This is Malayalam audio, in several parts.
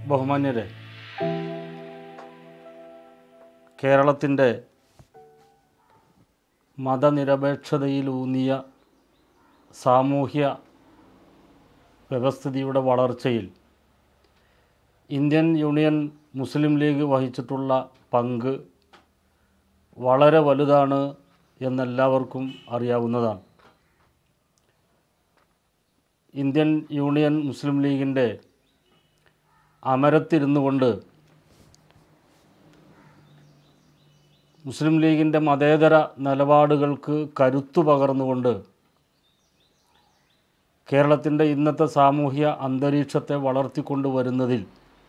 ബഹുമാന്യരെ കേരളത്തിൻ്റെ മതനിരപേക്ഷതയിലൂന്നിയ സാമൂഹ്യ വ്യവസ്ഥിതിയുടെ വളർച്ചയിൽ ഇന്ത്യൻ യൂണിയൻ മുസ്ലിം ലീഗ് വഹിച്ചിട്ടുള്ള പങ്ക് വളരെ വലുതാണ് എന്നെല്ലാവർക്കും അറിയാവുന്നതാണ് ഇന്ത്യൻ യൂണിയൻ മുസ്ലിം ലീഗിൻ്റെ അമരത്തിരുന്നു കൊണ്ട് മുസ്ലിം ലീഗിൻ്റെ മതേതര നിലപാടുകൾക്ക് കരുത്തു പകർന്നുകൊണ്ട് കേരളത്തിൻ്റെ ഇന്നത്തെ സാമൂഹ്യ അന്തരീക്ഷത്തെ വളർത്തിക്കൊണ്ടുവരുന്നതിൽ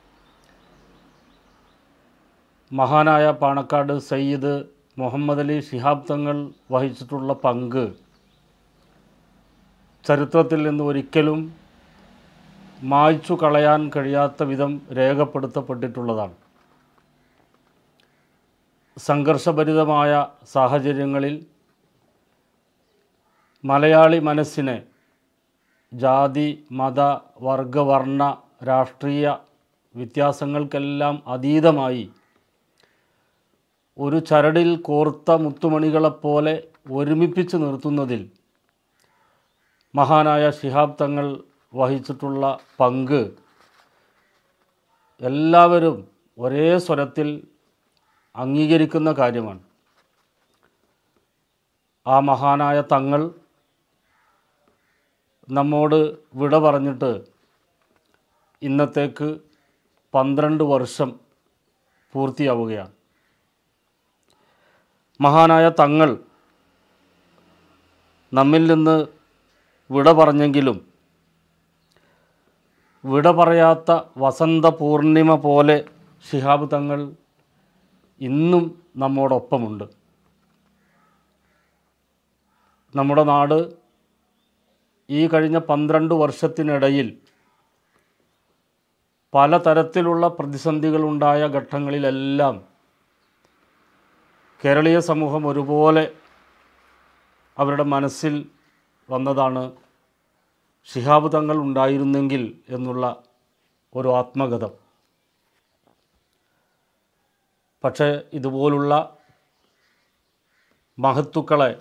മഹാനായ പാണക്കാട് സയ്യിദ് മുഹമ്മദ് അലി ശിഹാബ് തങ്ങൾ വഹിച്ചിട്ടുള്ള പങ്ക് ചരിത്രത്തിൽ നിന്ന് ഒരിക്കലും മായ്ച്ചു കളയാൻ കഴിയാത്ത വിധം രേഖപ്പെടുത്തപ്പെട്ടിട്ടുള്ളതാണ് സംഘർഷഭരിതമായ സാഹചര്യങ്ങളിൽ മലയാളി മനസ്സിനെ ജാതി മത വർഗവർണ്ണ രാഷ്ട്രീയ വ്യത്യാസങ്ങൾക്കെല്ലാം അതീതമായി ഒരു ചരടിൽ കോർത്ത മുത്തുമണികളെപ്പോലെ ഒരുമിപ്പിച്ച് നിർത്തുന്നതിൽ മഹാനായ ശിഹാബ് തങ്ങൾ വഹിച്ചിട്ടുള്ള പങ്ക് എല്ലാവരും ഒരേ സ്വരത്തിൽ അംഗീകരിക്കുന്ന കാര്യമാണ് ആ മഹാനായ തങ്ങൾ നമ്മോട് വിട പറഞ്ഞിട്ട് ഇന്നത്തേക്ക് പന്ത്രണ്ട് വർഷം പൂർത്തിയാവുകയാണ് മഹാനായ തങ്ങൾ നമ്മിൽ നിന്ന് വിട പറഞ്ഞെങ്കിലും വിട പറയാത്ത വസന്ത പൂർണിമ പോലെ ശിഹാബ് തങ്ങൾ ഇന്നും നമ്മോടൊപ്പമുണ്ട് നമ്മുടെ നാട് ഈ കഴിഞ്ഞ പന്ത്രണ്ട് വർഷത്തിനിടയിൽ പലതരത്തിലുള്ള പ്രതിസന്ധികളുണ്ടായ ഘട്ടങ്ങളിലെല്ലാം കേരളീയ സമൂഹം ഒരുപോലെ അവരുടെ മനസ്സിൽ വന്നതാണ് ശിഹാബ് തങ്ങൾ ഉണ്ടായിരുന്നെങ്കിൽ എന്നുള്ള ഒരു ആത്മകഥം പക്ഷേ ഇതുപോലുള്ള മഹത്തുക്കളെ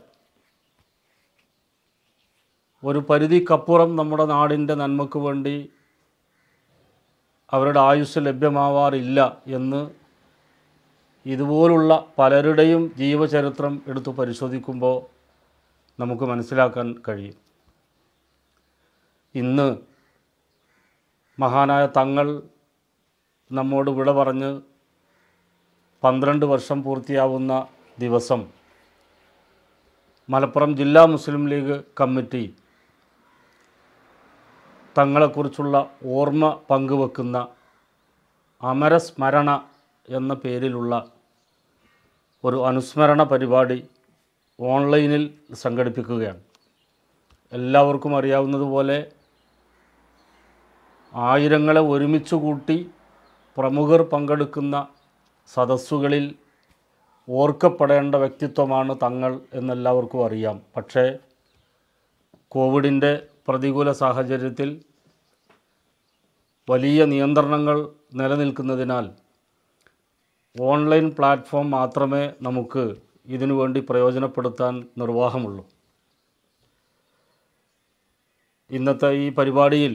ഒരു പരിധിക്കപ്പുറം നമ്മുടെ നാടിൻ്റെ നന്മയ്ക്ക് വേണ്ടി അവരുടെ ആയുസ് ലഭ്യമാവാറില്ല എന്ന് ഇതുപോലുള്ള പലരുടെയും ജീവചരിത്രം എടുത്തു പരിശോധിക്കുമ്പോൾ നമുക്ക് മനസ്സിലാക്കാൻ കഴിയും ഇന്ന് മഹാനായ തങ്ങൾ നമ്മോട് വിട പറഞ്ഞ് പന്ത്രണ്ട് വർഷം പൂർത്തിയാവുന്ന ദിവസം മലപ്പുറം ജില്ലാ മുസ്ലിം ലീഗ് കമ്മിറ്റി തങ്ങളെക്കുറിച്ചുള്ള ഓർമ്മ പങ്കുവെക്കുന്ന അമരസ്മരണ എന്ന പേരിലുള്ള ഒരു അനുസ്മരണ പരിപാടി ഓൺലൈനിൽ സംഘടിപ്പിക്കുകയാണ് എല്ലാവർക്കും അറിയാവുന്നതുപോലെ ആയിരങ്ങളെ ഒരുമിച്ച് കൂട്ടി പ്രമുഖർ പങ്കെടുക്കുന്ന സദസ്സുകളിൽ ഓർക്കപ്പെടേണ്ട വ്യക്തിത്വമാണ് തങ്ങൾ എന്നെല്ലാവർക്കും അറിയാം പക്ഷേ കോവിഡിൻ്റെ പ്രതികൂല സാഹചര്യത്തിൽ വലിയ നിയന്ത്രണങ്ങൾ നിലനിൽക്കുന്നതിനാൽ ഓൺലൈൻ പ്ലാറ്റ്ഫോം മാത്രമേ നമുക്ക് ഇതിനു വേണ്ടി പ്രയോജനപ്പെടുത്താൻ നിർവാഹമുള്ളൂ ഇന്നത്തെ ഈ പരിപാടിയിൽ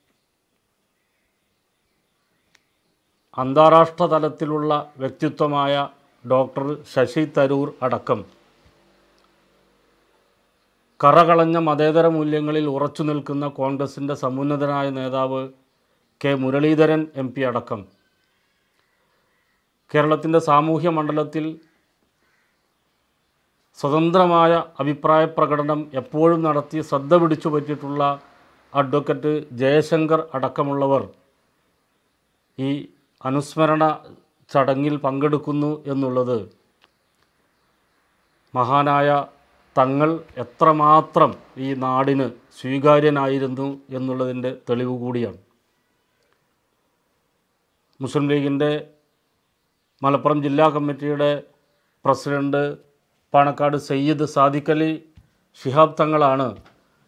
അന്താരാഷ്ട്ര തലത്തിലുള്ള വ്യക്തിത്വമായ ഡോക്ടർ ശശി തരൂർ അടക്കം കറകളഞ്ഞ മതേതര മൂല്യങ്ങളിൽ ഉറച്ചു നിൽക്കുന്ന കോൺഗ്രസിൻ്റെ സമുന്നതനായ നേതാവ് കെ മുരളീധരൻ എം പി അടക്കം കേരളത്തിൻ്റെ സാമൂഹ്യ മണ്ഡലത്തിൽ സ്വതന്ത്രമായ അഭിപ്രായ പ്രകടനം എപ്പോഴും നടത്തി ശ്രദ്ധ പിടിച്ചു പറ്റിയിട്ടുള്ള അഡ്വക്കറ്റ് ജയശങ്കർ അടക്കമുള്ളവർ ഈ അനുസ്മരണ ചടങ്ങിൽ പങ്കെടുക്കുന്നു എന്നുള്ളത് മഹാനായ തങ്ങൾ എത്രമാത്രം ഈ നാടിന് സ്വീകാര്യനായിരുന്നു എന്നുള്ളതിൻ്റെ തെളിവ് കൂടിയാണ് മുസ്ലിം ലീഗിൻ്റെ മലപ്പുറം ജില്ലാ കമ്മിറ്റിയുടെ പ്രസിഡന്റ് പാണക്കാട് സയ്യിദ് സാദിഖ് അലി ശിഹാബ് തങ്ങളാണ്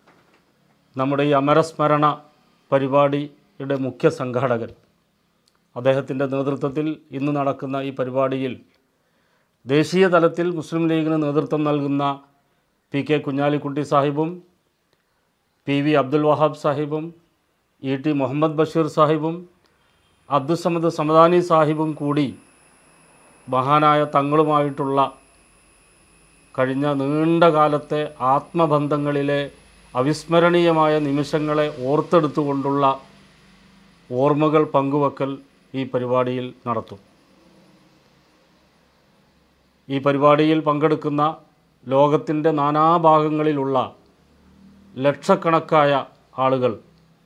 നമ്മുടെ ഈ അമരസ്മരണ പരിപാടിയുടെ മുഖ്യ സംഘാടകൻ അദ്ദേഹത്തിൻ്റെ നേതൃത്വത്തിൽ ഇന്ന് നടക്കുന്ന ഈ പരിപാടിയിൽ ദേശീയ തലത്തിൽ മുസ്ലിം ലീഗിന് നേതൃത്വം നൽകുന്ന പി കെ കുഞ്ഞാലിക്കുട്ടി സാഹിബും പി വി അബ്ദുൽ വഹാബ് സാഹിബും ഇ ടി മുഹമ്മദ് ബഷീർ സാഹിബും അബ്ദുസമദ് സമദാനി സാഹിബും കൂടി മഹാനായ തങ്ങളുമായിട്ടുള്ള കഴിഞ്ഞ നീണ്ട കാലത്തെ ആത്മബന്ധങ്ങളിലെ അവിസ്മരണീയമായ നിമിഷങ്ങളെ ഓർത്തെടുത്തുകൊണ്ടുള്ള ഓർമ്മകൾ പങ്കുവെക്കൽ ഈ പരിപാടിയിൽ നടത്തും ഈ പരിപാടിയിൽ പങ്കെടുക്കുന്ന ലോകത്തിൻ്റെ നാനാഭാഗങ്ങളിലുള്ള ലക്ഷക്കണക്കായ ആളുകൾ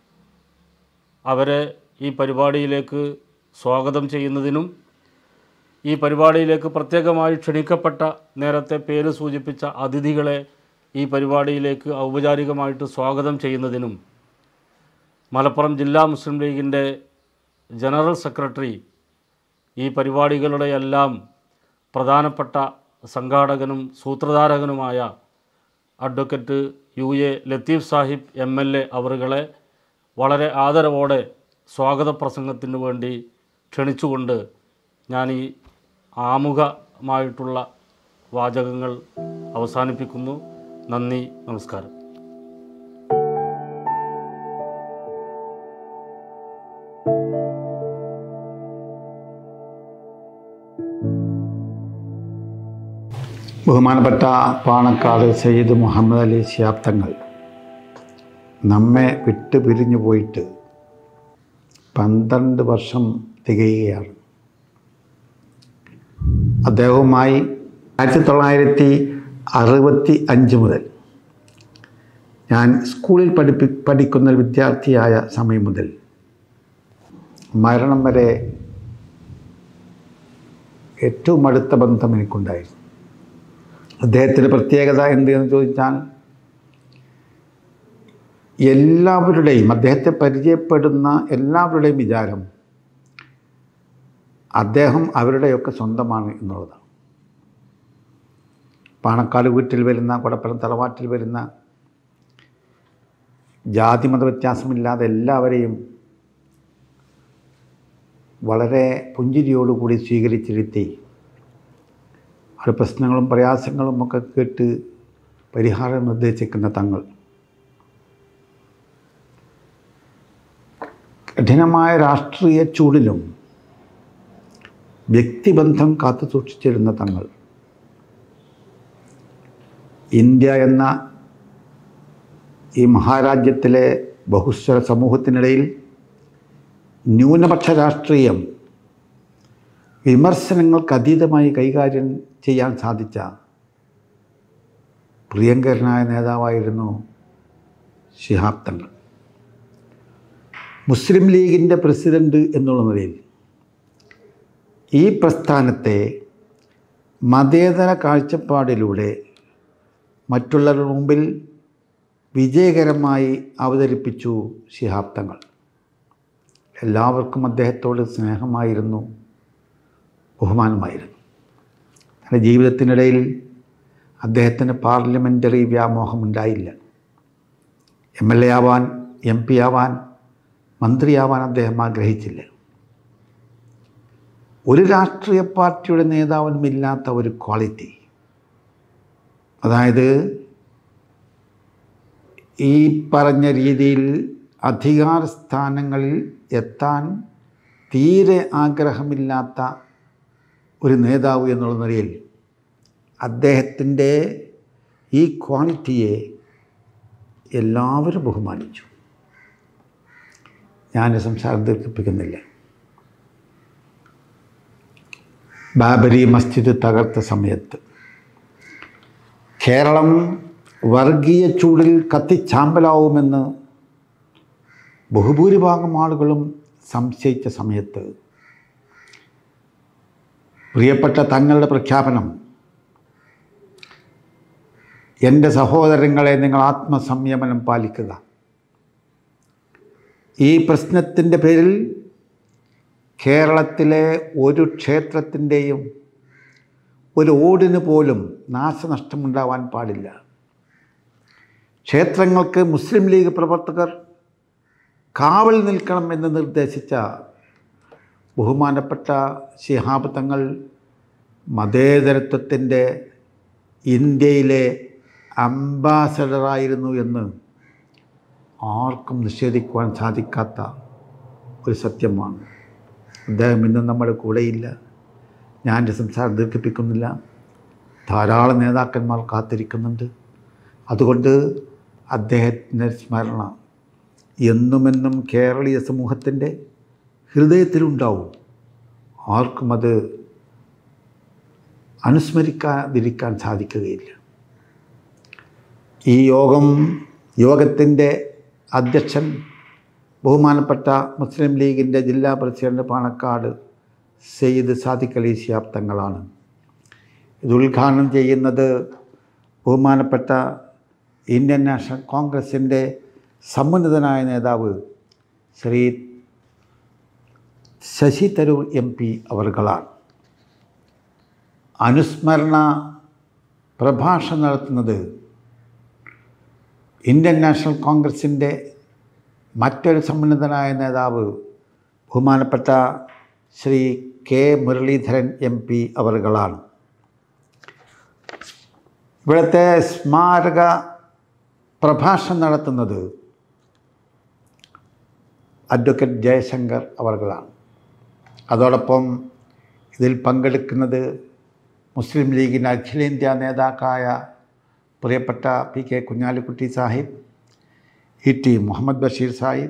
അവരെ ഈ പരിപാടിയിലേക്ക് സ്വാഗതം ചെയ്യുന്നതിനും ഈ പരിപാടിയിലേക്ക് പ്രത്യേകമായി ക്ഷണിക്കപ്പെട്ട നേരത്തെ പേര് സൂചിപ്പിച്ച അതിഥികളെ ഈ പരിപാടിയിലേക്ക് ഔപചാരികമായിട്ട് സ്വാഗതം ചെയ്യുന്നതിനും മലപ്പുറം ജില്ലാ മുസ്ലിം ലീഗിൻ്റെ ജനറൽ സെക്രട്ടറി ഈ പരിപാടികളുടെയെല്ലാം പ്രധാനപ്പെട്ട സംഘാടകനും സൂത്രധാരകനുമായ advocate U A Latheef Sahib M L A അവറുകളെ വളരെ ആദരവോടെ സ്വാഗത പ്രസംഗത്തിന് വേണ്ടി ക്ഷണിച്ചുകൊണ്ട് ഞാൻ ഈ ആമുഖമായിട്ടുള്ള വാചകങ്ങൾ അവസാനിപ്പിക്കുന്നു നന്ദി നമസ്കാരം ബഹുമാനപ്പെട്ട പാണക്കാട് സയ്യിദ് മുഹമ്മദ് അലി ശിഹാബ് തങ്ങൾ നമ്മെ വിട്ട് പിരിഞ്ഞു പോയിട്ട് പന്ത്രണ്ട് വർഷം തികയുകയാണ് അദ്ദേഹവുമായി ആയിരത്തി തൊള്ളായിരത്തി അറുപത്തി അഞ്ച് മുതൽ ഞാൻ സ്കൂളിൽ പഠിപ്പി പഠിക്കുന്ന ഒരു വിദ്യാർത്ഥിയായ സമയം മുതൽ മരണം വരെ ഏറ്റവും അടുത്ത ബന്ധം എനിക്കുണ്ടായിരുന്നു അദ്ദേഹത്തിൻ്റെ പ്രത്യേകത എന്ത് എന്ന് ചോദിച്ചാൽ എല്ലാവരുടെയും അദ്ദേഹത്തെ പരിചയപ്പെടുന്ന എല്ലാവരുടെയും വിചാരം അദ്ദേഹം അവരുടെയൊക്കെ സ്വന്തമാണ് എന്നുള്ളതാണ് പാണക്കാട് വീട്ടിൽ വരുന്ന കൊടപ്പലം തറവാട്ടിൽ വരുന്ന ജാതി മത വ്യത്യാസമില്ലാതെ എല്ലാവരെയും വളരെ പുഞ്ചിരിയോടുകൂടി സ്വീകരിച്ചിരുത്തി അവരുടെ പ്രശ്നങ്ങളും പ്രയാസങ്ങളും ഒക്കെ കേട്ട് പരിഹാരം നിർദ്ദേശിക്കുന്ന തങ്ങൾ കഠിനമായ രാഷ്ട്രീയ ചൂടിലും വ്യക്തിബന്ധം കാത്തു സൂക്ഷിച്ചിരുന്ന തങ്ങൾ ഇന്ത്യ എന്ന ഈ മഹാരാജ്യത്തിലെ ബഹുസ്വര സമൂഹത്തിനിടയിൽ ന്യൂനപക്ഷ രാഷ്ട്രീയം വിമർശനങ്ങൾക്ക് അതീതമായി കൈകാര്യം ചെയ്യാൻ സാധിച്ച പ്രിയങ്കരനായ നേതാവായിരുന്നു ശിഹാബ് തങ്ങൾ മുസ്ലിം ലീഗിൻ്റെ പ്രസിഡന്റ് എന്നുള്ള നിലയിൽ ഈ പ്രസ്ഥാനത്തെ മതേതര കാഴ്ചപ്പാടിലൂടെ മറ്റുള്ളവരുടെ മുമ്പിൽ വിജയകരമായി അവതരിപ്പിച്ചു ശിഹാബ് തങ്ങൾ എല്ലാവർക്കും അദ്ദേഹത്തോട് സ്നേഹമായിരുന്നു ബഹുമാനമായിരുന്നു തൻ്റെ ജീവിതത്തിനിടയിൽ അദ്ദേഹത്തിന് പാർലമെൻ്ററി വ്യാമോഹമുണ്ടായില്ല എം എൽ എ ആവാൻ എം പി ആവാൻ മന്ത്രിയാവാൻ അദ്ദേഹം ആഗ്രഹിച്ചില്ല ഒരു രാഷ്ട്രീയ പാർട്ടിയുടെ നേതാവിനും ഇല്ലാത്ത ഒരു ക്വാളിറ്റി അതായത് ഈ പറഞ്ഞ രീതിയിൽ അധികാര സ്ഥാനങ്ങളിൽ എത്താൻ തീരെ ആഗ്രഹമില്ലാത്ത ഒരു നേതാവ് എന്നുള്ള നിലയിൽ അദ്ദേഹത്തിൻ്റെ ഈ ക്വാളിറ്റിയെ എല്ലാവരും ബഹുമാനിച്ചു ഞാൻ സംസാരം ദീർഘിപ്പിക്കുന്നില്ല ബാബരി മസ്ജിദ് തകർത്ത സമയത്ത് കേരളം വർഗീയ ചൂടിൽ കത്തിച്ചാമ്പലാവുമെന്ന് ബഹുഭൂരിഭാഗം ആളുകളും സംശയിച്ച സമയത്ത് പ്രിയപ്പെട്ട തങ്ങളുടെ പ്രഖ്യാപനം എൻ്റെ സഹോദരങ്ങളെ നിങ്ങൾ ആത്മസംയമനം പാലിക്കുക ഈ പ്രശ്നത്തിൻ്റെ പേരിൽ കേരളത്തിലെ ഒരു ക്ഷേത്രത്തിൻ്റെയും ഒരു ഓടിന് പോലും നാശനഷ്ടമുണ്ടാവാൻ പാടില്ല ക്ഷേത്രങ്ങൾക്ക് മുസ്ലിം ലീഗ് പ്രവർത്തകർ കാവൽ നിൽക്കണം എന്ന് നിർദ്ദേശിച്ച ബഹുമാനപ്പെട്ട ശിഹാബ് തങ്ങൾ മതേതരത്വത്തിൻ്റെ ഇന്ത്യയിലെ അംബാസഡറായിരുന്നു എന്ന് ആർക്കും നിഷേധിക്കുവാൻ സാധിക്കാത്ത ഒരു സത്യമാണ് അദ്ദേഹം ഇന്നും നമ്മുടെ കൂടെയില്ല ഞാൻ എൻ്റെ സംസാരം ദീർഘിപ്പിക്കുന്നില്ല ധാരാളം നേതാക്കന്മാർ കാത്തിരിക്കുന്നുണ്ട് അതുകൊണ്ട് അദ്ദേഹത്തിൻ്റെ സ്മരണ എന്നുമെന്നും കേരളീയ സമൂഹത്തിൻ്റെ ഹൃദയത്തിലുണ്ടാവും ആർക്കും അത് അനുസ്മരിക്കാതിരിക്കാൻ സാധിക്കുകയില്ല ഈ യോഗം യോഗത്തിൻ്റെ അധ്യക്ഷൻ ബഹുമാനപ്പെട്ട മുസ്ലിം ലീഗിൻ്റെ ജില്ലാ പ്രസിഡന്റ് പാണക്കാട് സെയ്ദ് സാദിഖ് അലി ശിഹാബ് തങ്ങളാണ് ഇത് ഉദ്ഘാടനം ചെയ്യുന്നത് ബഹുമാനപ്പെട്ട ഇന്ത്യൻ നാഷണൽ കോൺഗ്രസിൻ്റെ സമുന്നതനായ നേതാവ് ശ്രീ ശശി തരൂർ എം പി അവർകളാണ് അനുസ്മരണ പ്രഭാഷണം നടത്തുന്നത് ഇന്ത്യൻ നാഷണൽ കോൺഗ്രസിൻ്റെ മറ്റൊരു സമുന്നതനായ നേതാവ് ബഹുമാനപ്പെട്ട Shri K Muraleedharan M P അവറുകളാണ് ഇവിടുത്തെ സ്മാരക പ്രഭാഷണം നടത്തുന്നത് അഡ്വക്കേറ്റ് ജയശങ്കർ അവർകളാണ് അതോടൊപ്പം ഇതിൽ പങ്കെടുക്കുന്നത് മുസ്ലിം ലീഗിൻ്റെ അഖിലേന്ത്യാ നേതാക്കളായ പ്രിയപ്പെട്ട P K Kunhalikutty Sahib E T Muhammad Basheer Sahib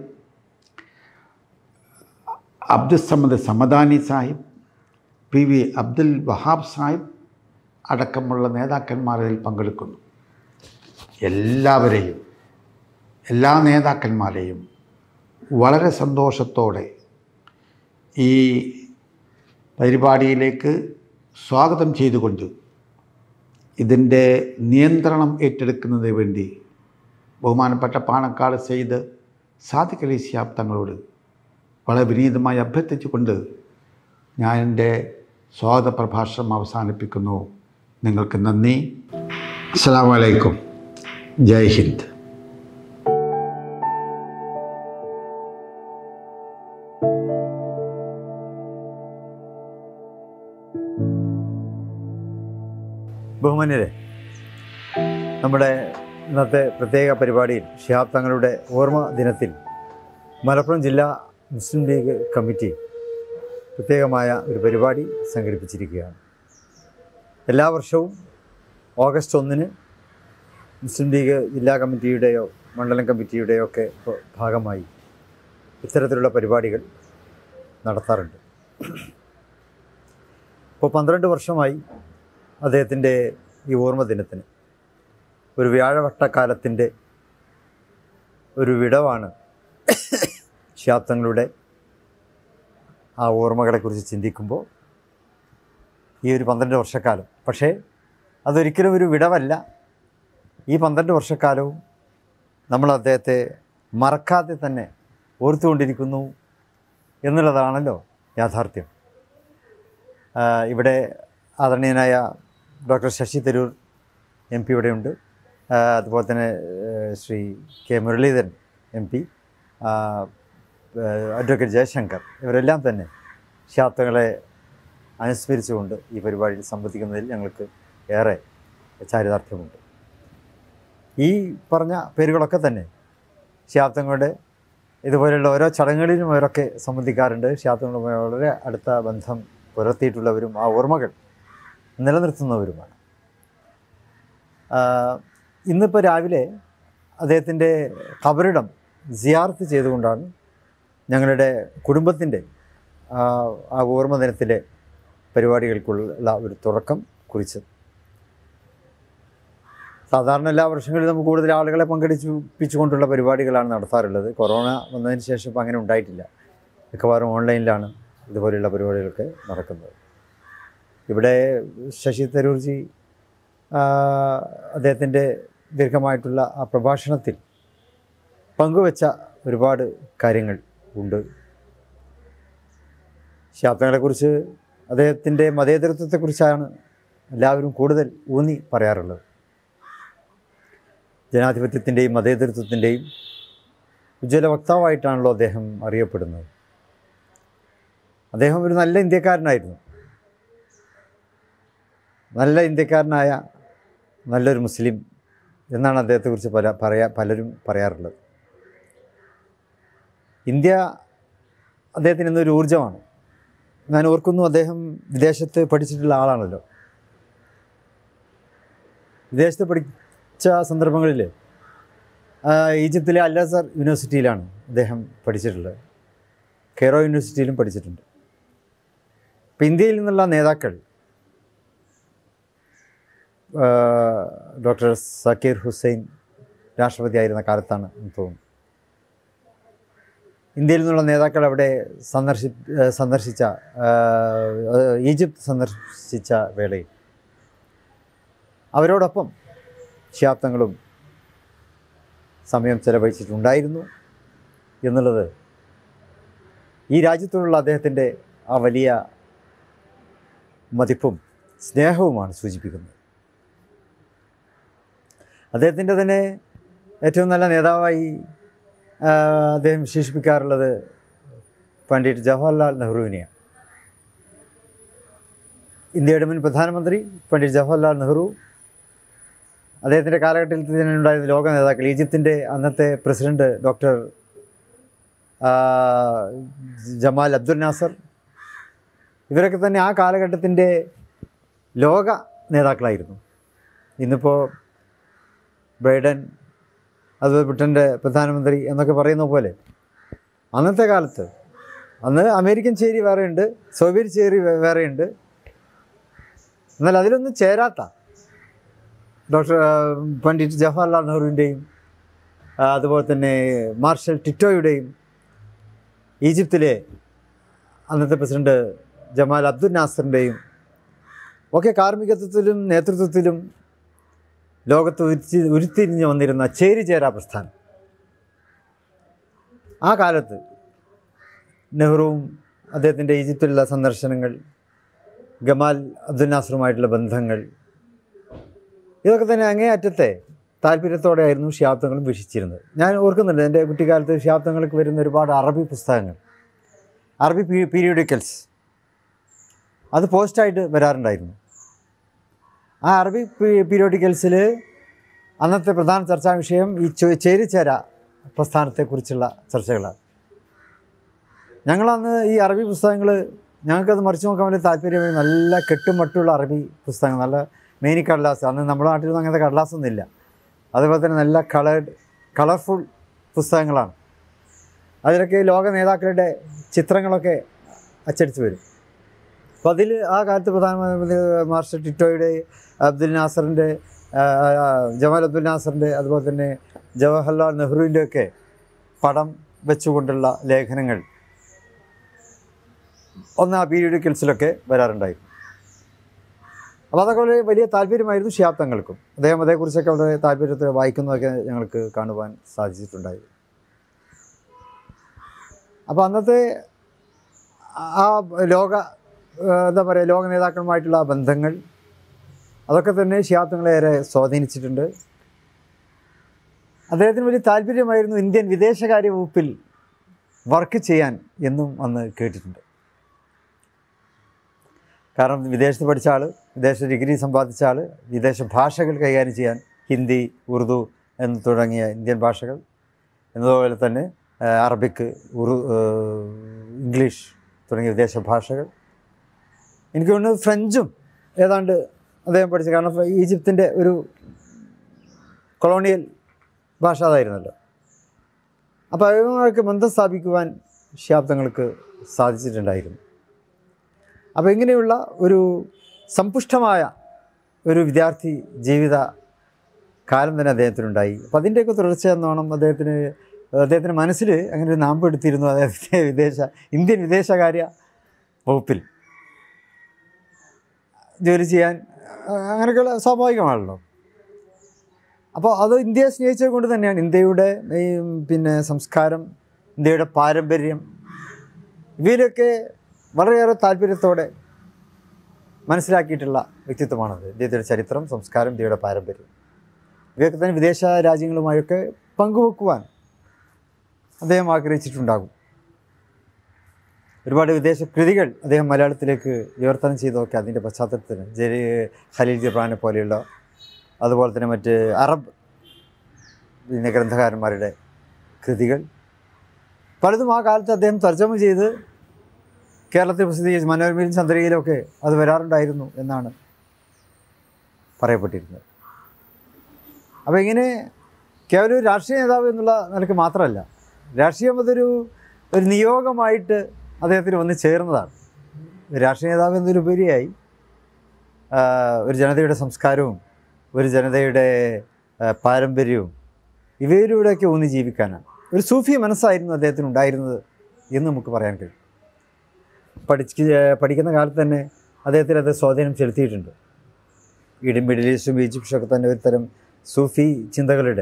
Abdussamad Samadani Sahib P V Abdul Wahab Sahib അടക്കമുള്ള നേതാക്കന്മാർ ഇതിൽ പങ്കെടുക്കുന്നു എല്ലാവരെയും എല്ലാ നേതാക്കന്മാരെയും വളരെ സന്തോഷത്തോടെ ഈ പരിപാടിയിലേക്ക് സ്വാഗതം ചെയ്തുകൊണ്ട് ഇതിൻ്റെ നിയന്ത്രണം ഏറ്റെടുക്കുന്നതിന് വേണ്ടി ബഹുമാനപ്പെട്ട പാണക്കാട് സെയ്ത് സാദിഖ് അലി ശിഹാബ് തങ്ങളോട് വളരെ വിനീതമായി അഭ്യർത്ഥിച്ചുകൊണ്ട് ഞാൻ എൻ്റെ സ്വാഗത പ്രഭാഷണം അവസാനിപ്പിക്കുന്നു നിങ്ങൾക്ക് നന്ദി അസ്സാം വലൈക്കും ജയ് ഹിന്ദ് ബഹുമാന്യരെ നമ്മുടെ ഇന്നത്തെ പ്രത്യേക പരിപാടിയിൽ ഷിഹാബ് തങ്ങളുടെ ഓർമ്മ ദിനത്തിൽ മലപ്പുറം ജില്ലാ മുസ്ലിം ലീഗ് കമ്മിറ്റി പ്രത്യേകമായ ഒരു പരിപാടി സംഘടിപ്പിച്ചിരിക്കുകയാണ് എല്ലാ വർഷവും ഓഗസ്റ്റ് ഒന്നിന് മുസ്ലിം ലീഗ് ജില്ലാ കമ്മിറ്റിയുടെയോ മണ്ഡലം കമ്മിറ്റിയുടെയോ ഒക്കെ ഭാഗമായി ഇത്തരത്തിലുള്ള പരിപാടികൾ നടത്താറുണ്ട് ഇപ്പോൾ പന്ത്രണ്ട് വർഷമായി അദ്ദേഹത്തിൻ്റെ ഈ ഓർമ്മ ദിനത്തിന് ഒരു വ്യാഴവട്ടക്കാലത്തിൻ്റെ ഒരു വിടവാണ് ശാബ്ദങ്ങളുടെ ആ ഓർമ്മകളെക്കുറിച്ച് ചിന്തിക്കുമ്പോൾ ഈ ഒരു പന്ത്രണ്ട് വർഷക്കാലം പക്ഷേ അതൊരിക്കലും ഒരു വിടവല്ല ഈ പന്ത്രണ്ട് വർഷക്കാലവും നമ്മൾ അദ്ദേഹത്തെ മറക്കാതെ തന്നെ ഓർത്തുകൊണ്ടിരിക്കുന്നു എന്നുള്ളതാണല്ലോ യാഥാർത്ഥ്യം ആ, ഇവിടെ ആദരണീയനായ doctor Shashi Tharoor M P ഇവിടെയുണ്ട് ആ, അതുപോലെ തന്നെ ഏ, Shri K Muraleedharan M P advocate Jayasankar ഇവരെല്ലാം തന്നെ ശാബ്ദങ്ങളെ അനുസ്മരിച്ചുകൊണ്ട് ഈ പരിപാടിയിൽ സംബന്ധിക്കുന്നതിൽ ഞങ്ങൾക്ക് ഏറെ ചാരിതാർത്ഥ്യമുണ്ട് ഈ പറഞ്ഞ പേരുകളൊക്കെ തന്നെ ശാബ്ദങ്ങളുടെ ഇതുപോലെയുള്ള ഓരോ ചടങ്ങുകളിലും അവരൊക്കെ സംബന്ധിക്കാറുണ്ട് ശാബ്ദങ്ങളുമായി വളരെ അടുത്ത ബന്ധം പുലർത്തിയിട്ടുള്ളവരും ആ ഓർമ്മകൾ നിലനിർത്തുന്നവരുമാണ് ആ, ഇന്നിപ്പോൾ രാവിലെ അദ്ദേഹത്തിൻ്റെ ഖബറിടം സിയാർത്ത് ചെയ്തുകൊണ്ടാണ് ഞങ്ങളുടെ കുടുംബത്തിൻ്റെ ആ ആ ഓർമ്മ ദിനത്തിലെ പരിപാടികൾക്കുള്ള ഒരു തുടക്കം കുറിച്ചത് സാധാരണ എല്ലാ വർഷങ്ങളിലും നമുക്ക് കൂടുതൽ ആളുകളെ പങ്കെടുപ്പിച്ചുകൊണ്ടുള്ള പരിപാടികളാണ് നടത്താറുള്ളത് കൊറോണ വന്നതിന് ശേഷം ഇപ്പം അങ്ങനെ ഉണ്ടായിട്ടില്ല മിക്കവാറും ഓൺലൈനിലാണ് ഇതുപോലെയുള്ള പരിപാടികളൊക്കെ നടക്കുന്നത് ഇവിടെ ശശി തരൂർജി ആ, അദ്ദേഹത്തിൻ്റെ ദീർഘമായിട്ടുള്ള ആ പ്രഭാഷണത്തിൽ പങ്കുവച്ച ഒരുപാട് കാര്യങ്ങൾ ഉണ്ട് ശാബ്ദങ്ങളെക്കുറിച്ച് അദ്ദേഹത്തിൻ്റെ മതേതരത്വത്തെക്കുറിച്ചാണ് എല്ലാവരും കൂടുതൽ ഊന്നി പറയാറുള്ളത് ജനാധിപത്യത്തിൻ്റെയും മതേതരത്വത്തിൻ്റെയും ഉജ്ജ്വല വക്താവായിട്ടാണല്ലോ അദ്ദേഹം അറിയപ്പെടുന്നത് അദ്ദേഹം ഒരു നല്ല ഇന്ത്യക്കാരനായിരുന്നു നല്ല ഇന്ത്യക്കാരനായ നല്ലൊരു മുസ്ലിം എന്നാണ് അദ്ദേഹത്തെക്കുറിച്ച് പല പറയാ പലരും പറയാറുള്ളത് ഇന്ത്യ അദ്ദേഹത്തിന് ഇന്നൊരു ഊർജ്ജമാണ് ഞാൻ ഓർക്കുന്നു അദ്ദേഹം വിദേശത്ത് പഠിച്ചിട്ടുള്ള ആളാണല്ലോ വിദേശത്ത് പഠിച്ച സന്ദർഭങ്ങളിൽ ആ, ഈജിപ്തിലെ അൽ അസർ യൂണിവേഴ്സിറ്റിയിലാണ് അദ്ദേഹം പഠിച്ചിട്ടുള്ളത് കെയറോ യൂണിവേഴ്സിറ്റിയിലും പഠിച്ചിട്ടുണ്ട് ഇപ്പം ഇന്ത്യയിൽ നിന്നുള്ള നേതാക്കൾ ആ, ഡോക്ടർ സക്കീർ ഹുസൈൻ രാഷ്ട്രപതിയായിരുന്ന കാലത്താണ് എന്ന് തോന്നുന്നു ഇന്ത്യയിൽ നിന്നുള്ള നേതാക്കൾ അവിടെ സന്ദർശി ആ, സന്ദർശിച്ച ആ, ഈജിപ്ത് സന്ദർശിച്ച വേളയിൽ അവരോടൊപ്പം ശാബ്ദങ്ങളും സമയം ചെലവഴിച്ചിട്ടുണ്ടായിരുന്നു എന്നുള്ളത് ഈ രാജ്യത്തോടുള്ള അദ്ദേഹത്തിൻ്റെ ആ വലിയ മതിപ്പും സ്നേഹവുമാണ് സൂചിപ്പിക്കുന്നത് അദ്ദേഹത്തിൻ്റെ തന്നെ ഏറ്റവും നല്ല നേതാവായി ആ, അദ്ദേഹം വിശേഷിപ്പിക്കാറുള്ളത് പണ്ഡിറ്റ് ജവഹർലാൽ നെഹ്റുവിനെയാണ് ഇന്ത്യയുടെ മുൻ പ്രധാനമന്ത്രി പണ്ഡിറ്റ് ജവഹർലാൽ നെഹ്റു അദ്ദേഹത്തിൻ്റെ കാലഘട്ടത്തിൽ തന്നെ ഉണ്ടായിരുന്ന ലോക നേതാക്കൾ ഈജിപ്തിൻ്റെ അന്നത്തെ പ്രസിഡന്റ് ഡോക്ടർ ആ, ജമാൽ അബ്ദുൽ നാസർ ഇവരൊക്കെ തന്നെ ആ കാലഘട്ടത്തിൻ്റെ ലോക നേതാക്കളായിരുന്നു ഇന്നിപ്പോൾ ബൈഡൻ അതുപോലെ ബ്രിട്ടൻ്റെ പ്രധാനമന്ത്രി എന്നൊക്കെ പറയുന്ന പോലെ അന്നത്തെ കാലത്ത് അന്ന് അമേരിക്കൻ ചേരി വേറെയുണ്ട് സോവിയറ്റ് ചേരി വേ- വേറെയുണ്ട് എന്നാൽ അതിലൊന്നും ചേരാത്ത ഡോക്ടർ ആ, പണ്ഡിറ്റ് ജവഹർലാൽ നെഹ്റുവിൻ്റെയും ആ, അതുപോലെ തന്നെ മാർഷൽ ടിറ്റോയുടെയും ഈജിപ്തിലെ അന്നത്തെ പ്രസിഡന്റ് ജമാൽ അബ്ദുൽ നാസറിൻ്റെയും ഒക്കെ കാർമ്മികത്വത്തിലും നേതൃത്വത്തിലും ലോകത്ത് ഉരുത്തി ഉരുത്തിരിഞ്ഞ് വന്നിരുന്ന ചേരിചേരാ പ്രസ്ഥാനം ആ കാലത്ത് നെഹ്റുവും അദ്ദേഹത്തിൻ്റെ ഈജിപ്തിലുള്ള സന്ദർശനങ്ങൾ ഗമാൽ അബ്ദുൽ നാസറുമായിട്ടുള്ള ബന്ധങ്ങൾ ഇതൊക്കെ തന്നെ അങ്ങേയറ്റത്തെ താല്പര്യത്തോടെയായിരുന്നു ഷിയാബ്ദങ്ങളും വീക്ഷിച്ചിരുന്നത് ഞാൻ ഓർക്കുന്നുണ്ട് എൻ്റെ കുട്ടിക്കാലത്ത് ഷിയാബ്ദങ്ങൾക്ക് വരുന്ന ഒരുപാട് അറബി പുസ്തകങ്ങൾ അറബി പീ- പീരിയോഡിക്കൽസ് അത് പോസ്റ്റായിട്ട് വരാറുണ്ടായിരുന്നു ആ അറബി പീ- പീരിയോഡിക്കൽസിൽ അന്നത്തെ പ്രധാന ചർച്ചാ വിഷയം ഈ ചെ- ചേരിചേര പ്രസ്ഥാനത്തെക്കുറിച്ചുള്ള ചർച്ചകളാണ് ഞങ്ങളന്ന് ഈ അറബി പുസ്തകങ്ങൾ ഞങ്ങൾക്കത് മറിച്ച് നോക്കാൻ വേണ്ടി താല്പര്യമായി നല്ല കെട്ടുമട്ടുള്ള അറബി പുസ്തകങ്ങൾ നല്ല മേനി കടലാസ് അന്ന് നമ്മുടെ നാട്ടിലൊന്നും അങ്ങനത്തെ കടലാസൊന്നുമില്ല അതുപോലെ തന്നെ നല്ല കളേർഡ് കളർഫുൾ പുസ്തകങ്ങളാണ് അതിലൊക്കെ ലോക നേതാക്കളുടെ ചിത്രങ്ങളൊക്കെ അച്ചടിച്ച് വരും അപ്പോൾ അതിൽ ആ കാലത്ത് പ്രധാനമന്ത്രി മാർഷൽ ടിറ്റോയുടെ അബ്ദുൽ നാസറിൻ്റെ ആ, ആ, ജമാൽ അബ്ദുൽ നാസറിൻ്റെ അതുപോലെ തന്നെ ജവഹർലാൽ നെഹ്റുവിൻ്റെ ഒക്കെ പടം വെച്ചുകൊണ്ടുള്ള ലേഖനങ്ങൾ ഒന്ന് ആ പീരിയോഡിക്കൽസിലൊക്കെ വരാറുണ്ടായിരുന്നു അപ്പോൾ അതൊക്കെ വളരെ വലിയ താല്പര്യമായിരുന്നു ഷിയാബ്ദങ്ങൾക്കും അദ്ദേഹം അതേക്കുറിച്ചൊക്കെ വളരെ താല്പര്യത്തിൽ വായിക്കുന്നതൊക്കെ ഞങ്ങൾക്ക് കാണുവാൻ സാധിച്ചിട്ടുണ്ടായി അപ്പോൾ അന്നത്തെ ആ ലോക ആ, എന്താ പറയുക ലോക നേതാക്കളുമായിട്ടുള്ള ആ ബന്ധങ്ങൾ അതൊക്കെ തന്നെ ഷിയാബ്ദങ്ങളെ ഏറെ സ്വാധീനിച്ചിട്ടുണ്ട് അദ്ദേഹത്തിന് വലിയ താല്പര്യമായിരുന്നു ഇന്ത്യൻ വിദേശകാര്യ വകുപ്പിൽ വർക്ക് ചെയ്യാൻ എന്നും അന്ന് കേട്ടിട്ടുണ്ട് കാരണം വിദേശത്ത് പഠിച്ച ആൾ വിദേശ ഡിഗ്രി സമ്പാദിച്ച ആൾ വിദേശ ഭാഷകൾ കൈകാര്യം ചെയ്യാൻ ഹിന്ദി ഉറുദു എന്ന് തുടങ്ങിയ ഇന്ത്യൻ ഭാഷകൾ എന്നതുപോലെ തന്നെ ആ, അറബിക്ക് ഉറു ആ, ഇംഗ്ലീഷ് തുടങ്ങിയ വിദേശ ഭാഷകൾ എനിക്ക് തോന്നുന്നത് ഫ്രഞ്ചും ഏതാണ്ട് അദ്ദേഹം പഠിച്ചു കാരണം ഫ്ര- ഈജിപ്തിൻ്റെ ഒരു കൊളോണിയൽ ഭാഷ അതായിരുന്നല്ലോ അപ്പോൾ അതുമായിട്ട് ബന്ധം സ്ഥാപിക്കുവാൻ ശാബ്ദങ്ങൾക്ക് സാധിച്ചിട്ടുണ്ടായിരുന്നു അപ്പോൾ ഇങ്ങനെയുള്ള ഒരു സമ്പുഷ്ടമായ ഒരു വിദ്യാർത്ഥി ജീവിത കാലം തന്നെ അദ്ദേഹത്തിനുണ്ടായി അപ്പോൾ അതിൻ്റെയൊക്കെ തുടർച്ച എന്നോണം അദ്ദേഹത്തിന് അദ്ദേഹത്തിൻ്റെ മനസ്സിൽ അങ്ങനെ ഒരു നാമ്പെടുത്തിരുന്നു അദ്ദേഹത്തിൻ്റെ വിദേശ ഇന്ത്യൻ വിദേശകാര്യ വകുപ്പിൽ ജോലി ചെയ്യാൻ ആ, അങ്ങനെയൊക്കെയുള്ള സ്വാഭാവികമാണല്ലോ അപ്പോൾ അത് ഇന്ത്യയെ സ്നേഹിച്ചത് കൊണ്ട് തന്നെയാണ് ഇന്ത്യയുടെ ഈ പിന്നെ സംസ്കാരം ഇന്ത്യയുടെ പാരമ്പര്യം ഇവയിലൊക്കെ വളരെയേറെ താല്പര്യത്തോടെ മനസ്സിലാക്കിയിട്ടുള്ള വ്യക്തിത്വമാണത് ഇന്ത്യയുടെ ചരിത്രം സംസ്കാരം ഇന്ത്യയുടെ പാരമ്പര്യം ഇവയൊക്കെ തന്നെ വിദേശ രാജ്യങ്ങളുമായൊക്കെ പങ്കുവെക്കുവാൻ അദ്ദേഹം ആഗ്രഹിച്ചിട്ടുണ്ടാകും ഒരുപാട് വിദേശ കൃതികൾ അദ്ദേഹം മലയാളത്തിലേക്ക് വിവർത്തനം ചെയ്തതൊക്കെ അതിൻ്റെ പശ്ചാത്തലത്തിൽ ജെറി ഖലീൽ ജിബ്രാനെ പോലെയുള്ള അതുപോലെ തന്നെ മറ്റ് അറബ് പിന്നെ ഗ്രന്ഥകാരന്മാരുടെ കൃതികൾ പലതും ആ കാലത്ത് അദ്ദേഹം തർജ്ജമ ചെയ്ത് കേരളത്തിൽ പ്രസിദ്ധീകരിച്ച് മനോരമയിലും ചന്ദ്രികയിലും ഒക്കെ അത് വരാറുണ്ടായിരുന്നു എന്നാണ് പറയപ്പെട്ടിരുന്നത് അപ്പോൾ ഇങ്ങനെ കേവലം ഒരു രാഷ്ട്രീയ നേതാവ് എന്നുള്ള നിലക്ക് മാത്രമല്ല രാഷ്ട്രീയം അതൊരു ഒരു നിയോഗമായിട്ട് അദ്ദേഹത്തിന് വന്ന് ചേർന്നതാണ് രാഷ്ട്രീയ നേതാവ് എന്നതിലുപരിയായി ആ, ഒരു ജനതയുടെ സംസ്കാരവും ഒരു ജനതയുടെ ആ, പാരമ്പര്യവും ഇവയിലൂടെയൊക്കെ ഊന്നി ജീവിക്കാനാണ് ഒരു സൂഫി മനസ്സായിരുന്നു അദ്ദേഹത്തിന് ഉണ്ടായിരുന്നത് എന്ന് നമുക്ക് പറയാൻ കഴിയും പഠിച്ച് പഠിക്കുന്ന കാലത്ത് തന്നെ അദ്ദേഹത്തിന് അത് സ്വാധീനം ചെലുത്തിയിട്ടുണ്ട് ഇടി മിഡിൽ ഈസ്റ്റും ഈജിപ്തും ഒക്കെ തന്നെ ഒരു തരം സൂഫി ചിന്തകളുടെ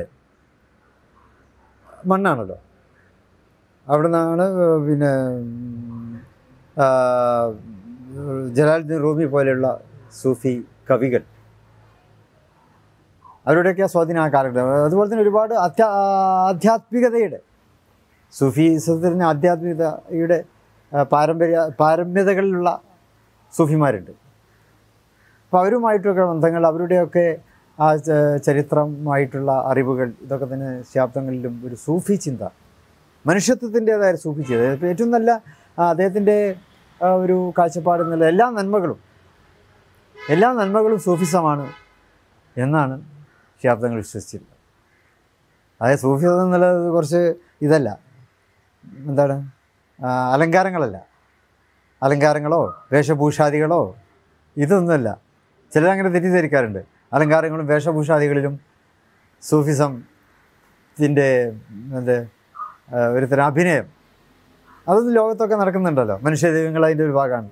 മണ്ണാണല്ലോ അവിടെ നിന്നാണ് പിന്നെ ഉം, ആ, ജലാലുദ്ദീൻ റൂമി പോലെയുള്ള സൂഫി കവികൾ അവരുടെയൊക്കെ ആ സ്വാധീനം ആ കാലഘട്ടം അതുപോലെ തന്നെ ഒരുപാട് അധ്യാ ആധ്യാത്മികതയുടെ സൂഫിസത്തിന് ആധ്യാത്മികതയുടെ ആ, പാരമ്പര്യ പാരമ്യതകളിലുള്ള സൂഫിമാരുണ്ട് അപ്പോൾ അവരുമായിട്ടൊക്കെ ബന്ധങ്ങൾ അവരുടെയൊക്കെ ആ ച- ചരിത്രമായിട്ടുള്ള അറിവുകൾ ഇതൊക്കെ തന്നെ ശാബ്ദങ്ങളിലും ഒരു സൂഫി ചിന്ത മനുഷ്യത്വത്തിൻ്റെതായ ഒരു സൂഫി ചിന്ത ഇപ്പോൾ ഏറ്റവും നല്ല ആ, അദ്ദേഹത്തിൻ്റെ ആ, ഒരു കാഴ്ചപ്പാട് എന്നുള്ള എല്ലാ നന്മകളും എല്ലാ നന്മകളും സൂഫിസമാണ് എന്നാണ് ശാബ്ദങ്ങൾ വിശ്വസിച്ചിട്ടുള്ളത് അതായത് സൂഫിസം എന്നുള്ളത് കുറച്ച് ഇതല്ല എന്താണ് ആ, അലങ്കാരങ്ങളല്ല അലങ്കാരങ്ങളോ വേഷഭൂഷാദികളോ ഇതൊന്നുമല്ല ചിലരങ്ങനെ തെറ്റിദ്ധരിക്കാറുണ്ട് അലങ്കാരങ്ങളും വേഷഭൂഷാദികളിലും സൂഫിസത്തിൻ്റെ എന്ത് ആ, ഒരു തരം അഭിനയം അതൊന്നും ലോകത്തൊക്കെ നടക്കുന്നുണ്ടല്ലോ മനുഷ്യ ദൈവങ്ങൾ അതിൻ്റെ ഒരു ഭാഗമാണ്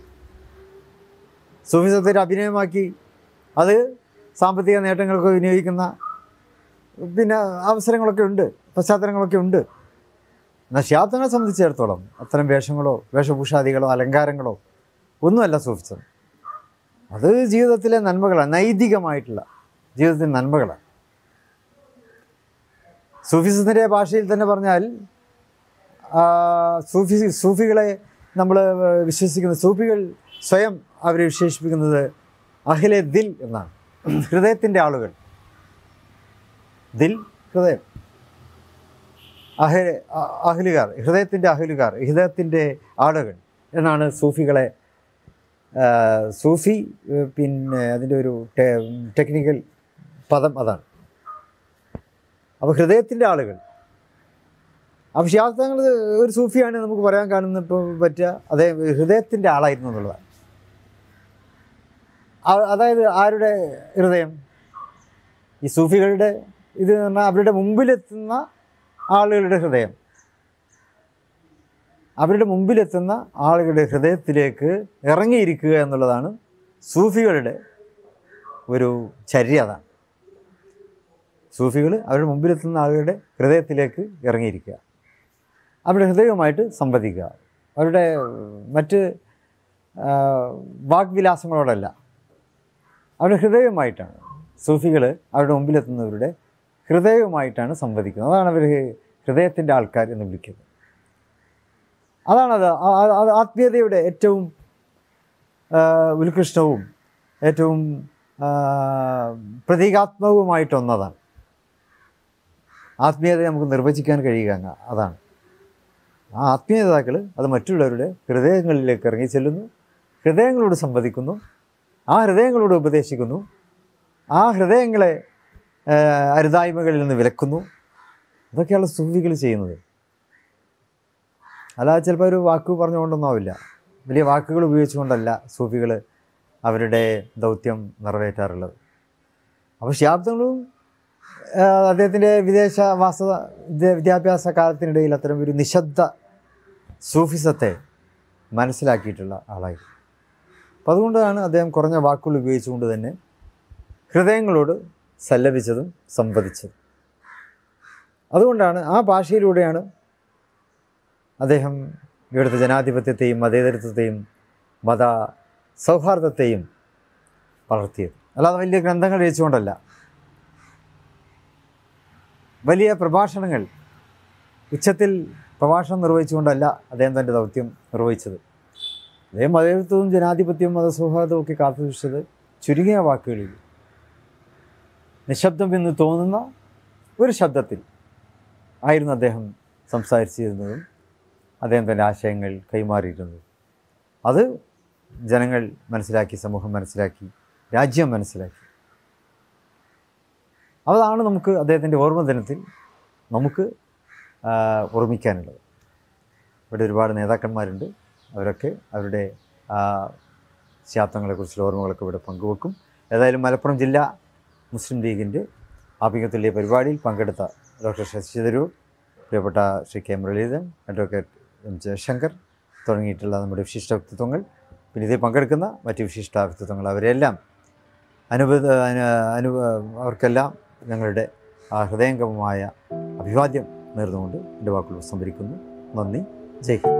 സൂഫിസത്തെ ഒരു അഭിനയമാക്കി അത് സാമ്പത്തിക നേട്ടങ്ങൾക്ക് വിനിയോഗിക്കുന്ന പിന്നെ അവസരങ്ങളൊക്കെ ഉണ്ട് പശ്ചാത്തലങ്ങളൊക്കെ ഉണ്ട് എന്നാൽ ശാബ്ദങ്ങളെ സംബന്ധിച്ചിടത്തോളം അത്തരം വേഷങ്ങളോ വേഷഭൂഷാദികളോ അലങ്കാരങ്ങളോ ഒന്നുമല്ല സൂഫിസം അത് ജീവിതത്തിലെ നന്മകളാണ് നൈതികമായിട്ടുള്ള ജീവിതത്തിലെ നന്മകളാണ് സൂഫിസത്തിൻ്റെ ഭാഷയിൽ തന്നെ പറഞ്ഞാൽ ആ, സൂഫി സൂഫികളെ നമ്മൾ വിശ്വസിക്കുന്ന സൂഫികൾ സ്വയം അവരെ വിശേഷിപ്പിക്കുന്നത് അഖിലെ ദിൽ എന്നാണ് ഹൃദയത്തിൻ്റെ ആളുകൾ ദിൽ ഹൃദയം അഹ് അഹ്ലുകാർ ഹൃദയത്തിൻ്റെ അഹ്ലുകാർ ഹൃദയത്തിൻ്റെ ആളുകൾ എന്നാണ് സൂഫികളെ ആ, സൂഫി ഏ, പിന്നെ അതിൻ്റെ ഒരു ടെ- ടെക്നിക്കൽ പദം അതാണ് അപ്പോൾ ഹൃദയത്തിൻ്റെ ആളുകൾ അപ്പോൾ ശാസ്ത്രങ്ങൾ ഒരു സൂഫിയാണ് നമുക്ക് പറയാൻ കാണുന്ന ഇപ്പോൾ പറ്റുക അതേ ഹൃദയത്തിൻ്റെ ആളായിരുന്നു എന്നുള്ളതാണ് ആ- അതായത് ആരുടെ ഹൃദയം ഈ സൂഫികളുടെ ഇത് എന്ന് പറഞ്ഞാൽ അവരുടെ മുമ്പിലെത്തുന്ന ആളുകളുടെ ഹൃദയം അവരുടെ മുമ്പിലെത്തുന്ന ആളുകളുടെ ഹൃദയത്തിലേക്ക് ഇറങ്ങിയിരിക്കുക എന്നുള്ളതാണ് സൂഫികളുടെ ഒരു ചര്യ അതാണ് സൂഫികൾ അവരുടെ മുമ്പിലെത്തുന്ന ആളുകളുടെ ഹൃദയത്തിലേക്ക് ഇറങ്ങിയിരിക്കുക അവരുടെ ഹൃദയവുമായിട്ട് സംവദിക്കുക അവരുടെ മറ്റ് ആ, വാഗ്വിലാസങ്ങളോടല്ല അവരുടെ ഹൃദയവുമായിട്ടാണ് സൂഫികൾ അവരുടെ മുമ്പിലെത്തുന്നവരുടെ ഹൃദയവുമായിട്ടാണ് സംവദിക്കുന്നത് അതാണ് അവർ ഹൃദയത്തിൻ്റെ ആൾക്കാർ എന്ന് വിളിക്കുന്നത് അതാണത് ആ- ആ- അത് ആത്മീയതയുടെ ഏറ്റവും ആ, ഉത്കൃഷ്ടവും ഏറ്റവും ആ, പ്രതീകാത്മകവുമായിട്ടൊന്നതാണ് ആത്മീയതയെ നമുക്ക് നിർവചിക്കാൻ കഴിയുക അങ്ങ് അതാണ് ആ ആത്മീയ നേതാക്കൾ അത് മറ്റുള്ളവരുടെ ഹൃദയങ്ങളിലേക്ക് ഇറങ്ങി ചെല്ലുന്നു ഹൃദയങ്ങളോട് സംവദിക്കുന്നു ആ ഹൃദയങ്ങളോട് ഉപദേശിക്കുന്നു ആ ഹൃദയങ്ങളെ ആ, അരുതായ്മകളിൽ നിന്ന് വിലക്കുന്നു ഇതൊക്കെയാണ് സൂഫികൾ ചെയ്യുന്നത് അല്ലാതെ ചിലപ്പോൾ ഒരു വാക്ക് പറഞ്ഞുകൊണ്ടൊന്നും ആവില്ല വലിയ വാക്കുകൾ ഉപയോഗിച്ചുകൊണ്ടല്ല സൂഫികൾ അവരുടെ ദൗത്യം നിറവേറ്റാറുള്ളത് അപ്പോൾ ശാബ്ദങ്ങളും അദ്ദേഹത്തിൻ്റെ വിദേശ വാസ വിദ്യ- വിദ്യാഭ്യാസ കാലത്തിനിടയിൽ അത്തരം ഒരു നിശബ്ദ സൂഫിസത്തെ മനസ്സിലാക്കിയിട്ടുള്ള ആളായി അപ്പം അതുകൊണ്ടാണ് അദ്ദേഹം കുറഞ്ഞ വാക്കുകൾ ഉപയോഗിച്ചുകൊണ്ട് തന്നെ ഹൃദയങ്ങളോട് സല്ലപിച്ചതും സംവദിച്ചതും അതുകൊണ്ടാണ് ആ ഭാഷയിലൂടെയാണ് അദ്ദേഹം ഇവിടുത്തെ ജനാധിപത്യത്തെയും മതേതരത്വത്തെയും മത സൗഹാർദ്ദത്തെയും വളർത്തിയത് അല്ലാതെ വലിയ ഗ്രന്ഥങ്ങൾ രചിച്ചുകൊണ്ടല്ല വലിയ പ്രഭാഷണങ്ങൾ ഉച്ചത്തിൽ പ്രഭാഷണം നിർവഹിച്ചുകൊണ്ടല്ല അദ്ദേഹം തൻ്റെ ദൗത്യം നിർവഹിച്ചത് അദ്ദേഹം മതേതത്വവും ജനാധിപത്യവും മതസൗഹാർദ്ദവും ഒക്കെ കാത്തുസൂക്ഷിച്ചത് ചുരുങ്ങിയ വാക്കുകളിൽ നിശബ്ദം എന്ന് തോന്നുന്ന ഒരു ശബ്ദത്തിൽ ആയിരുന്നു അദ്ദേഹം സംസാരിച്ചിരുന്നതും അദ്ദേഹം തൻ്റെ ആശയങ്ങൾ കൈമാറിയിരുന്നതും അത് ജനങ്ങൾ മനസ്സിലാക്കി സമൂഹം മനസ്സിലാക്കി രാജ്യം മനസ്സിലാക്കി അതാണ് നമുക്ക് അദ്ദേഹത്തിൻ്റെ ഓർമ്മ ദിനത്തിൽ നമുക്ക് ആ, ഓർമ്മിക്കാനുള്ളത് ഇവിടെ ഒരുപാട് നേതാക്കന്മാരുണ്ട് അവരൊക്കെ അവരുടെ ആ, ശാബ്ദങ്ങളെക്കുറിച്ചുള്ള ഓർമ്മകളൊക്കെ ഇവിടെ പങ്കുവെക്കും ഏതായാലും മലപ്പുറം ജില്ലാ മുസ്ലിം ലീഗിൻ്റെ ആഭിമുഖ്യത്തിലെ പരിപാടിയിൽ പങ്കെടുത്ത ഡോക്ടർ ശശി തരൂർ പ്രിയപ്പെട്ട Shri K Muraleedharan advocate M Jayasankar തുടങ്ങിയിട്ടുള്ള നമ്മുടെ വിശിഷ്ട വ്യക്തിത്വങ്ങൾ പിന്നെ ഇതിൽ പങ്കെടുക്കുന്ന മറ്റ് വിശിഷ്ട വ്യക്തിത്വങ്ങൾ അവരെല്ലാം അനുബന്ധ അനു അനു അവർക്കെല്ലാം ഞങ്ങളുടെ ആ ഹൃദയംഗമമായ അഭിവാദ്യം നേർന്നുകൊണ്ട് എൻ്റെ വാക്കുകൾ സംഭരിക്കുന്നു നന്ദി ജയ് ഹിന്ദ്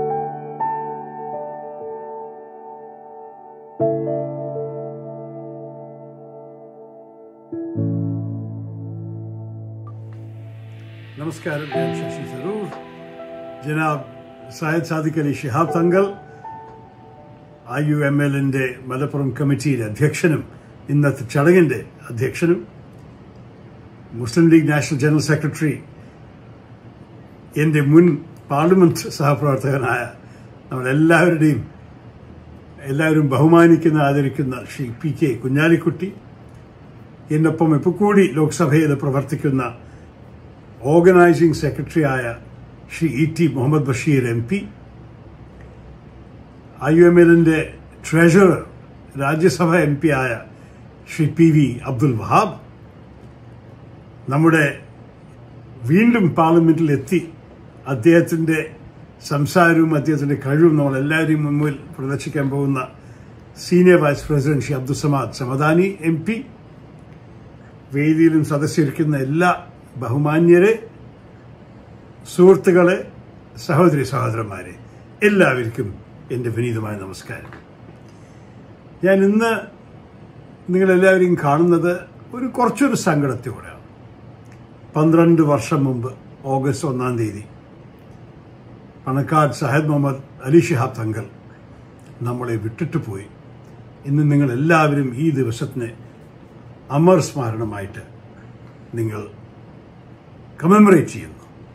നമസ്കാരം ഞാൻ Shashi Tharoor Janab Sayyid Sadiq Ali Shihab Thangal I U M എല്ലിൻ്റെ മലപ്പുറം കമ്മിറ്റിയുടെ അധ്യക്ഷനും ഇന്നത്തെ ചടങ്ങിൻ്റെ അധ്യക്ഷനും Muslim League national general secretary എൻ്റെ മുൻ പാർലമെന്റ് സഹപ്രവർത്തകനായ നമ്മളെല്ലാവരുടെയും എല്ലാവരും ബഹുമാനിക്കുന്ന ആദരിക്കുന്ന ശ്രീ പി കെ കുഞ്ഞാലിക്കുട്ടി എന്നൊപ്പം ഇപ്പോൾ കൂടി ലോക്സഭയിൽ പ്രവർത്തിക്കുന്ന ഓർഗനൈസിംഗ് സെക്രട്ടറിയായ Shri E T Muhammad Basheer M P I U M എല്ലിന്റെ ട്രഷറർ രാജ്യസഭ എം പി ആയ ശ്രീ പി വി അബ്ദുൽ വഹാബ് നമ്മുടെ വീണ്ടും പാർലമെന്റിൽ എത്തി അദ്ദേഹത്തിന്റെ സംസാരവും അദ്ദേഹത്തിന്റെ കഴിവും നമ്മൾ എല്ലാവരെയും മുമ്പിൽ പ്രദർശിക്കാൻ പോകുന്ന senior vice president Shri Abdussamad Samadani M P വേദിയിലും സദസ്സിരിക്കുന്ന എല്ലാ ബഹുമാന്യരെ സുഹൃത്തുക്കളെ സഹോദരി സഹോദരന്മാരെ എല്ലാവർക്കും എൻ്റെ വിനീതമായ നമസ്കാരം ഞാൻ ഇന്ന് നിങ്ങളെല്ലാവരെയും കാണുന്നത് ഒരു കുറച്ചൊരു സങ്കടത്തോടെയാണ് പന്ത്രണ്ട് വർഷം മുമ്പ് ഓഗസ്റ്റ് ഒന്നാം തീയതി പണക്കാട് സഹദ് മുഹമ്മദ് അലി ഷിഹാബ് തങ്ങൾ നമ്മളെ വിട്ടിട്ട് പോയി ഇന്ന് നിങ്ങൾ എല്ലാവരും ഈ ദിവസത്തിനെ അമർ സ്മാരണമായിട്ട് നിങ്ങൾ കമമറേറ്റ് ചെയ്യുന്നു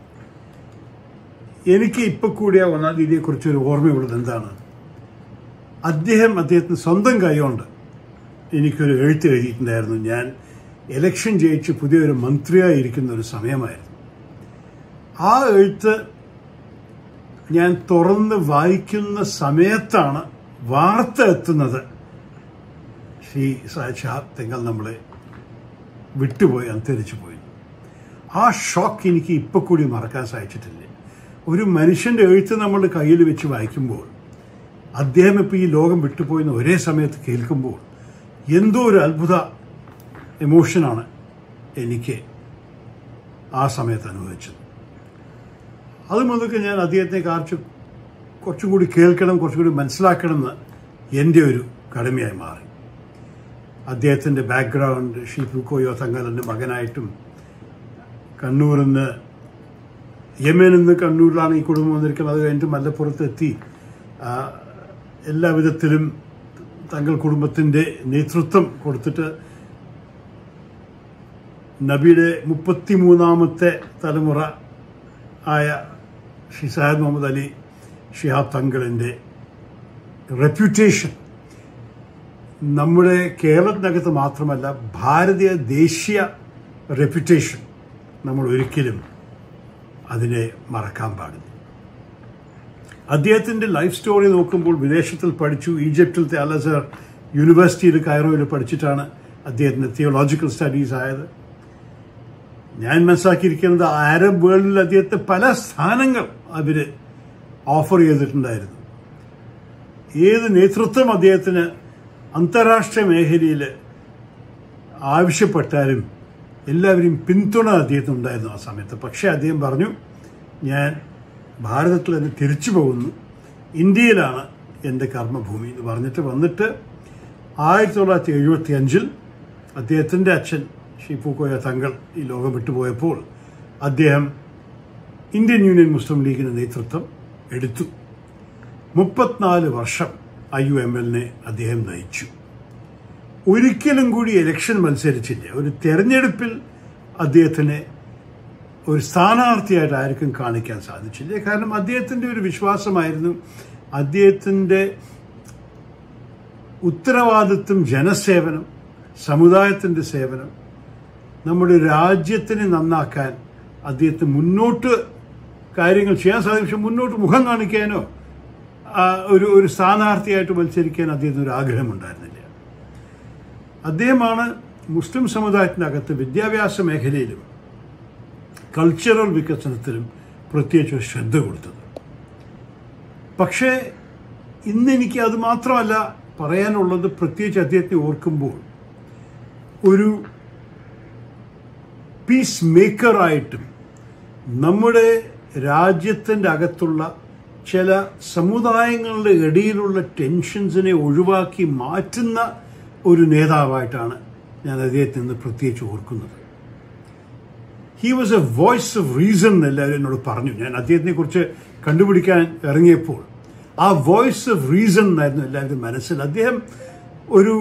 എനിക്ക് ഇപ്പൊ കൂടിയ ഒന്നാം തീയതിയെക്കുറിച്ച് ഒരു ഓർമ്മയുള്ളത് എന്താണ് അദ്ദേഹം അദ്ദേഹത്തിന് സ്വന്തം കൈകൊണ്ട് എനിക്കൊരു എഴുത്ത് എഴുതിയിട്ടുണ്ടായിരുന്നു ഞാൻ ഇലക്ഷൻ ജയിച്ച് പുതിയൊരു മന്ത്രിയായി ഇരിക്കുന്ന ഒരു സമയമായിരുന്നു ആ എഴുത്ത് ഞാൻ തുറന്ന് വായിക്കുന്ന സമയത്താണ് വാർത്ത എത്തുന്നത് ശ്രീ ഷാബ് തെങ്ങൾ നമ്മളെ വിട്ടുപോയി അന്തരിച്ചു പോയി ആ ഷോക്ക് എനിക്ക് ഇപ്പൊ കൂടി മറക്കാൻ സാധിച്ചിട്ടില്ല ഒരു മനുഷ്യന്റെ എഴുത്ത് നമ്മൾ കയ്യിൽ വെച്ച് വായിക്കുമ്പോൾ അദ്ദേഹം ഇപ്പൊ ഈ ലോകം വിട്ടുപോയെന്ന് ഒരേ സമയത്ത് കേൾക്കുമ്പോൾ എന്തോ ഒരു അത്ഭുത എമോഷനാണ് എനിക്ക് ആ സമയത്ത് അനുഭവിച്ചത് അത് മുതൽക്ക് ഞാൻ അദ്ദേഹത്തെ കുറിച്ച് കുറച്ചും കൂടി കേൾക്കണം കുറച്ചും കൂടി മനസ്സിലാക്കണം എന്ന് എൻ്റെ ഒരു കടമയായി മാറി അദ്ദേഹത്തിൻ്റെ ബാക്ക്ഗ്രൗണ്ട് ഷീഫുക്കോയോ തങ്ങലിൻ്റെ മകനായിട്ടും കണ്ണൂരിൽ നിന്ന് യമനിൽ നിന്ന് കണ്ണൂരിലാണ് ഈ കുടുംബം വന്നിരിക്കുന്നത് അത് കഴിഞ്ഞിട്ട് മലപ്പുറത്ത് എത്തി ആ, എല്ലാവിധത്തിലും തങ്ങൾ കുടുംബത്തിൻ്റെ നേതൃത്വം കൊടുത്തിട്ട് നബിയുടെ മുപ്പത്തിമൂന്നാമത്തെ തലമുറ ആയ ഷി സായദ് മുഹമ്മദ് അലി ഷിഹാബ് തങ്ങളിൻ്റെ റെപ്യൂട്ടേഷൻ നമ്മുടെ കേരളത്തിനകത്ത് മാത്രമല്ല ഭാരതീയ ദേശീയ റെപ്യൂട്ടേഷൻ നമ്മൾ ഒരിക്കലും അതിനെ മറക്കാൻ പാടില്ല അദ്ദേഹത്തിന്റെ ലൈഫ് സ്റ്റോറി നോക്കുമ്പോൾ വിദേശത്തിൽ പഠിച്ചു ഈജിപ്തിലത്തെ അലസർ യൂണിവേഴ്സിറ്റിയിൽ കൈറോയിൽ പഠിച്ചിട്ടാണ് അദ്ദേഹത്തിന്റെ തിയോളജിക്കൽ സ്റ്റഡീസ് ആയത് ഞാൻ മനസ്സിലാക്കിയിരിക്കുന്നത് അറബ് വേൾഡിൽ അദ്ദേഹത്തെ പല സ്ഥാനങ്ങൾ അവര് ഓഫർ ചെയ്തിട്ടുണ്ടായിരുന്നു ഏത് നേതൃത്വം അദ്ദേഹത്തിന് അന്താരാഷ്ട്ര മേഖലയിൽ ആവശ്യപ്പെട്ടാലും എല്ലാവരെയും പിന്തുണ അദ്ദേഹത്തിന് ഉണ്ടായിരുന്നു ആ സമയത്ത് പക്ഷേ അദ്ദേഹം പറഞ്ഞു ഞാൻ ഭാരതത്തിൽ തന്നെ തിരിച്ചു പോകുന്നു ഇന്ത്യയിലാണ് എൻ്റെ കർമ്മഭൂമി എന്ന് പറഞ്ഞിട്ട് വന്നിട്ട് ആയിരത്തി തൊള്ളായിരത്തി എഴുപത്തി അഞ്ചിൽ അദ്ദേഹത്തിൻ്റെ അച്ഛൻ ഷിപ്പുക്കോയ തങ്ങൾ ഈ ലോകം വിട്ടുപോയപ്പോൾ അദ്ദേഹം ഇന്ത്യൻ യൂണിയൻ മുസ്ലിം ലീഗിന് നേതൃത്വം എടുത്തു മുപ്പത്തിനാല് വർഷം ഐ യു എം എല്ലിനെ അദ്ദേഹം നയിച്ചു ഒരിക്കലും കൂടി ഇലക്ഷൻ മത്സരിച്ചില്ല ഒരു തെരഞ്ഞെടുപ്പിൽ അദ്ദേഹത്തിന് ഒരു സ്ഥാനാർത്ഥിയായിട്ട് ആർക്കും കാണിക്കാൻ സാധിച്ചില്ല കാരണം അദ്ദേഹത്തിൻ്റെ ഒരു വിശ്വാസമായിരുന്നു അദ്ദേഹത്തിൻ്റെ ഉത്തരവാദിത്വം ജനസേവനം സമുദായത്തിൻ്റെ സേവനം നമ്മുടെ രാജ്യത്തിനെ നന്നാക്കാൻ അദ്ദേഹത്തിന് മുന്നോട്ട് കാര്യങ്ങൾ ചെയ്യാൻ സാധിക്കും പക്ഷെ മുന്നോട്ട് മുഖം കാണിക്കാനോ ആ, ഒരു ഒരു സ്ഥാനാർത്ഥിയായിട്ട് മത്സരിക്കാൻ അദ്ദേഹത്തിന് ഒരു ആഗ്രഹമുണ്ടായിരുന്നില്ല അദ്ദേഹമാണ് മുസ്ലിം സമുദായത്തിനകത്ത് വിദ്യാഭ്യാസ മേഖലയിലും കൾച്ചറൽ വികസനത്തിലും പ്രത്യേകിച്ച് ഒരു ശ്രദ്ധ കൊടുത്തത് പക്ഷേ ഇന്ന് എനിക്ക് അത് മാത്രമല്ല പറയാനുള്ളത് പ്രത്യേകിച്ച് അദ്ദേഹത്തെ ഓർക്കുമ്പോൾ ഒരു പീസ് മേക്കറായിട്ടും നമ്മുടെ രാജ്യത്തിൻ്റെ അകത്തുള്ള ചില സമുദായങ്ങളുടെ ഇടയിലുള്ള ടെൻഷൻസിനെ ഒഴിവാക്കി മാറ്റുന്ന ഒരു നേതാവായിട്ടാണ് ഞാൻ അദ്ദേഹത്തെ ഇന്ന് പ്രത്യേകിച്ച് ഓർക്കുന്നത് he was a voice of reason എന്ന് എല്ലാവരും എന്നോട് പറഞ്ഞു ഞാൻ അദ്ദേഹത്തിനെ കുറിച്ച് കണ്ടുപിടിക്കാൻ ഇറങ്ങിയപ്പോൾ ആ വോയിസ് ഓഫ് റീസൺ എന്നായിരുന്നു എല്ലാവരും മനസ്സിൽ അദ്ദേഹം ഒരു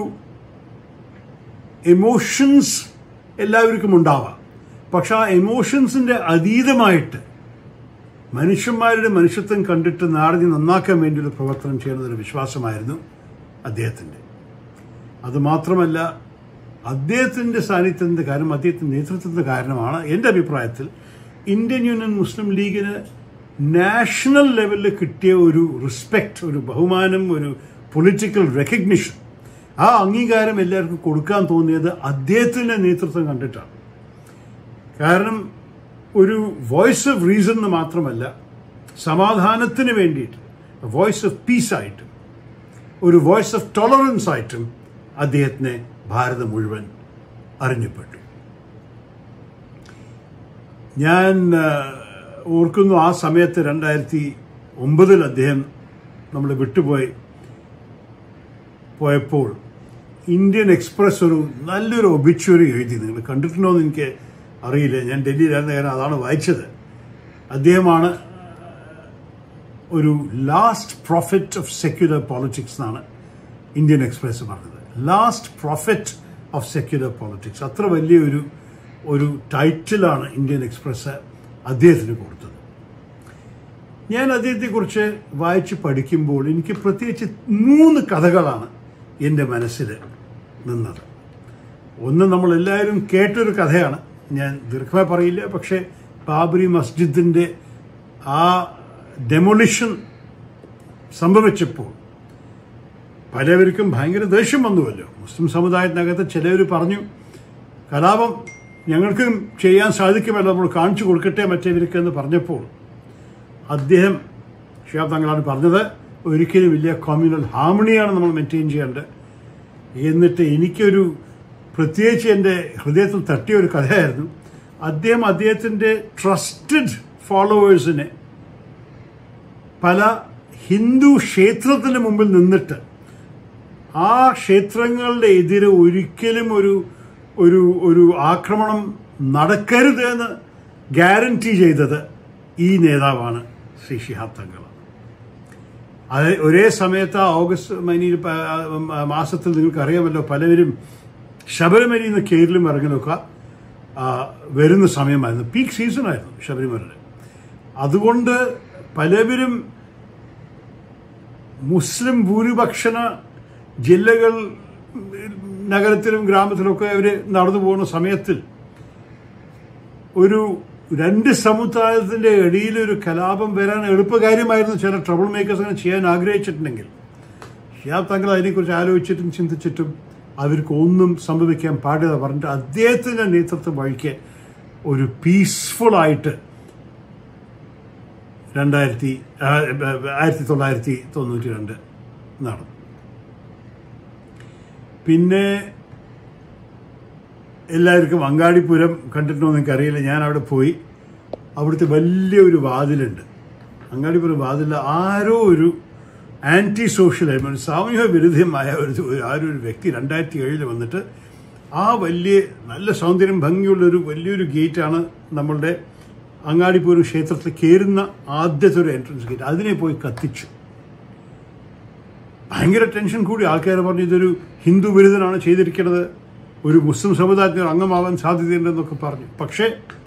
എമോഷൻസ് എല്ലാവർക്കും ഉണ്ടാവാം പക്ഷെ ആ എമോഷൻസിന്റെ അതീതമായിട്ട് മനുഷ്യന്മാരുടെ മനുഷ്യത്വം കണ്ടിട്ട് നാടിനെ നന്നാക്കാൻ വേണ്ടിയുള്ള പ്രവർത്തനം ചെയ്യുന്നതൊരു വിശ്വാസമായിരുന്നു അദ്ദേഹത്തിൻ്റെ അതുമാത്രമല്ല അദ്ദേഹത്തിൻ്റെ സാന്നിധ്യത്തിൻ്റെ കാരണം അദ്ദേഹത്തിൻ്റെ നേതൃത്വത്തിൻ്റെ കാരണമാണ് എൻ്റെ അഭിപ്രായത്തിൽ ഇന്ത്യൻ യൂണിയൻ മുസ്ലിം ലീഗിന് നാഷണൽ ലെവലിൽ കിട്ടിയ ഒരു റെസ്പെക്റ്റ് ഒരു ബഹുമാനം ഒരു പൊളിറ്റിക്കൽ റെക്കഗ്നിഷൻ ആ അംഗീകാരം എല്ലാവർക്കും കൊടുക്കാൻ തോന്നിയത് അദ്ദേഹത്തിൻ്റെ നേതൃത്വം കണ്ടിട്ടാണ് കാരണം ഒരു വോയിസ് ഓഫ് റീസൺ എന്ന് മാത്രമല്ല സമാധാനത്തിന് വേണ്ടിയിട്ട് വോയിസ് ഓഫ് പീസ് ആയിട്ടും ഒരു വോയിസ് ഓഫ് ടോളറൻസ് ആയിട്ടും അദ്ദേഹത്തിനെ ഭാരതം മുഴുവൻ അറിഞ്ഞപ്പെട്ടു ഞാൻ ആ, ഓർക്കുന്നു ആ സമയത്ത് രണ്ടായിരത്തി ഒമ്പതിൽ അദ്ദേഹം നമ്മൾ വിട്ടുപോയി പോയപ്പോൾ ഇന്ത്യൻ എക്സ്പ്രസ് ഒരു നല്ലൊരു ഒബിച്വറി എഴുതി നിങ്ങൾ കണ്ടിട്ടുണ്ടോ എന്ന് എനിക്ക് അറിയില്ല ഞാൻ ഡൽഹിയിലായിരുന്ന കാരണം അതാണ് വായിച്ചത് അദ്ദേഹമാണ് ഒരു last prophet of secular politics എന്നാണ് ഇന്ത്യൻ എക്സ്പ്രസ് പറഞ്ഞത് last prophet of secular politics അത്ര വലിയൊരു ഒരു ടൈറ്റിലാണ് ഇന്ത്യൻ എക്സ്പ്രസ് അദ്ദേഹത്തിന് കൊടുത്തത് ഞാൻ അദ്ദേഹത്തെക്കുറിച്ച് വായിച്ച് പഠിക്കുമ്പോൾ എനിക്ക് പ്രത്യേകിച്ച് മൂന്ന് കഥകളാണ് എൻ്റെ മനസ്സിൽ നിന്നത് ഒന്ന് നമ്മൾ എല്ലാവരും കേട്ടൊരു കഥയാണ് ഞാൻ ദീർഘമായി പറയില്ല പക്ഷേ ബാബരി മസ്ജിദിൻ്റെ ആ ഡെമോളിഷൻ സംഭവിച്ചപ്പോൾ പലവർക്കും ഭയങ്കര ദേഷ്യം വന്നുവല്ലോ മുസ്ലിം സമുദായത്തിനകത്ത് ചിലവർ പറഞ്ഞു കലാപം ഞങ്ങൾക്കും ചെയ്യാൻ സാധിക്കുമല്ലോ നമ്മൾ കാണിച്ചു കൊടുക്കട്ടെ മറ്റേവർക്ക് എന്ന് പറഞ്ഞപ്പോൾ അദ്ദേഹം ഷിഹാബ് തങ്ങളാണ് പറഞ്ഞത് ഒരിക്കലും ഇല്ല കമ്മ്യൂണൽ ഹാർമണിയാണ് നമ്മൾ മെയിൻറ്റെയിൻ ചെയ്യേണ്ടത് എന്നിട്ട് എനിക്കൊരു പ്രത്യേകിച്ച് എൻ്റെ ഹൃദയത്തിൽ തട്ടിയ ഒരു കഥയായിരുന്നു അദ്ദേഹം അദ്ദേഹത്തിൻ്റെ ട്രസ്റ്റഡ് ഫോളോവേഴ്സിനെ പല ഹിന്ദു ക്ഷേത്രത്തിന് മുമ്പിൽ നിന്നിട്ട് ആ ക്ഷേത്രങ്ങളുടെ എതിരെ ഒരിക്കലും ഒരു ഒരു ഒരു ആക്രമണം നടക്കരുത് എന്ന് ഗ്യാരണ്ടി ചെയ്തത് ഈ നേതാവാണ് ശ്രീ ഷിഹാബ് തങ്ങൾ അത് ഒരേ സമയത്ത് ആ ഓഗസ്റ്റ് മൈനിയിൽ പ- ആ മാസത്തിൽ നിങ്ങൾക്ക് അറിയാമല്ലോ പലവരും ശബരിമലയിൽ നിന്ന് കേരളം ഇറങ്ങലൊക്കെ ആ, വരുന്ന സമയമായിരുന്നു പീക്ക് സീസണായിരുന്നു ശബരിമലയിൽ അതുകൊണ്ട് പലവരും മുസ്ലിം ഭൂരിപക്ഷണ ജില്ലകൾ നഗരത്തിലും ഗ്രാമത്തിലൊക്കെ അവർ നടന്നു പോകുന്ന സമയത്തിൽ ഒരു രണ്ട് സമുദായത്തിന്റെ ഇടയിൽ ഒരു കലാപം വരാൻ എളുപ്പകാര്യമായിരുന്നു ചില ട്രബിൾ മേക്കേഴ്സിനെ ചെയ്യാൻ ആഗ്രഹിച്ചിട്ടുണ്ടെങ്കിൽ ഷിയാബ് തങ്ങൾ അതിനെക്കുറിച്ച് ആലോചിച്ചിട്ടും ചിന്തിച്ചിട്ടും അവർക്ക് ഒന്നും സംഭവിക്കാൻ പാടില്ല പറഞ്ഞിട്ട് അദ്ദേഹത്തിന്റെ നേതൃത്വം വഴിക്ക് ഒരു പീസ്ഫുൾ ആയിട്ട് രണ്ടായിരത്തി ആ, ആയിരത്തി തൊള്ളായിരത്തി തൊണ്ണൂറ്റി രണ്ട് നടന്നു പിന്നെ എല്ലാവർക്കും അങ്ങാടിപ്പുരം കണ്ടിട്ടുണ്ടോ എന്ന് എനിക്കറിയില്ല ഞാൻ അവിടെ പോയി അവിടുത്തെ വലിയൊരു വാതിലുണ്ട് അങ്ങാടിപ്പുരം വാതിലിൽ ആരോ ഒരു ആൻറ്റി സോഷ്യൽ ഒരു സാമൂഹ്യ വിരുദ്ധമായ ഒരു ഒരു- ആരോ ഒരു വ്യക്തി രണ്ടായിരത്തി ഏഴിൽ വന്നിട്ട് ആ വലിയ നല്ല സൗന്ദര്യം ഭംഗിയുള്ള ഒരു വലിയൊരു ഗേറ്റാണ് നമ്മളുടെ അങ്ങാടിപ്പൂര് ക്ഷേത്രത്തിൽ കയറുന്ന ആദ്യത്തെ ഒരു എൻട്രൻസ് ഗേറ്റ് അതിനെ പോയി കത്തിച്ചു ഭയങ്കര ടെൻഷൻ കൂടി ആൾക്കാർ പറഞ്ഞു ഇതൊരു ഹിന്ദു വിരുദ്ധനാണ് ചെയ്തിരിക്കുന്നത് ഒരു മുസ്ലിം സമുദായത്തിന് അംഗമാവാൻ സാധ്യതയുണ്ടെന്നൊക്കെ പറഞ്ഞു പക്ഷേ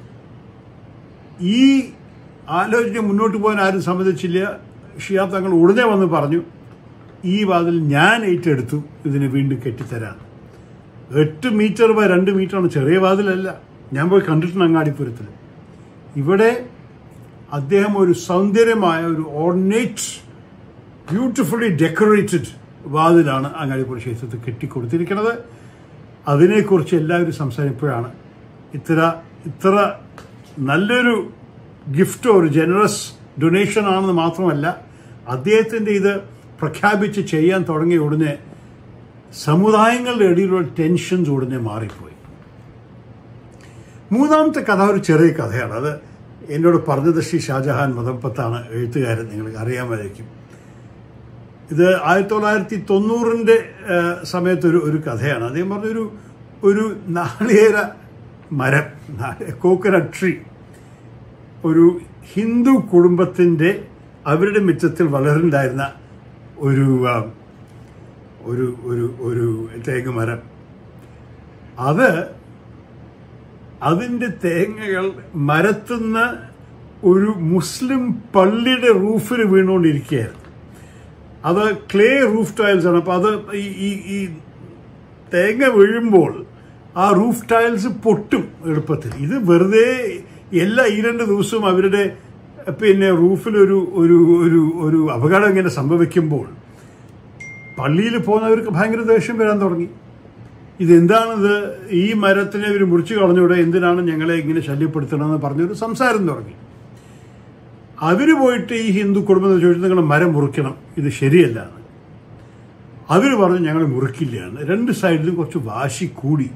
ഈ ആലോചന മുന്നോട്ട് പോകാൻ ആരും സമ്മതിച്ചില്ല ഷിയാബ് തങ്ങൾ ഉടനെ വന്ന് പറഞ്ഞു ഈ വാതിൽ ഞാൻ ഏറ്റെടുത്തു ഇതിനെ വീണ്ടും കെട്ടിത്തരാൻ എട്ട് മീറ്റർ ബൈ രണ്ട് മീറ്ററാണ് ചെറിയ വാതിലല്ല ഞാൻ പോയി കണ്ടിട്ടുണ്ട് അങ്ങാടിപ്പുരത്തിൽ ഇവിടെ അദ്ദേഹം ഒരു സൗന്ദര്യമായ ഒരു ഓർണേറ്റ് ബ്യൂട്ടിഫുള്ളി ഡെക്കറേറ്റഡ് വാതിലാണ് അങ്ങാടിപ്പുര ക്ഷേത്രത്തിൽ കെട്ടിക്കൊടുത്തിരിക്കുന്നത് അതിനെക്കുറിച്ച് എല്ലാവരും സംസാരിക്കുമ്പോഴാണ് ഇത്ര ഇത്ര നല്ലൊരു ഗിഫ്റ്റ് ഒരു ജനറസ് ഡൊണേഷൻ ആണെന്ന് മാത്രമല്ല അദ്ദേഹത്തിൻ്റെ ഇത് പ്രഖ്യാപിച്ച് ചെയ്യാൻ തുടങ്ങിയ ഉടനെ സമുദായങ്ങളുടെ ഇടയിലുള്ള ടെൻഷൻസ് ഉടനെ മാറിപ്പോയി മൂന്നാമത്തെ കഥ ഒരു ചെറിയ കഥയാണ് അത് എന്നോട് പറഞ്ഞത് ശ്രീ ഷാജഹാൻ മദമ്പത്താണ് എഴുത്തുകാരൻ നിങ്ങൾക്ക് അറിയാമായിരിക്കും ഇത് ആയിരത്തി തൊള്ളായിരത്തി തൊണ്ണൂറിൻ്റെ സമയത്ത് ഒരു ഒരു കഥയാണ് അദ്ദേഹം പറഞ്ഞൊരു ഒരു നാളികേര മരം കോക്കനട്ട് ട്രീ ഒരു ഹിന്ദു കുടുംബത്തിൻ്റെ അവരുടെ മിച്ചത്തിൽ വളരുണ്ടായിരുന്ന ഒരു ആ, ഒരു ഒരു ഒരു തേങ്ങ മരം അത് അതിൻ്റെ തേങ്ങകൾ മരത്തുനിന്ന് ഒരു മുസ്ലിം പള്ളിയുടെ റൂഫിൽ വീണുകൊണ്ടിരിക്കുകയായിരുന്നു അത് ക്ലേ റൂഫ് ടൈൽസ് ആണ് അപ്പോൾ അത് ഈ ഈ ഈ തേങ്ങ വീഴുമ്പോൾ ആ റൂഫ് ടൈൽസ് പൊട്ടും എളുപ്പത്തിൽ ഇത് വെറുതെ എല്ലാ ഈ രണ്ട് ദിവസവും അവരുടെ പിന്നെ റൂഫിലൊരു ഒരു ഒരു ഒരു അപകടം ഇങ്ങനെ സംഭവിക്കുമ്പോൾ പള്ളിയിൽ പോകുന്നവർക്ക് ഭയങ്കര ദേഷ്യം വരാൻ തുടങ്ങി ഇതെന്താണിത് ഈ മരത്തിനെ ഇവർ മുറിച്ചു കളഞ്ഞൂടെ എന്തിനാണ് ഞങ്ങളെ ഇങ്ങനെ ശല്യപ്പെടുത്തണമെന്ന് പറഞ്ഞൊരു സംസാരം തുടങ്ങി അവർ പോയിട്ട് ഈ ഹിന്ദു കുടുംബത്തിൽ ചോദിച്ചു നിങ്ങൾ മരം മുറിക്കണം ഇത് ശരിയല്ല എന്ന് അവർ പറഞ്ഞു ഞങ്ങൾ മുറിക്കില്ല എന്ന് രണ്ട് സൈഡിലും കുറച്ച് വാശി കൂടി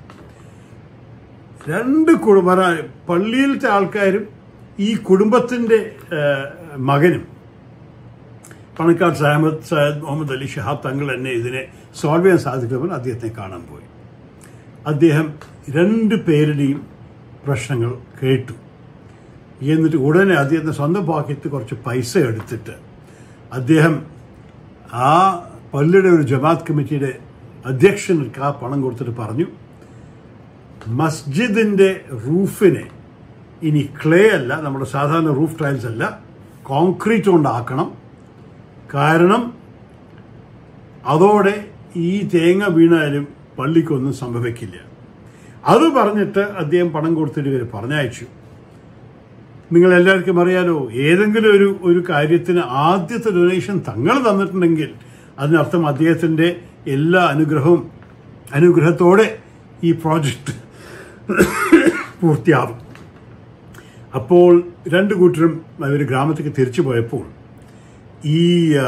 രണ്ട് കുടുംബ പള്ളിയിലത്തെ ആൾക്കാരും ഈ കുടുംബത്തിൻ്റെ മകനും പണക്കാട് സാഹമദ് സയ്യദ് മുഹമ്മദ് അലി ഷഹാബ് തങ്ങൾ തന്നെ ഇതിനെ സോൾവ് ചെയ്യാൻ സാധിക്കുമെന്ന് അദ്ദേഹത്തെ കാണാൻ പോയി അദ്ദേഹം രണ്ട് പേരുടെയും പ്രശ്നങ്ങൾ കേട്ടു എന്നിട്ട് ഉടനെ അദ്ദേഹത്തിന് സ്വന്തം പോക്കറ്റ് കുറച്ച് പൈസ എടുത്തിട്ട് അദ്ദേഹം ആ പള്ളിയുടെ ഒരു ജമാഅത്ത് കമ്മിറ്റിയുടെ അധ്യക്ഷനർക്ക് ആ പണം കൊടുത്തിട്ട് പറഞ്ഞു മസ്ജിദിന്റെ റൂഫിനെ ഇനി ക്ലേ അല്ല നമ്മുടെ സാധാരണ റൂഫ് ടൈൽസ് അല്ല കോൺക്രീറ്റ് കൊണ്ടാക്കണം കാരണം അതോടെ ഈ തേങ്ങ വീണാലും പള്ളിക്കൊന്നും സംഭവിക്കില്ല അത് പറഞ്ഞിട്ട് അദ്ദേഹം പണം കൊടുത്തിട്ട് ഇവർ പറഞ്ഞയച്ചു നിങ്ങൾ എല്ലാവർക്കും അറിയാലോ ഏതെങ്കിലും ഒരു ഒരു കാര്യത്തിന് ആദ്യത്തെ ഡൊനേഷൻ തങ്ങൾ തന്നിട്ടുണ്ടെങ്കിൽ അതിനർത്ഥം അദ്ദേഹത്തിൻ്റെ എല്ലാ അനുഗ്രഹവും അനുഗ്രഹത്തോടെ ഈ പ്രോജക്റ്റ് പൂർത്തിയാവും അപ്പോൾ രണ്ട് കൂട്ടരും അവർ ഗ്രാമത്തേക്ക് തിരിച്ചു പോയപ്പോൾ ഈ ആ,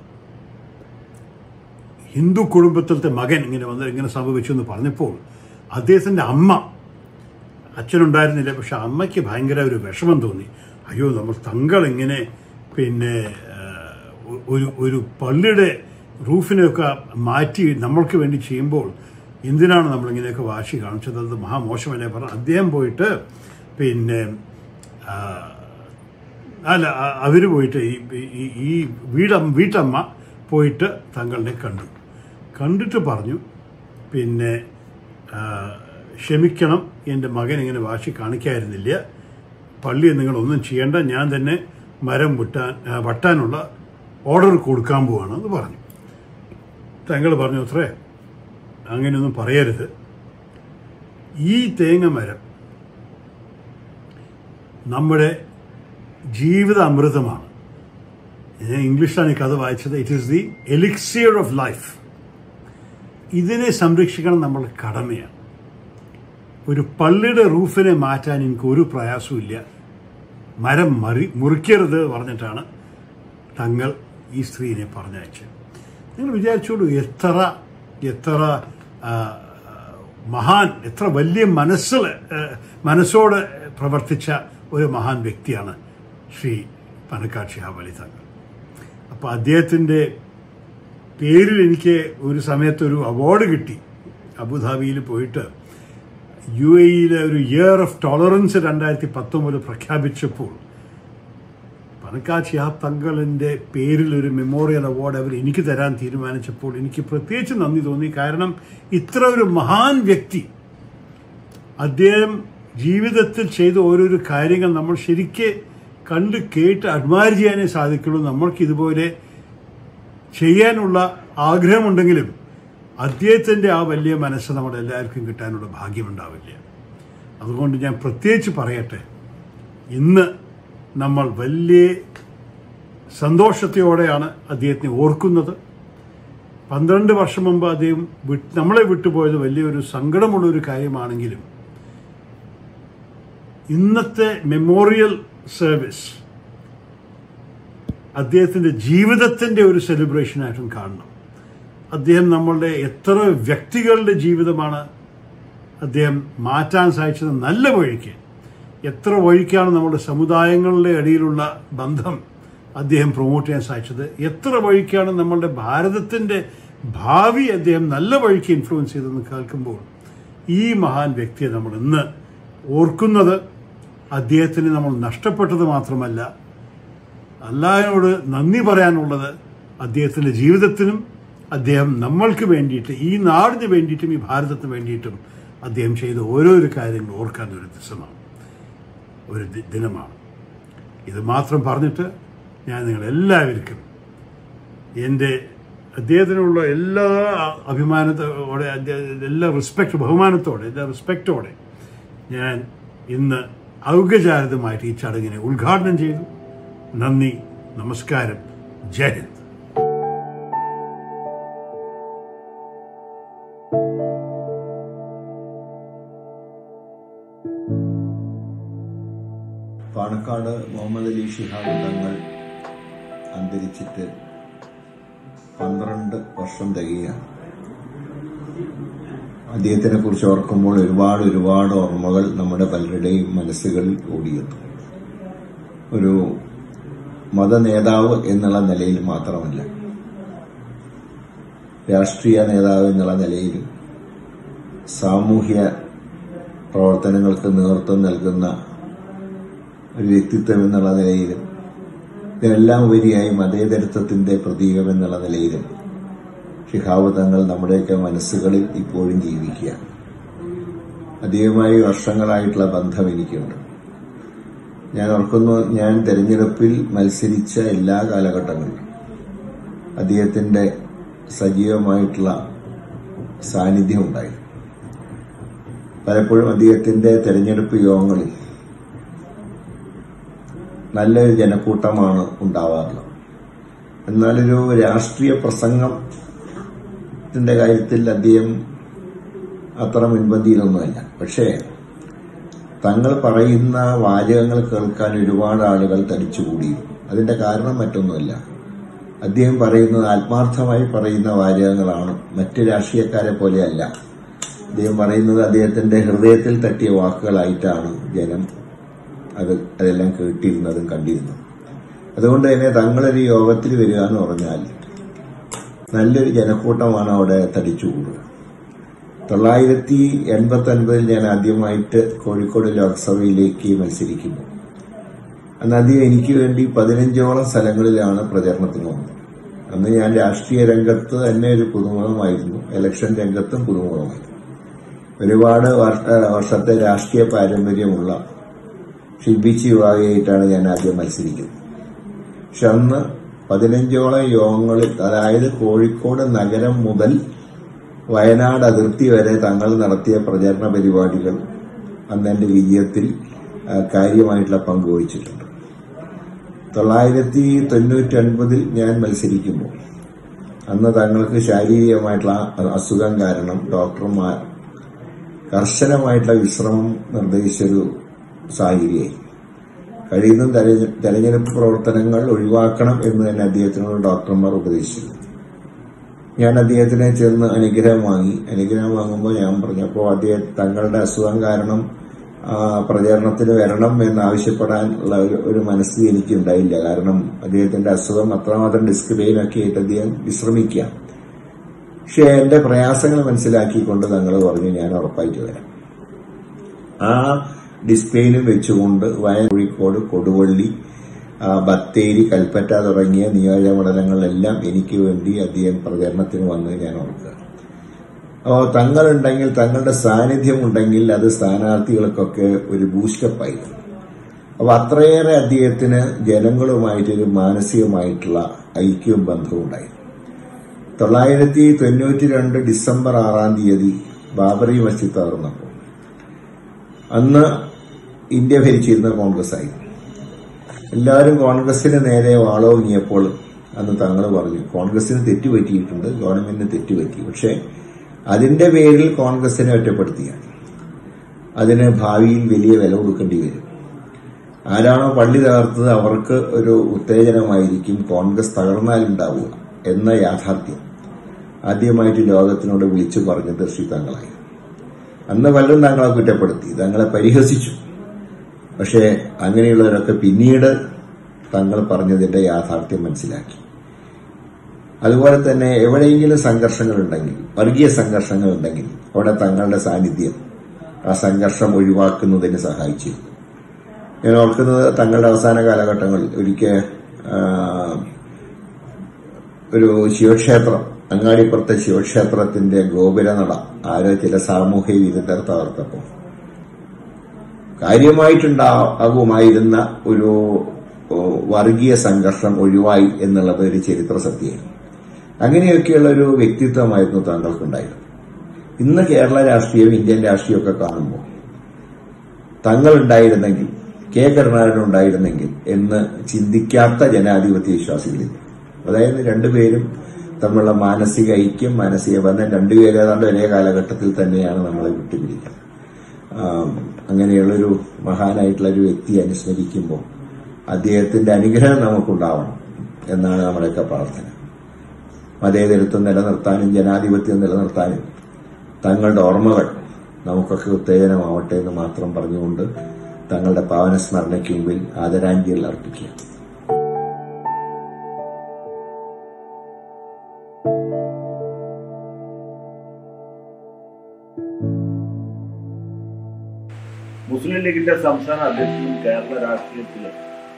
ഹിന്ദു കുടുംബത്തിലത്തെ മകൻ ഇങ്ങനെ വന്ന് ഇങ്ങനെ സംഭവിച്ചു എന്ന് പറഞ്ഞപ്പോൾ അദ്ദേഹത്തിൻ്റെ അമ്മ അച്ഛനുണ്ടായിരുന്നില്ല പക്ഷെ അമ്മയ്ക്ക് ഭയങ്കര ഒരു വിഷമം തോന്നി അയ്യോ നമ്മൾ തങ്ങൾ ഇങ്ങനെ പിന്നെ ആ, ഒരു ഒരു പള്ളിയുടെ റൂഫിനെയൊക്കെ മാറ്റി നമ്മൾക്ക് വേണ്ടി ചെയ്യുമ്പോൾ എന്തിനാണ് നമ്മളിങ്ങനെയൊക്കെ വാശി കാണിച്ചത് അത് മഹാമോശമല്ലേ പറഞ്ഞു അദ്ദേഹം പോയിട്ട് പിന്നെ ആ, അല്ല അവർ പോയിട്ട് ഈ ഈ- ഈ വീടം വീട്ടമ്മ പോയിട്ട് തങ്ങളുടെ കണ്ടു കണ്ടിട്ട് പറഞ്ഞു പിന്നെ ആ, ക്ഷമിക്കണം എൻ്റെ മകൻ ഇങ്ങനെ വാശി കാണിക്കായിരുന്നില്ല പള്ളിയെ നിങ്ങളൊന്നും ചെയ്യേണ്ട ഞാൻ തന്നെ മരം വെട്ടാൻ ആ, വെട്ടാനുള്ള ഓർഡർ കൊടുക്കാൻ പോവാണ് എന്ന് പറഞ്ഞു തങ്ങൾ പറഞ്ഞു അത്രേ അങ്ങനെയൊന്നും പറയരുത് ഈ തേങ്ങ മരം നമ്മുടെ ജീവിത അമൃതമാണ് ഞാൻ ഇംഗ്ലീഷിലാണ് ഈ കഥ വായിച്ചത് it is the elixir of life ഇതിനെ സംരക്ഷിക്കണം നമ്മുടെ കടമയാണ് ഒരു പള്ളിയുടെ റൂഫിനെ മാറ്റാൻ എനിക്ക് ഒരു പ്രയാസവും മരം മറി മുറിക്കരുത് പറഞ്ഞിട്ടാണ് തങ്ങൾ ഈ സ്ത്രീനെ പറഞ്ഞയച്ചത് നിങ്ങൾ വിചാരിച്ചോളൂ എത്ര എത്ര ആ, മഹാൻ എത്ര വലിയ മനസ്സിൽ ആ, മനസ്സോടെ പ്രവർത്തിച്ച ഒരു മഹാൻ വ്യക്തിയാണ് ശ്രീ പനക്കാട് ഷിഹാബ് അലി തങ്ങൾ അപ്പോൾ അദ്ദേഹത്തിൻ്റെ പേരിൽ എനിക്ക് ഒരു സമയത്ത് ഒരു അവാർഡ് കിട്ടി അബുദാബിയിൽ പോയിട്ട് യു എയിലെ ഒരു ഇയർ ഓഫ് ടോളറൻസ് രണ്ടായിരത്തി പത്തൊമ്പത് പ്രഖ്യാപിച്ചപ്പോൾ പണക്കാ ഷിഹാബ് തങ്കളിൻ്റെ പേരിൽ ഒരു മെമ്മോറിയൽ അവാർഡ് അവർ എനിക്ക് തരാൻ തീരുമാനിച്ചപ്പോൾ എനിക്ക് പ്രത്യേകിച്ച് നന്ദി തോന്നി കാരണം ഇത്ര ഒരു മഹാൻ വ്യക്തി അദ്ദേഹം ജീവിതത്തിൽ ചെയ്ത ഓരോരോ കാര്യങ്ങൾ നമ്മൾ ശരിക്ക് കണ്ട് കേട്ട് അഡ്മയർ ചെയ്യാനേ സാധിക്കുള്ളൂ നമ്മൾക്ക് ഇതുപോലെ ചെയ്യാനുള്ള ആഗ്രഹമുണ്ടെങ്കിലും അദ്ദേഹത്തിൻ്റെ ആ വലിയ മനസ്സ് നമ്മുടെ എല്ലാവർക്കും കിട്ടാനുള്ള ഭാഗ്യമുണ്ടാവില്ല അതുകൊണ്ട് ഞാൻ പ്രത്യേകിച്ച് പറയട്ടെ ഇന്ന് നമ്മൾ വലിയ സന്തോഷത്തോടെയാണ് അദ്ദേഹത്തിനെ ഓർക്കുന്നത് പന്ത്രണ്ട് വർഷം മുമ്പ് അദ്ദേഹം വിട്ട് നമ്മളെ വിട്ടുപോയത് വലിയൊരു സങ്കടമുള്ള ഒരു കാര്യമാണെങ്കിലും ഇന്നത്തെ മെമ്മോറിയൽ സർവീസ് അദ്ദേഹത്തിൻ്റെ ജീവിതത്തിൻ്റെ ഒരു സെലിബ്രേഷനായിട്ടും കാണണം അദ്ദേഹം നമ്മളുടെ എത്ര വ്യക്തികളുടെ ജീവിതമാണ് അദ്ദേഹം മാറ്റാൻ സാധിച്ചത് നല്ല വഴിക്ക് എത്ര വഴിക്കാണ് നമ്മുടെ സമുദായങ്ങളുടെ ഇടയിലുള്ള ബന്ധം അദ്ദേഹം പ്രൊമോട്ട് ചെയ്യാൻ സാധിച്ചത് എത്ര വഴിക്കാണ് നമ്മളുടെ ഭാരതത്തിൻ്റെ ഭാവി അദ്ദേഹം നല്ല വഴിക്ക് ഇൻഫ്ലുവൻസ് ചെയ്തെന്ന് കേൾക്കുമ്പോൾ ഈ മഹാൻ വ്യക്തിയെ നമ്മൾ ഇന്ന് ഓർക്കുന്നത് അദ്ദേഹത്തിന് നമ്മൾ നഷ്ടപ്പെട്ടത് മാത്രമല്ല അല്ലാഹിനോട് നന്ദി പറയാനുള്ളത് അദ്ദേഹത്തിൻ്റെ ജീവിതത്തിനും അദ്ദേഹം നമ്മൾക്ക് വേണ്ടിയിട്ട് ഈ നാടിന് വേണ്ടിയിട്ടും ഈ ഭാരതത്തിന് വേണ്ടിയിട്ടും അദ്ദേഹം ചെയ്ത ഓരോരോ കാര്യങ്ങൾ ഓർക്കാൻ ഒരു ദിവസമാണ് ഒരു ദി- ദിനമാണ് ഇത് മാത്രം പറഞ്ഞിട്ട് ഞാൻ നിങ്ങളെല്ലാവർക്കും എൻ്റെ അദ്ദേഹത്തിനുള്ള എല്ലാ അഭിമാനത്തോടെ അദ്ദേഹ- എല്ലാ റെസ്പെക്ട് ബഹുമാനത്തോടെ എല്ലാ റെസ്പെക്റ്റോടെ ഞാൻ ഇന്ന് ഔപചാരികമായിട്ട് ഈ ചടങ്ങിനെ ഉദ്ഘാടനം ചെയ്തു നന്ദി നമസ്കാരം ജയ് ഹിന്ദ് പാണക്കാട് മുഹമ്മദ് അലി ഷിഹാബ് തങ്ങൾ അന്തരിച്ചിട്ട് പന്ത്രണ്ട് വർഷം തികയാണ് അദ്ദേഹത്തിനെ കുറിച്ച് ഓർക്കുമ്പോൾ ഒരുപാട് ഒരുപാട് ഓർമ്മകൾ നമ്മുടെ പലരുടെയും മനസ്സുകളിൽ ഓടിയെത്തും ഒരു മതനേതാവ് എന്നുള്ള നിലയിൽ മാത്രമല്ല രാഷ്ട്രീയ നേതാവ് എന്നുള്ള നിലയിലും സാമൂഹ്യ പ്രവർത്തനങ്ങൾക്ക് നേതൃത്വം നൽകുന്ന ഒരു വ്യക്തിത്വം എന്നുള്ള നിലയിലും ഇതിനെല്ലാം ഉപരിയായി മതേതരത്വത്തിന്റെ പ്രതീകം എന്നുള്ള നിലയിലും ഷിഹാബ് തങ്ങൾ നമ്മുടെയൊക്കെ മനസ്സുകളിൽ ഇപ്പോഴും ജീവിക്കുക അധികമായി വർഷങ്ങളായിട്ടുള്ള ബന്ധം എനിക്കുണ്ട് ഞാൻ ഓർക്കുന്നു ഞാൻ തെരഞ്ഞെടുപ്പിൽ മത്സരിച്ച എല്ലാ കാലഘട്ടങ്ങളിലും അദ്ദേഹത്തിന്റെ സജീവമായിട്ടുള്ള സാന്നിധ്യം ഉണ്ടായിരുന്നു പലപ്പോഴും അദ്ദേഹത്തിന്റെ തെരഞ്ഞെടുപ്പ് യോഗങ്ങളിൽ നല്ലൊരു ജനക്കൂട്ടമാണ് ഉണ്ടാവാറുള്ളത് എന്നാലൊരു രാഷ്ട്രീയ പ്രസംഗത്തിന്റെ കാര്യത്തിൽ അദ്ദേഹം അത്ര മുൻപന്തിയിലൊന്നുമല്ല പക്ഷേ തങ്ങൾ പറയുന്ന വാചകങ്ങൾ കേൾക്കാൻ ഒരുപാട് ആളുകൾ തടിച്ചുകൂടിയിരുന്നു അതിന്റെ കാരണം മറ്റൊന്നുമല്ല അദ്ദേഹം പറയുന്നത് ആത്മാർത്ഥമായി പറയുന്ന വാചകങ്ങളാണ് മറ്റ് രാഷ്ട്രീയക്കാരെ പോലെയല്ല അദ്ദേഹം പറയുന്നത് അദ്ദേഹത്തിന്റെ ഹൃദയത്തിൽ തട്ടിയ വാക്കുകളായിട്ടാണ് ജനം അത് അതെല്ലാം കേട്ടിരുന്നതും കണ്ടിരുന്നതും അതുകൊണ്ട് തന്നെ തങ്ങളൊരു യോഗത്തിൽ വരിക എന്ന് പറഞ്ഞാൽ നല്ലൊരു ജനക്കൂട്ടമാണ് അവിടെ തടിച്ചുകൂടുക തൊള്ളായിരത്തി എൺപത്തി ഒൻപതിൽ ഞാൻ ആദ്യമായിട്ട് കോഴിക്കോട് ലോക്സഭയിലേക്ക് മത്സരിക്കുന്നു അന്ന് ആദ്യം എനിക്ക് വേണ്ടി പതിനഞ്ചോളം സ്ഥലങ്ങളിലാണ് പ്രചരണത്തിന് വന്നത് അന്ന് ഞാൻ രാഷ്ട്രീയ രംഗത്ത് തന്നെ ഒരു പുതുമുഖമായിരുന്നു ഇലക്ഷൻ രംഗത്തും പുതുമുഖമായിരുന്നു ഒരുപാട് വർഷ- വർഷത്തെ രാഷ്ട്രീയ പാരമ്പര്യമുള്ള ഷിബിച്ചി വിഭാഗമായിട്ടാണ് ഞാൻ ആദ്യം മത്സരിക്കുന്നത് പക്ഷെ അന്ന് പതിനഞ്ചോളം യോഗങ്ങളിൽ അതായത് കോഴിക്കോട് നഗരം മുതൽ വയനാട് അതിർത്തി വരെ തങ്ങൾ നടത്തിയ പ്രചരണ പരിപാടികൾ അന്ന് എന്റെ വിജയത്തിൽ ആ, കാര്യമായിട്ടുള്ള പങ്ക് വഹിച്ചിട്ടുണ്ട് തൊള്ളായിരത്തി തൊണ്ണൂറ്റി ഒൻപതിൽ ഞാൻ മത്സരിക്കുമ്പോൾ അന്ന് തങ്ങൾക്ക് ശാരീരികമായിട്ടുള്ള അസുഖം കാരണം ഡോക്ടർമാർ കർശനമായിട്ടുള്ള വിശ്രമം നിർദ്ദേശിച്ചൊരു സാഹചര്യമായി കഴിയുന്ന തെരഞ്ഞെ- തെരഞ്ഞെടുപ്പ് പ്രവർത്തനങ്ങൾ ഒഴിവാക്കണം എന്ന് തന്നെ അദ്ദേഹത്തിനോട് ഡോക്ടർമാർ ഉപദേശിച്ചു ഞാൻ അദ്ദേഹത്തിനെ ചെന്ന് അനുഗ്രഹം വാങ്ങി അനുഗ്രഹം വാങ്ങുമ്പോൾ ഞാൻ പറഞ്ഞപ്പോൾ അദ്ദേഹം തങ്ങളുടെ അസുഖം കാരണം ആ, പ്രചരണത്തിന് വരണം എന്ന് ആവശ്യപ്പെടാനുള്ള ഒരു ഒരു മനസ്ഥിതി എനിക്ക് ഉണ്ടായില്ല കാരണം അദ്ദേഹത്തിന്റെ അസുഖം അത്രമാത്രം ഡിസ്ക് പെയിനൊക്കെ ആയിട്ട് അദ്ദേഹം വിശ്രമിക്കുക പക്ഷെ എന്റെ പ്രയാസങ്ങൾ മനസ്സിലാക്കിക്കൊണ്ട് തങ്ങൾ പറഞ്ഞു ഞാൻ ഉറപ്പായിട്ട് വരാം ആ ഡിസ്പ്ലേയിലും വെച്ചുകൊണ്ട് വയനാട് കോഴിക്കോട് കൊടുവള്ളി ആ, ബത്തേരി കൽപ്പറ്റ തുടങ്ങിയ നിയോജകമണ്ഡലങ്ങളിലെല്ലാം എനിക്ക് വേണ്ടി അദ്ദേഹം പ്രചരണത്തിന് വന്നത് ഞാൻ ഓർക്കുക അപ്പോൾ തങ്ങളുണ്ടെങ്കിൽ തങ്ങളുടെ സാന്നിധ്യം ഉണ്ടെങ്കിൽ അത് സ്ഥാനാർത്ഥികൾക്കൊക്കെ ഒരു ബൂസ്റ്റപ്പായിരുന്നു അപ്പോൾ അത്രയേറെ അദ്ദേഹത്തിന് ജനങ്ങളുമായിട്ടൊരു മാനസികമായിട്ടുള്ള ഐക്യവും ബന്ധവും ഉണ്ടായിരുന്നു തൊള്ളായിരത്തി തൊണ്ണൂറ്റി രണ്ട് ഡിസംബർ ആറാം തീയതി ബാബറി മസ്ജിദ് തകർന്നപ്പോൾ അന്ന് ഇന്ത്യ ഭരിച്ചിരുന്ന കോൺഗ്രസ് ആയിരുന്നു എല്ലാവരും കോൺഗ്രസിന് നേരെ വാളോങ്ങിയപ്പോൾ അന്ന് തങ്ങൾ പറഞ്ഞു കോൺഗ്രസിന് തെറ്റുപറ്റിയിട്ടുണ്ട് ഗവൺമെന്റിന് തെറ്റുപറ്റി പക്ഷേ അതിന്റെ പേരിൽ കോൺഗ്രസിനെ ഒറ്റപ്പെടുത്തിയാണ് അതിന് ഭാവിയിൽ വലിയ വില കൊടുക്കേണ്ടി വരും ആരാണോ പള്ളി തകർത്തത് അവർക്ക് ഒരു ഉത്തേജനമായിരിക്കും കോൺഗ്രസ് തകർന്നാലുണ്ടാവുക എന്ന യാഥാർത്ഥ്യം ആദ്യമായിട്ട് ലോകത്തിനോട് വിളിച്ചു പറഞ്ഞത് ശ്രീ തങ്ങളായി അന്ന് പലരും തങ്ങളെ കുറ്റപ്പെടുത്തി തങ്ങളെ പരിഹസിച്ചു പക്ഷേ അങ്ങനെയുള്ളവരൊക്കെ പിന്നീട് തങ്ങൾ പറഞ്ഞതിന്റെ യാഥാർത്ഥ്യം മനസ്സിലാക്കി അതുപോലെ തന്നെ എവിടെയെങ്കിലും സംഘർഷങ്ങൾ ഉണ്ടെങ്കിൽ വർഗീയ സംഘർഷങ്ങൾ ഉണ്ടെങ്കിൽ അവിടെ തങ്ങളുടെ സാന്നിധ്യം ആ സംഘർഷം ഒഴിവാക്കുന്നതിന് സഹായിച്ചിരുന്നു ഞാൻ ഓർക്കുന്നത് തങ്ങളുടെ അവസാന കാലഘട്ടങ്ങളിൽ ഒരിക്കൽ ആ, ഒരു ശിവക്ഷേത്രം അങ്ങാടിപ്പുറത്തെ ശിവക്ഷേത്രത്തിന്റെ ഗോപുരനട ആരോ ചില സാമൂഹ്യ വിരുദ്ധർ തകർത്തപ്പോൾ കാര്യമായിട്ടുണ്ടാകുമായിരുന്ന ഒരു ഓ, വർഗീയ സംഘർഷം ഒഴിവായി എന്നുള്ളത് ഒരു ചരിത്ര സത്യമാണ് അങ്ങനെയൊക്കെയുള്ള ഒരു വ്യക്തിത്വമായിരുന്നു താങ്കൾക്കുണ്ടായിരുന്നത് ഇന്ന് കേരള രാഷ്ട്രീയവും ഇന്ത്യൻ രാഷ്ട്രീയമൊക്കെ കാണുമ്പോൾ തങ്ങളുണ്ടായിരുന്നെങ്കിൽ കെ കരുണാകരൻ ഉണ്ടായിരുന്നെങ്കിൽ എന്ന് ചിന്തിക്കാത്ത ജനാധിപത്യ വിശ്വാസികളില്ല അതായത് രണ്ടുപേരും തമ്മിലുള്ള മാനസിക ഐക്യം മാനസിക ബന്ധം രണ്ടുപേരും ഏതാണ്ട് ഒരേ കാലഘട്ടത്തിൽ തന്നെയാണ് നമ്മളെ വിട്ടുപിരിക്കുന്നത് ആം, അങ്ങനെയുള്ളൊരു മഹാനായിട്ടുള്ള ഒരു വ്യക്തിയെ അനുസ്മരിക്കുമ്പോൾ അദ്ദേഹത്തിന്റെ അനുഗ്രഹം നമുക്കുണ്ടാവണം എന്നാണ് നമ്മുടെയൊക്കെ പ്രാർത്ഥന മതേതരത്വം നിലനിർത്താനും ജനാധിപത്യം നിലനിർത്താനും തങ്ങളുടെ ഓർമ്മകൾ നമുക്കൊക്കെ ഉത്തേജനമാവട്ടെ എന്ന് മാത്രം പറഞ്ഞുകൊണ്ട് തങ്ങളുടെ പാവന സ്മരണയ്ക്ക് മുമ്പിൽ ആദരാഞ്ജലികൾ അർപ്പിക്കുക മുസ്ലിം ലീഗിന്റെ സംസ്ഥാന അധ്യക്ഷനും കേരള രാഷ്ട്രീയത്തിലെ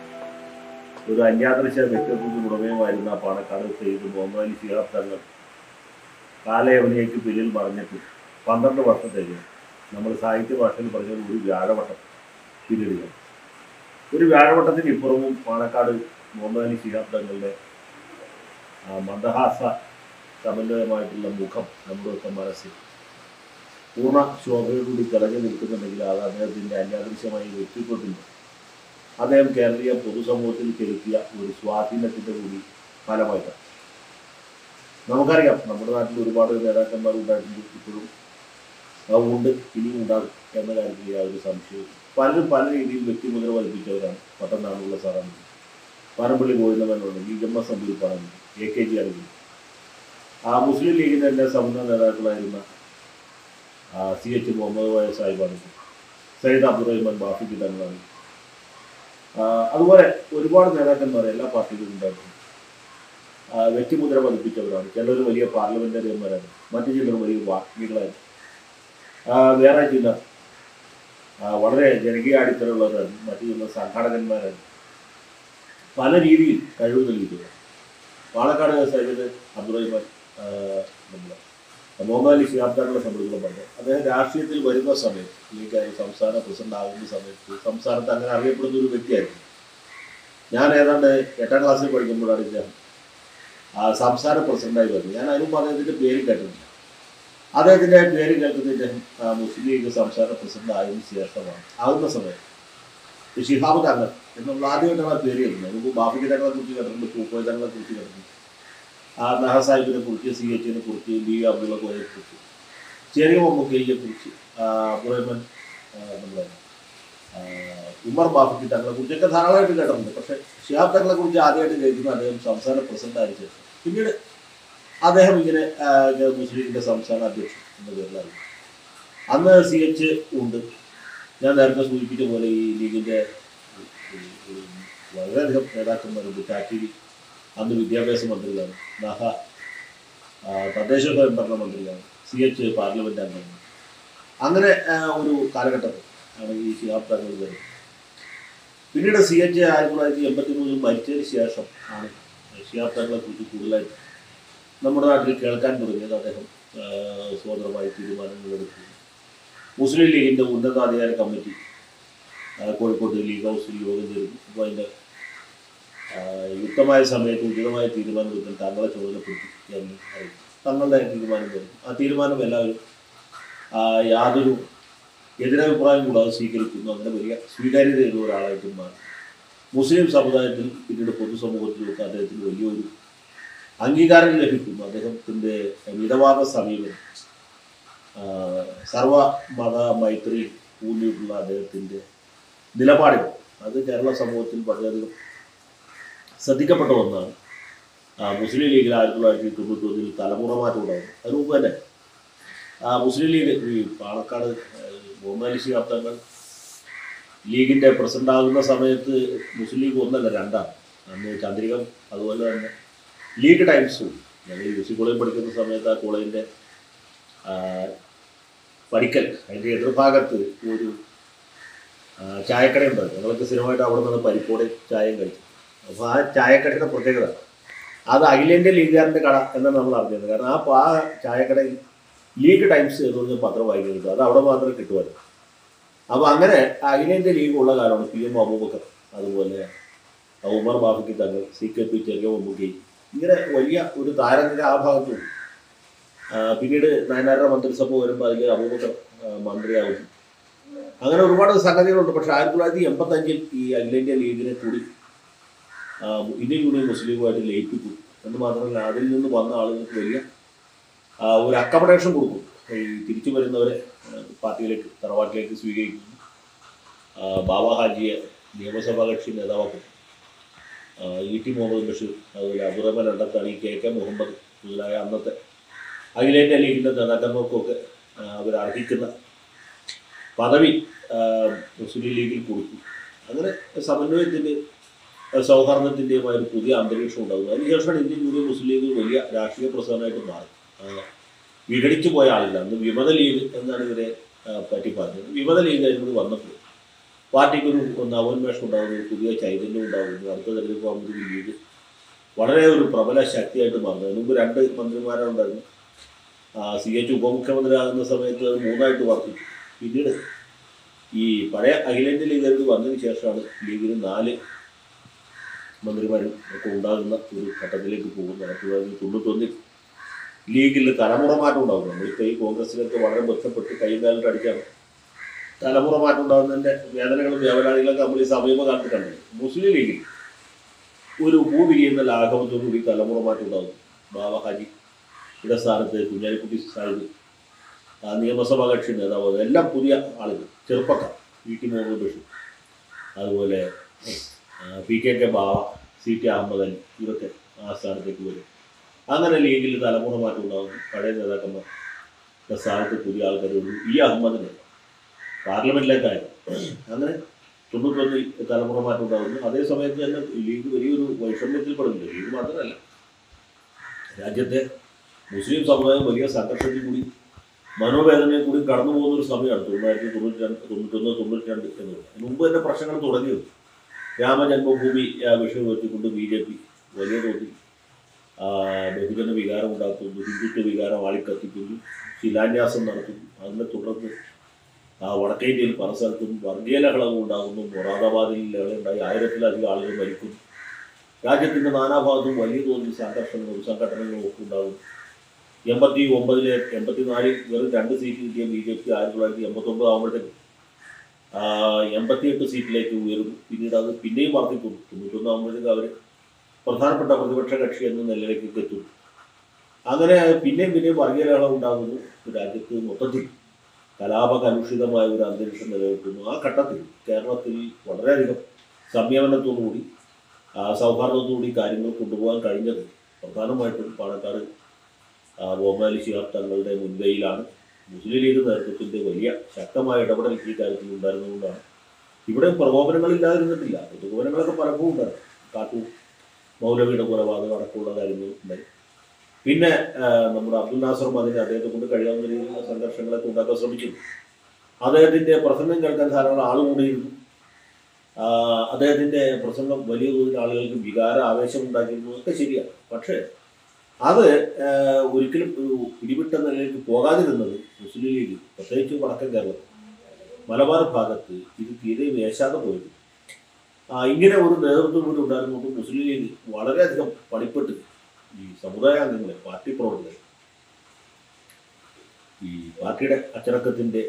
ഒരു അന്യാദൃശ വ്യക്തിത്വത്തിന് ഉടമയുമായിരുന്ന പാണക്കാട് സെയ്ദ് മുഹമ്മദ് അലി ശിഹാബ് തങ്ങൾ കാലയവനിലേക്ക് പിന്നിൽ മറിഞ്ഞിട്ട് പന്ത്രണ്ട് വർഷത്തേക്ക് നമ്മൾ സാഹിത്യ ഭാഷയിൽ പറഞ്ഞത് ഒരു വ്യാഴവട്ടം പിന്നിടുക ഒരു വ്യാഴവട്ടത്തിന് ഇപ്പുറവും പാണക്കാട് മുഹമ്മദ് അലി ശിഹാബ് തങ്ങളുടെ ആ, മന്ദഹാസ സമന്വയമായിട്ടുള്ള മുഖം നമ്മുടെയൊക്കെ മനസ്സിൽ പൂർണ്ണ ശോഭയോടുകൂടി തിളങ്ങി നിൽക്കുന്നുണ്ടെങ്കിൽ അത് അദ്ദേഹത്തിന്റെ അന്യാദൃശ്യമായ വ്യക്തിത്വത്തിന്റെ അദ്ദേഹം കേരളീയ പൊതുസമൂഹത്തിൽ ചെലുത്തിയ ഒരു സ്വാധീനത്തിന്റെ കൂടി ഫലമായിട്ടാണ് നമുക്കറിയാം നമ്മുടെ നാട്ടിൽ ഒരുപാട് നേതാക്കന്മാർ ഉണ്ടായിട്ടുണ്ട് ഇപ്പോഴും അത് ഉണ്ട് ഇനിയും ഉണ്ടാകും എന്ന കാര്യത്തിൽ യാതൊരു സംശയവും പലരും പല രീതിയിൽ വ്യക്തിമുദ്ര പതിപ്പിച്ചവരാണ് പട്ടനാടുള്ള സാറാണ് പാരമ്പള്ളി ഗോവിന്ദമേനുണ്ട് ഇ എം എസ് അബ്ദുൽ പറഞ്ഞു എ കെ ജി ആണെങ്കിൽ ആ മുസ്ലിം ലീഗിന്റെ തന്നെ സമുന്നത നേതാക്കളായിരുന്ന ആ, സി എച്ച് മുഹമ്മദ് കോയ സാഹിബാണ് സയ്യിദ് അബ്ദുറഹിമാൻ ബാഫിക്ക് തങ്ങളാണ് ആ, അതുപോലെ ഒരുപാട് നേതാക്കന്മാർ എല്ലാ പാർട്ടിയിലും ഉണ്ടായിരുന്നു ആ, വ്യക്തിമുദ്ര പതിപ്പിച്ചവരാണ് ചിലർ വലിയ പാർലമെന്ററിയന്മാരാണ് മറ്റു ചിലർ വലിയ വാഗ്മികളായിരുന്നു ആ, വേറെ ചിലർ ആ, വളരെ ജനകീയ അടിത്തറയുള്ളവരാണ് മറ്റു ചിലർ സംഘാടകന്മാരാണ് പല രീതിയിൽ കഴിവ് തെളിയിച്ചവർ പാലക്കാട് സയ്യിദ് അബ്ദുറഹിമാൻ ആ, നമ്മുടെ മുഹമ്മദ് അലി ശിഹാബ് തങ്ങളുടെ സംബന്ധിച്ചുള്ള പറഞ്ഞു അദ്ദേഹം രാഷ്ട്രീയത്തിൽ വരുന്ന സമയത്ത് ലീഗ് സംസ്ഥാന പ്രസിഡന്റ് ആകുന്ന സമയത്ത് സംസ്ഥാനത്ത് അങ്ങനെ അറിയപ്പെടുന്ന ഒരു വ്യക്തിയായിരുന്നു ഞാൻ ഏതാണ്ട് എട്ടാം ക്ലാസ്സിൽ പഠിക്കുമ്പോഴാണ് ഇദ്ദേഹം ആ സംസ്ഥാന പ്രസിഡന്റായി വരുന്നത് ഞാൻ അതിനും അദ്ദേഹത്തിന്റെ പേര് കേട്ടിട്ടില്ല അദ്ദേഹത്തിന്റെ പേര് കേൾക്കുന്നത് ഇദ്ദേഹം ആ, മുസ്ലിം ലീഗ് സംസ്ഥാന പ്രസിഡന്റ് ആയതിനു ശേഷമാണ് ആകുന്ന സമയത്ത് ഈ ഷിഹാബ് തങ്ങൾ എന്നുള്ള ആദ്യമായിട്ടാണ് ആ പേര് കേൾക്കുന്നത് മുമ്പ് ബാബിക്ക് തങ്ങളെ കുറിച്ച് കേട്ടിട്ടുണ്ട് പൂക്കോയ് തങ്ങളെ കുറിച്ച് കേട്ടിട്ടുണ്ട് ആ നഹ സാഹിബിനെ കുറിച്ച് സി എച്ചിനെ കുറിച്ച് ബി അബ്ദുള്ള കോയെ കുറിച്ച് ചെറിയ മമ്മൂക്കയെ കുറിച്ച് അബ്ദുറഹ്മാൻ ആ, നമ്മുടെ ആ, ഉമർ ബാഫിക്ക് തങ്ങളെ കുറിച്ചൊക്കെ ധാരാളമായിട്ട് കേട്ടിട്ടുണ്ട് പക്ഷെ ഷിഹാബ് തങ്ങളെ കുറിച്ച് ആദ്യമായിട്ട് കേൾക്കുന്നത് അദ്ദേഹം സംസ്ഥാന പ്രസിഡന്റ് ആയ ശേഷം പിന്നീട് അദ്ദേഹം ഇങ്ങനെ ആ, മുസ്ലിം ലീഗിന്റെ സംസ്ഥാന അധ്യക്ഷൻ എന്ന പേരിലാണ് അന്ന് സി എച്ച് ഉണ്ട് ഞാൻ നേരത്തെ സൂചിപ്പിച്ച പോലെ ഈ ലീഗിന്റെ ഈ- ഈ വളരെയധികം നേതാക്കന്മാരുണ്ട് ചാറ്റിരി അന്ന് വിദ്യാഭ്യാസ മന്ത്രിയാണ് നഹ ആ, തദ്ദേശ സ്വയംഭരണ മന്ത്രിയാണ് സി എച്ച് പാർലമെന്റ് അംഗമാണ് അങ്ങനെ ആ, ഒരു കാലഘട്ടത്തിൽ ആണ് ഈ ശിഹാബ് തങ്ങൾ വരുന്നത് പിന്നീട് സി എച്ച് ആയിരത്തി തൊള്ളായിരത്തി എൺപത്തി മൂന്നിൽ മരിച്ചതിന് ശേഷം ആണ് ശിഹാബ് തങ്ങളെ കുറിച്ച് കൂടുതലായിട്ട് നമ്മുടെ നാട്ടിൽ കേൾക്കാൻ തുടങ്ങിയത് അദ്ദേഹം ആ, സ്വതന്ത്രമായി തീരുമാനങ്ങൾ എടുക്കുന്നു മുസ്ലിം ലീഗിൻ്റെ ഉന്നതാധികാര കമ്മിറ്റി ആ, കോഴിക്കോട് ലീഗ് ഹൗസിൽ യോഗം ചേരുന്നു അപ്പോൾ അതിൻ്റെ ആ, യുക്തമായ സമയത്ത് ഉചിതമായ തീരുമാനം എടുക്കാൻ തങ്ങളെ ചുമതലപ്പെടുത്തി എന്ന് അറിയിച്ചു തങ്ങളുടെ തീരുമാനം വരും ആ തീരുമാനം എല്ലാവരും ആ, യാതൊരു എതിരഭിപ്രായം കൂടാതെ സ്വീകരിക്കുന്നു അങ്ങനെ വലിയ സ്വീകാര്യതയുള്ള ഒരാളായിട്ട് മാറി മുസ്ലിം സമുദായത്തിൽ പിന്നീട് പൊതുസമൂഹത്തിലൊക്കെ അദ്ദേഹത്തിന് വലിയൊരു അംഗീകാരം ലഭിക്കുന്നു അദ്ദേഹത്തിൻ്റെ മിതവാദ സമീപനം ആ, സർവമത മൈത്രി ഊന്നിയിട്ടുള്ള അദ്ദേഹത്തിൻ്റെ നിലപാടുകൾ അത് കേരള സമൂഹത്തിൽ വളരെയധികം ശ്രദ്ധിക്കപ്പെട്ട ഒന്നാണ് ആ, മുസ്ലിം ലീഗിൽ ആയിരത്തി തൊള്ളായിരത്തി തൊണ്ണൂറ്റി ഒന്നിൽ തലമുറ മാറ്റം ഉണ്ടാകും അതിന് മുമ്പ് തന്നെ ആ, മുസ്ലിം ലീഗ് ഈ പാലക്കാട് മുഹമ്മദ് അലി ശിഹാബ് തങ്ങൾ ലീഗിൻ്റെ പ്രസിഡന്റ് ആകുന്ന സമയത്ത് മുസ്ലിം ലീഗ് ഒന്നല്ല രണ്ടാണ് അന്ന് ചന്ദ്രികം അതുപോലെ തന്നെ ലീഗ് ടൈംസും ഞങ്ങൾ യു സി കോളേജ് പഠിക്കുന്ന സമയത്ത് ആ കോളേജിൻ്റെ പഠിക്കൽ അതിൻ്റെ എതിർഭാഗത്ത് ഒരു ആ, ചായക്കട ഉണ്ടായിരുന്നു ഞങ്ങൾക്ക് സ്ഥിരമായിട്ട് അവിടെ നിന്ന് പരിപ്പോടെ ചായയും കഴിച്ചു അപ്പോൾ ആ ചായക്കടയുടെ പ്രത്യേകത അത് അഖിലേന്ത്യാ ലീഗുകാരൻ്റെ കട എന്നാണ് നമ്മൾ അറിഞ്ഞത് കാരണം ആ പ- ആ ചായക്കടയിൽ ലീഗ് ടൈംസ് എന്ന് പറഞ്ഞ പത്രം വായിക്കാൻ കിട്ടും അത് അവിടെ മാത്രമേ കിട്ടുമായിരുന്നു അപ്പോൾ അങ്ങനെ അഖിലേന്ത്യാ ലീഗ് ഉള്ള കാലമാണ് പി എം അബൂബക്കർ അതുപോലെ ഉമർ ബാഫിക്ക് തങ്ങൾ സി കെ പി ചെറിയ മമ്മൂക്കി ഇങ്ങനെ വലിയ ഒരു താരനിര ആ ഭാഗത്തുണ്ട് ആ, പിന്നീട് നയനാര മന്ത്രിസഭ വരുമ്പോൾ അതിൽ അബൂബക്കർ ആ, മന്ത്രിയാകുന്നു അങ്ങനെ ഒരുപാട് സംഗതികളുണ്ട് പക്ഷേ ആയിരത്തി തൊള്ളായിരത്തി എൺപത്തഞ്ചിൽ ഈ അഖിലേന്ത്യാ ലീഗിനെ കൂടി ആ, ഇന്ത്യൻ യൂണിയൻ മുസ്ലിം ലീഗുമായിട്ട് ലയിപ്പിക്കും എന്ന് മാത്രമല്ല അതിൽ നിന്ന് വന്ന ആളുകൾക്ക് വലിയ ആ, ഒരു അക്കമഡേഷൻ കൊടുക്കും ഈ തിരിച്ചു വരുന്നവരെ ആ, പാർട്ടിയിലേക്ക് തറവാട്ടിലേക്ക് സ്വീകരിക്കുന്നു ആ, ബാബ ഹാജിയെ നിയമസഭാ കക്ഷി നേതാവാക്കും ആ, ഇ ടി മുഹമ്മദ് ബഷീർ അതുപോലെ അബുറഹ്മാൻ അണ്ടത്താണി കെ കെ മുഹമ്മദ് മുതലായ അന്നത്തെ അഖിലേന്ത്യാ ലീഗിൻ്റെ നേതാക്കന്മാർക്കൊക്കെ ആ, അവർ അർഹിക്കുന്ന പദവി ആ, മുസ്ലിം ലീഗിൽ കൊടുക്കും അങ്ങനെ സമന്വയത്തിൻ്റെ സൗഹാർദ്ദത്തിൻ്റെയുമായ ഒരു പുതിയ അന്തരീക്ഷം ഉണ്ടാകുന്നു അതിനുശേഷമാണ് ഇന്ത്യൻ യൂണിയൻ മുസ്ലിം ലീഗ് വലിയ രാഷ്ട്രീയ പ്രസ്ഥാനമായിട്ട് മാറി ആ, വിഘടിച്ചു പോയ ആളില്ല അന്ന് വിമത ലീഗ് എന്നാണ് ഇവരെ ആ, പറ്റി പറഞ്ഞത് വിമത ലീഗ് ആയിരുന്നു വന്നപ്പോൾ പാർട്ടിക്ക് ഒരു നവോന്മേഷം ഉണ്ടാകുന്നു പുതിയ ചൈതന്യം ഉണ്ടാകുന്നു അടുത്ത തെരഞ്ഞെടുപ്പ് ആകുമ്പോൾ ലീഗ് വളരെ ഒരു പ്രബല ശക്തിയായിട്ട് മാറുന്നു അതിന് മുമ്പ് രണ്ട് മന്ത്രിമാരുണ്ടായിരുന്നു സി എച്ച് ഉപമുഖ്യമന്ത്രിയാകുന്ന സമയത്ത് അത് മൂന്നായിട്ട് വർദ്ധിച്ചു പിന്നീട് ഈ പഴയ അഖിലേന്ത്യാ ലീഗുകാർക്ക് വന്നതിന് ശേഷമാണ് ലീഗിന് നാല് മന്ത്രിമാരും ഒക്കെ ഉണ്ടാകുന്ന ഒരു ഘട്ടത്തിലേക്ക് പോകുന്നത് ആയിരത്തി തൊള്ളായിരത്തി തൊണ്ണൂറ്റൊന്നിൽ ലീഗിൽ തലമുറ മാറ്റം ഉണ്ടാകുന്നു നമ്മളിപ്പോൾ ഈ കോൺഗ്രസിലൊക്കെ വളരെ ബന്ധപ്പെട്ട് കൈയും കാലിട്ട് അടിച്ചാണ് തലമുറ മാറ്റം ഉണ്ടാകുന്നതിൻ്റെ വേദനകളും വ്യാപരാധികളൊക്കെ നമ്മൾ ഈ സമീപകാലത്ത് കണ്ടത് മുസ്ലിം ലീഗിൽ ഒരു പൂ വിരിയുന്ന ലാഘവത്തോടുകൂടി തലമുറ മാറ്റം ഉണ്ടാകുന്നു ബാബ ഹാജി ഇവിടെ സ്ഥാനത്ത് കുഞ്ഞാലിക്കുട്ടി സാഹിബ് ആ നിയമസഭാ കക്ഷി നേതാവ് എല്ലാം പുതിയ ആളുകൾ ചെറുപ്പക്കാർ പി ടി മുഹമ്മദ് ബഷീർ അതുപോലെ ആ, P K K Bava C T Ahammed Ali ഇവരൊക്കെ ആ സ്ഥാനത്തേക്ക് വരും അങ്ങനെ ലീഗിൽ തലമുറ മാറ്റം ഉണ്ടാകുന്നു പഴയ നേതാക്കന്മാർ സ്ഥാനത്ത് പുതിയ ആൾക്കാർ വന്നു ഇ അഹമ്മദിനെ പാർലമെന്റിലേക്കായിരുന്നു അങ്ങനെ തൊണ്ണൂറ്റൊന്നിൽ തലമുറ മാറ്റം ഉണ്ടാകുന്നു അതേ സമയത്ത് തന്നെ ലീഗ് വലിയൊരു വൈഷമ്യത്തിൽ പെടുന്നുണ്ട് ലീഗ് മാത്രമല്ല രാജ്യത്തെ മുസ്ലിം സമുദായം വലിയ സംഘർഷത്തിൽ കൂടി മനോവേദനയിൽ കൂടി കടന്നു പോകുന്ന ഒരു സമയമാണ് തൊള്ളായിരത്തി തൊണ്ണൂറ്റി രണ്ട് തൊണ്ണൂറ്റൊന്ന് തൊണ്ണൂറ്റി രണ്ട് എന്നുള്ളത് അതിന് മുമ്പ് തന്നെ പ്രശ്നങ്ങൾ തുടങ്ങിയത് രാമജന്മഭൂമി ആ, വിഷയം വെച്ചുകൊണ്ട് ബി ജെ പി വലിയ തോതിൽ ആ, ബഹുജന വികാരം ഉണ്ടാക്കുന്നു ഹിന്ദുത്വ വികാരം ആളിക്കത്തിക്കുന്നു ശിലാന്യാസം നടത്തുന്നു അതിനെ തുടർന്ന് ആ വടക്കേ ഇന്ത്യയിൽ പല സ്ഥലത്തും വർഗീയ ലഹളവും ഉണ്ടാകുന്നു മൊറാദാബാദിൽ ലഹളയുണ്ടായി ആയിരത്തിലധികം ആളുകൾ മരിക്കുന്നു രാജ്യത്തിൻ്റെ നാനാഭാഗത്തും വലിയ തോതിൽ സംഘർഷങ്ങളും സംഘടനകളും ഒക്കെ ഉണ്ടാകുന്നു എൺപത്തി ഒമ്പതിലെ എൺപത്തി നാലിൽ വെറും രണ്ട് സീറ്റ് കിട്ടിയ ബി ജെ പി ആയിരത്തി തൊള്ളായിരത്തി എൺപത്തൊമ്പത് ആകുമ്പോഴത്തേക്കും എൺപത്തിയെട്ട് സീറ്റിലേക്ക് ഉയർന്നു പിന്നീട് അത് പിന്നെയും വർദ്ധിക്കുന്നു തൊണ്ണൂറ്റൊന്ന് ആകുമ്പോഴത്തേക്ക് അവർ പ്രധാനപ്പെട്ട പ്രതിപക്ഷ കക്ഷി എന്ന നിലയിലേക്ക് എത്തുന്നു അങ്ങനെ പിന്നെയും പിന്നെയും വർഗീയ ലഹളം ഉണ്ടാകുന്നു രാജ്യത്ത് മൊത്തത്തിൽ കലാപകലുഷിതമായ ഒരു അന്തരീക്ഷം നിലനിൽക്കുന്നു ആ ഘട്ടത്തിൽ കേരളത്തിൽ വളരെയധികം സംയമനത്തോടുകൂടി ആ, സൗഹാർദ്ദത്തോടുകൂടി കാര്യങ്ങൾ കൊണ്ടുപോകാൻ കഴിഞ്ഞത് പ്രധാനമായിട്ടും പാണക്കാട് ആ, മുഹമ്മദ് അലി ശിഹാബ് തങ്ങളുടെ മുൻകൈയിലാണ് മുസ്ലിം ലീഗ് നേതൃത്വത്തിൻ്റെ വലിയ ശക്തമായ ഇടപെടൽ ഈ കാര്യത്തിൽ ഉണ്ടായിരുന്നതുകൊണ്ടാണ് ഇവിടെ പ്രകോപനങ്ങളില്ലാതിരുന്നിട്ടില്ല പ്രകോപനങ്ങളൊക്കെ പലപ്പോഴും ഉണ്ടായിരുന്നു കാട്ടു മൗലവിയുടെ കൊലപാതകം അടക്കമുള്ള കാര്യങ്ങൾ ഉണ്ടായി പിന്നെ ആ, നമ്മുടെ അബ്ദുൽ നാസറും അതിന് അദ്ദേഹത്തെ കൊണ്ട് കഴിയാവുന്ന രീതിയിലുള്ള സംഘർഷങ്ങളൊക്കെ ഉണ്ടാക്കാൻ ശ്രമിച്ചു അദ്ദേഹത്തിൻ്റെ പ്രസംഗം കേൾക്കാൻ ധാരാളം ആൾ കൂടിയിരുന്നു ആ, അദ്ദേഹത്തിൻ്റെ പ്രസംഗം വലിയ തോതിൽ ആളുകൾക്ക് വികാര ആവേശം ഉണ്ടാക്കിയിരുന്നു ഒക്കെ ശരിയാണ് പക്ഷേ അത് ആ, ഒരിക്കലും ഒരു പിടിവിട്ട നിലയിലേക്ക് പോകാതിരുന്നത് മുസ്ലിം ലീഗ് പ്രത്യേകിച്ച് വടക്കൻ കേരളത്തിൽ മലബാർ ഭാഗത്ത് ഇത് തീരെ വേശാതെ പോയിരുന്നു ആ, ഇങ്ങനെ ഒരു നേതൃത്വം കൂടി ഉണ്ടായിരുന്നുകൊണ്ട് മുസ്ലിം ലീഗ് വളരെയധികം പണിപ്പെട്ട് ഈ സമുദായാംഗങ്ങളെ പാർട്ടി പ്രവർത്തകരെ ഈ പാർട്ടിയുടെ അച്ചടക്കത്തിൻ്റെ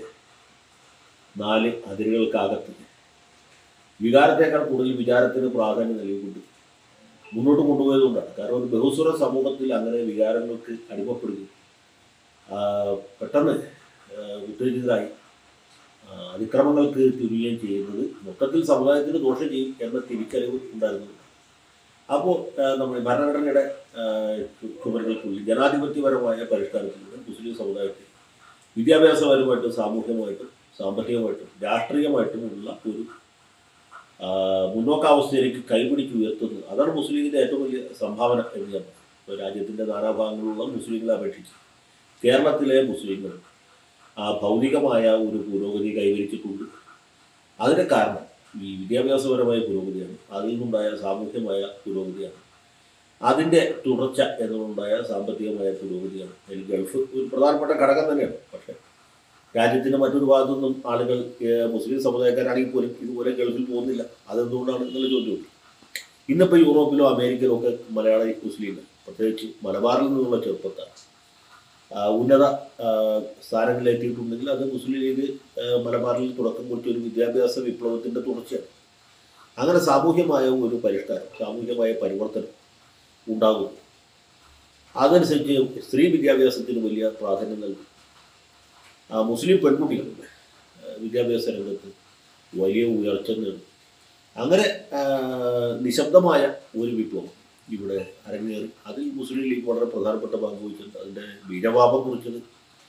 നാല് അതിരുകൾക്കകത്ത് വികാരത്തേക്കാൾ കൂടുതൽ വിചാരത്തിന് പ്രാധാന്യം നൽകിക്കൊണ്ട് മുന്നോട്ട് കൊണ്ടുപോയതുകൊണ്ടാണ് കാരണം ഒരു ബഹുസ്വര സമൂഹത്തിൽ അങ്ങനെ വികാരങ്ങൾക്ക് അടിമപ്പെടുകയും ആ, പെട്ടെന്ന് ആ, ഉത്തേജിതരായി ആ, അതിക്രമങ്ങൾക്ക് തിരിയുകയും ചെയ്യുന്നത് മൊത്തത്തിൽ സമുദായത്തിന് ദോഷം ചെയ്യും എന്ന തിരിച്ചറിവ് ഉണ്ടായിരുന്നു അപ്പോൾ നമ്മുടെ ഭരണഘടനയുടെ ആ, ചു- ചുമരുകൾക്കുള്ളിൽ ജനാധിപത്യപരമായ പരിഷ്കാരത്തിലൂടെ മുസ്ലിം സമുദായത്തിൽ വിദ്യാഭ്യാസപരമായിട്ടും സാമൂഹ്യമായിട്ടും സാമ്പത്തികമായിട്ടും രാഷ്ട്രീയമായിട്ടും ഉള്ള ഒരു ആ, മുന്നോക്കാവസ്ഥയിലേക്ക് കൈപിടിച്ച് ഉയർത്തുന്നത് അതാണ് മുസ്ലിം ലീഗിൻ്റെ ഏറ്റവും വലിയ സംഭാവന എന്ന് ഞാൻ പറയും ഇപ്പോൾ രാജ്യത്തിൻ്റെ നാനാഭാഗങ്ങളിലുള്ള മുസ്ലിങ്ങളെ അപേക്ഷിച്ച് കേരളത്തിലെ മുസ്ലിങ്ങൾ ആ ഭൗതികമായ ഒരു പുരോഗതി കൈവരിച്ചിട്ടുണ്ട് അതിന് കാരണം ഈ വിദ്യാഭ്യാസപരമായ പുരോഗതിയാണ് അതിൽ നിന്നുണ്ടായ സാമൂഹ്യമായ പുരോഗതിയാണ് അതിൻ്റെ തുടർച്ച എന്നുണ്ടായ സാമ്പത്തികമായ പുരോഗതിയാണ് അതിൽ ഗൾഫ് ഒരു പ്രധാനപ്പെട്ട ഘടകം തന്നെയാണ് പക്ഷേ രാജ്യത്തിൻ്റെ മറ്റൊരു ഭാഗത്തു നിന്നും ആളുകൾ ഏഹ്, മുസ്ലിം സമുദായക്കാരാണെങ്കിൽ പോലും ഇതുപോലെ ഗൾഫിൽ പോകുന്നില്ല അതെന്തുകൊണ്ടാണ് എന്നുള്ള ചോദ്യമുണ്ട് ഇന്നിപ്പോൾ യൂറോപ്പിലോ അമേരിക്കയിലോ ഒക്കെ മലയാളി മുസ്ലിങ്ങൾ പ്രത്യേകിച്ച് മലബാറിൽ നിന്നുള്ള ചെറുപ്പക്കാർ ആ, ഉന്നത ആ, സ്ഥാനങ്ങളിലെത്തിയിട്ടുണ്ടെങ്കിൽ അത് മുസ്ലിം ലീഗ് ആ, മലബാറിൽ തുടക്കം കുറിച്ച ഒരു വിദ്യാഭ്യാസ വിപ്ലവത്തിൻ്റെ തുടർച്ചയാണ് അങ്ങനെ സാമൂഹ്യമായ ഒരു പരിഷ്കാരം സാമൂഹ്യമായ പരിവർത്തനം ഉണ്ടാകും അതനുസരിച്ച് സ്ത്രീ വിദ്യാഭ്യാസത്തിന് വലിയ പ്രാധാന്യം നൽകും ആ, മുസ്ലിം പെൺകുട്ടികളുടെ ആ, വിദ്യാഭ്യാസ രംഗത്ത് വലിയ ഉയർച്ച നേടും അങ്ങനെ ആ, നിശബ്ദമായ ഒരു വിപ്ലവം ഇവിടെ അരങ്ങേറി അതിൽ മുസ്ലിം ലീഗ് വളരെ പ്രധാനപ്പെട്ട പങ്ക് വഹിച്ചിട്ടുണ്ട് അതിൻ്റെ ബീജപാപം കുറിച്ചത്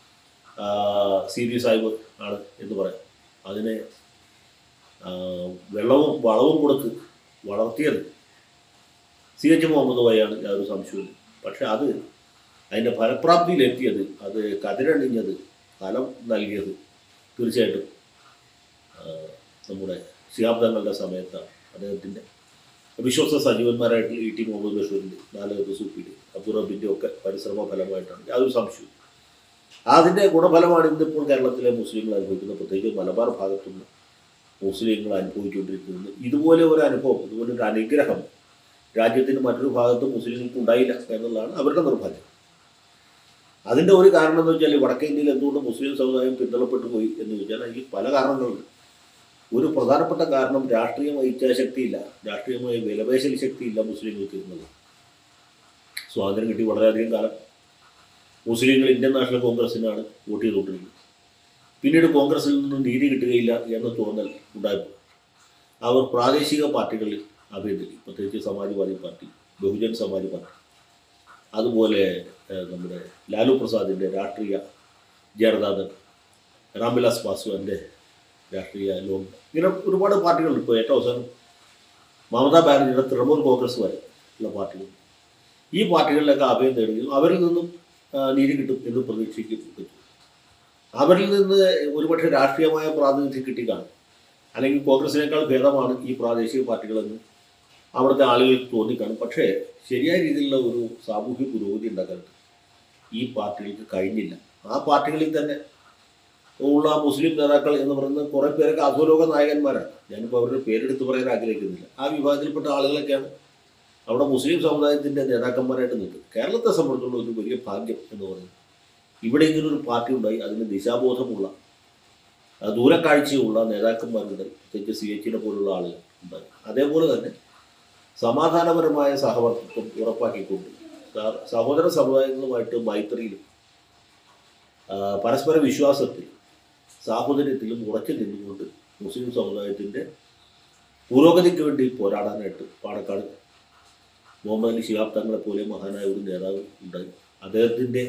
സി ബി സാഹിബ് ആണ് എന്ന് പറയാം അതിനെ ആ, വെള്ളവും വളവും കൊടുത്ത് വളർത്തിയത് സി എച്ച് മുഹമ്മദ് വഴിയാണ് യാതൊരു സംശയമില്ല പക്ഷെ അത് അതിൻ്റെ ഫലപ്രാപ്തിയിലെത്തിയത് അത് കതിരണിഞ്ഞത് ഫലം നൽകിയത് തീർച്ചയായിട്ടും ആ, നമ്മുടെ ശിഹാബ്ദങ്ങളുടെ സമയത്താണ് അദ്ദേഹത്തിൻ്റെ വിശ്വസ സജീവന്മാരായിട്ടുള്ള ഇ ടി മുഹമ്മദ് ബഷീറിൻ്റെ നാലകത്ത് സൂപ്പിൻ്റെ അബ്ദുറബിൻ്റെ ഒക്കെ പരിശ്രമ ഫലമായിട്ടാണ് യാതൊരു സംശയവും അതിൻ്റെ ഗുണഫലമാണ് ഇന്നിപ്പോൾ കേരളത്തിലെ മുസ്ലിങ്ങൾ അനുഭവിക്കുന്നത് പ്രത്യേകിച്ച് മലബാർ ഭാഗത്തുനിന്ന് മുസ്ലിങ്ങൾ അനുഭവിച്ചുകൊണ്ടിരിക്കുന്നത് ഇതുപോലെ ഒരു അനുഭവം ഇതുപോലെ ഒരു അനുഗ്രഹം രാജ്യത്തിന് മറ്റൊരു ഭാഗത്ത് മുസ്ലിങ്ങൾക്ക് ഉണ്ടായില്ല എന്നുള്ളതാണ് അവരുടെ നിർഭാഗ്യം അതിൻ്റെ ഒരു കാരണം എന്ന് വെച്ചാൽ വടക്കേ ഇന്ത്യയിൽ എന്തുകൊണ്ട് മുസ്ലിം സമുദായം പിന്തള്ളപ്പെട്ടു പോയി എന്ന് ചോദിച്ചാൽ അതിൽ പല കാരണങ്ങളുണ്ട് ഒരു പ്രധാനപ്പെട്ട കാരണം രാഷ്ട്രീയമായ ഇച്ഛാശക്തിയില്ല രാഷ്ട്രീയമായ വിലപേശൽ ശക്തിയില്ല മുസ്ലിങ്ങൾക്ക് എന്നത് സ്വാതന്ത്ര്യം കിട്ടി വളരെയധികം കാലം മുസ്ലിങ്ങൾ ഇന്ത്യൻ നാഷണൽ കോൺഗ്രസിനാണ് വോട്ട് ചെയ്തുകൊണ്ടിരുന്നത് പിന്നീട് കോൺഗ്രസിൽ നിന്നും നീതി കിട്ടുകയില്ല എന്ന തോന്നൽ ഉണ്ടായപ്പോൾ അവർ പ്രാദേശിക പാർട്ടികളിൽ അഭയം തേടി പ്രത്യേകിച്ച് സമാജ്വാദി പാർട്ടി ബഹുജൻ സമാജ് പാർട്ടി അതുപോലെ ഏഹ്, നമ്മുടെ ലാലു പ്രസാദിൻ്റെ രാഷ്ട്രീയ ജനതാദൾ രാംവിലാസ് പാസ്വാൻ്റെ രാഷ്ട്രീയ ലോകം ഇങ്ങനെ ഒരുപാട് പാർട്ടികളുണ്ട് ഇപ്പോൾ ഏറ്റവും അവസാനം മമതാ ബാനർജിയുടെ തൃണമൂൽ കോൺഗ്രസ് വരെ ഉള്ള പാർട്ടികൾ ഈ പാർട്ടികളിലൊക്കെ അഭയം തേടുകയും അവരിൽ നിന്നും ആ, നീതി കിട്ടും എന്ന് പ്രതീക്ഷിക്കും അവരിൽ നിന്ന് ഒരുപക്ഷെ രാഷ്ട്രീയമായ പ്രാതിനിധ്യം കിട്ടിക്കാണും അല്ലെങ്കിൽ കോൺഗ്രസിനേക്കാൾ ഭേദമാണ് ഈ പ്രാദേശിക പാർട്ടികളെന്ന് അവിടുത്തെ ആളുകൾക്ക് തോന്നിക്കാണും പക്ഷേ ശരിയായ രീതിയിലുള്ള ഒരു സാമൂഹ്യ പുരോഗതി ഉണ്ടാക്കാനായിട്ട് ഈ പാർട്ടികൾക്ക് കഴിഞ്ഞില്ല ആ പാർട്ടികളിൽ തന്നെ ഉള്ള മുസ്ലിം നേതാക്കൾ എന്ന് പറയുന്നത് കുറേ പേരൊക്കെ അധോലോക നായകന്മാരാണ് ഞാനിപ്പോൾ അവരുടെ പേരെടുത്ത് പറയാൻ ആഗ്രഹിക്കുന്നില്ല ആ വിഭാഗത്തിൽപ്പെട്ട ആളുകളൊക്കെയാണ് അവിടെ മുസ്ലിം സമുദായത്തിൻ്റെ നേതാക്കന്മാരായിട്ട് നിൽക്കുന്നത് കേരളത്തെ സംബന്ധിച്ചുള്ള ഒരു വലിയ ഭാഗ്യം എന്ന് പറയുന്നത് ഇവിടെ ഇങ്ങനെ ഒരു പാർട്ടി ഉണ്ടായി അതിന് ദിശാബോധമുള്ള ആ, ദൂരക്കാഴ്ചയുള്ള നേതാക്കന്മാരുണ്ടായി പ്രത്യേകിച്ച് സി എച്ചിനെ പോലുള്ള ആളുകൾ ഉണ്ടായി അതേപോലെ തന്നെ സമാധാനപരമായ സഹവർത്തിത്വം ഉറപ്പാക്കിക്കൊണ്ട് സ- സഹോദര സമുദായങ്ങളുമായിട്ട് മൈത്രിയിലും ആ, പരസ്പര വിശ്വാസത്തിലും സാഹോദര്യത്തിലും ഉറച്ചു നിന്നുകൊണ്ട് മുസ്ലിം സമുദായത്തിൻ്റെ പുരോഗതിക്ക് വേണ്ടി പോരാടാനായിട്ട് പാണക്കാട് മുഹമ്മദ് അലി ശിഹാബ് തങ്ങളെ പോലെ മഹാനായ ഒരു നേതാവ് ഉണ്ടായി അദ്ദേഹത്തിൻ്റെ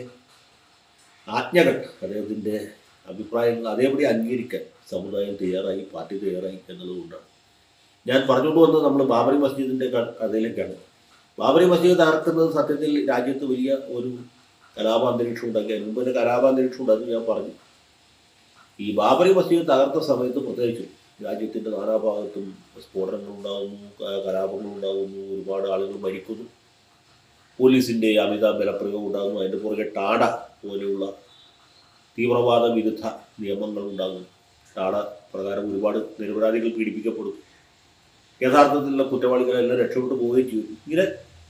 ആജ്ഞകൾ അദ്ദേഹത്തിൻ്റെ അഭിപ്രായങ്ങൾ അതേപടി അംഗീകരിക്കാൻ സമുദായം തയ്യാറായി പാർട്ടി തയ്യാറായി എന്നുള്ളതുകൊണ്ടാണ് ഞാൻ പറഞ്ഞുകൊണ്ട് വന്നത് നമ്മൾ ബാബറി മസ്ജിദിൻ്റെ ക- കഥയിലേക്കാണ് ബാബറി മസ്ജിദ് തകർക്കുന്നത് സത്യത്തിൽ രാജ്യത്ത് വലിയ ഒരു കലാപാന്തരീക്ഷം ഉണ്ടാക്കി അതിന് മുമ്പ് തന്നെ കലാപാന്തരീക്ഷം ഉണ്ടാക്കി ഞാൻ പറഞ്ഞു ഈ ബാബറി മസ്ജിദ് തകർത്ത സമയത്ത് പ്രത്യേകിച്ചും രാജ്യത്തിൻ്റെ നാനാഭാഗത്തും സ്ഫോടനങ്ങൾ ഉണ്ടാകുന്നു ക- കലാപങ്ങൾ ഉണ്ടാകുന്നു ഒരുപാട് ആളുകൾ മരിക്കുന്നു പോലീസിൻ്റെ അമിത ബലപ്രയോഗം ഉണ്ടാകുന്നു അതിൻ്റെ പുറകെ ടാഡ പോലെയുള്ള തീവ്രവാദ വിരുദ്ധ നിയമങ്ങൾ ഉണ്ടാകുന്നു ടാഡ പ്രകാരം ഒരുപാട് നിരപരാധികൾ പീഡിപ്പിക്കപ്പെടും യഥാർത്ഥത്തിലുള്ള കുറ്റവാളികളെല്ലാം രക്ഷപ്പെട്ടു പോവുകയും ചെയ്തു ഇങ്ങനെ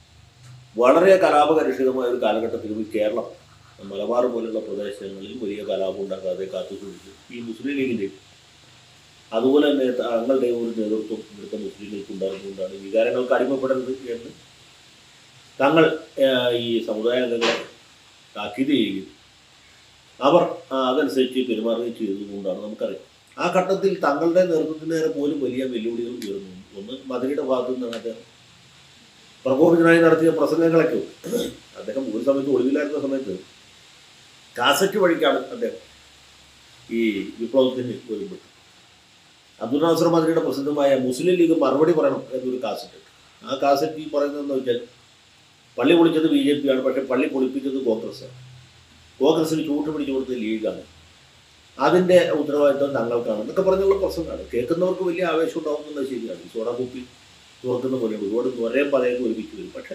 വളരെ കലാപകലുഷിതമായ ഒരു കാലഘട്ടത്തിൽ ഈ കേരളം മലബാർ പോലുള്ള പ്രദേശങ്ങളിൽ വലിയ കലാപം ഉണ്ടാക്കാതെ കാത്തു സൂക്ഷിച്ചു ഈ മുസ്ലിം ലീഗിൻ്റെ അതുപോലെ തന്നെ തങ്ങളുടെ ഒരു നേതൃത്വം ഇവിടുത്തെ മുസ്ലിങ്ങൾക്ക് ഉണ്ടായിരുന്നുകൊണ്ടാണ് വികാരങ്ങൾക്ക് അടിമപ്പെടരുത് എന്ന് തങ്ങൾ ഏഹ്, ഈ സമുദായ അംഗങ്ങളെ താക്കീത് ചെയ്യുകയും അവർ ആ, അതനുസരിച്ച് പെരുമാറുകയും ചെയ്തതുകൊണ്ടാണ് നമുക്കറിയാം ആ ഘട്ടത്തിൽ തങ്ങളുടെ നേതൃത്വത്തിന് നേരെ പോലും വലിയ വെല്ലുവിളികൾ ഉയർന്നു ഒന്ന് മദനിയുടെ ഭാഗത്തു നിന്നാണ് അദ്ദേഹം പ്രകോപിതനായി നടത്തിയ പ്രസംഗങ്ങളൊക്കെ ഉണ്ട്. അദ്ദേഹം ഒരു സമയത്ത് ഒളിവിലായിരുന്ന സമയത്ത് കാസറ്റ് വഴിക്കാണ് അദ്ദേഹം ഈ വിപ്ലവത്തിന് വരുമ്പോൾ അബ്ദുൽ നാസർ മദനിയുടെ പ്രസിദ്ധമായ മുസ്ലിം ലീഗ് മറുപടി പറയണം എന്നൊരു കാസറ്റ് ഉണ്ട്. ആ കാസറ്റ് ഈ പറയുന്നതെന്ന് വെച്ചാൽ പള്ളി പൊളിച്ചത് ബി ജെ പി ആണ് പക്ഷേ പള്ളി പൊളിപ്പിച്ചത് കോൺഗ്രസ്സാണ് കോൺഗ്രസിന് ചൂട്ട് പിടിച്ചു കൊടുത്തത് ലീഗാണ് അതിൻ്റെ ഉത്തരവാദിത്വം തങ്ങൾക്കാണ് എന്നൊക്കെ പറഞ്ഞുള്ള പ്രസംഗമാണ് കേൾക്കുന്നവർക്ക് വലിയ ആവേശം ഉണ്ടാവുന്നത് ശരിയാണ് ഈ സോഡ കുപ്പി തുറക്കുന്ന പോലെ ഒരുപാട് നൊരയും പതയൊക്കെ ഒരുമിച്ച് വരും പക്ഷേ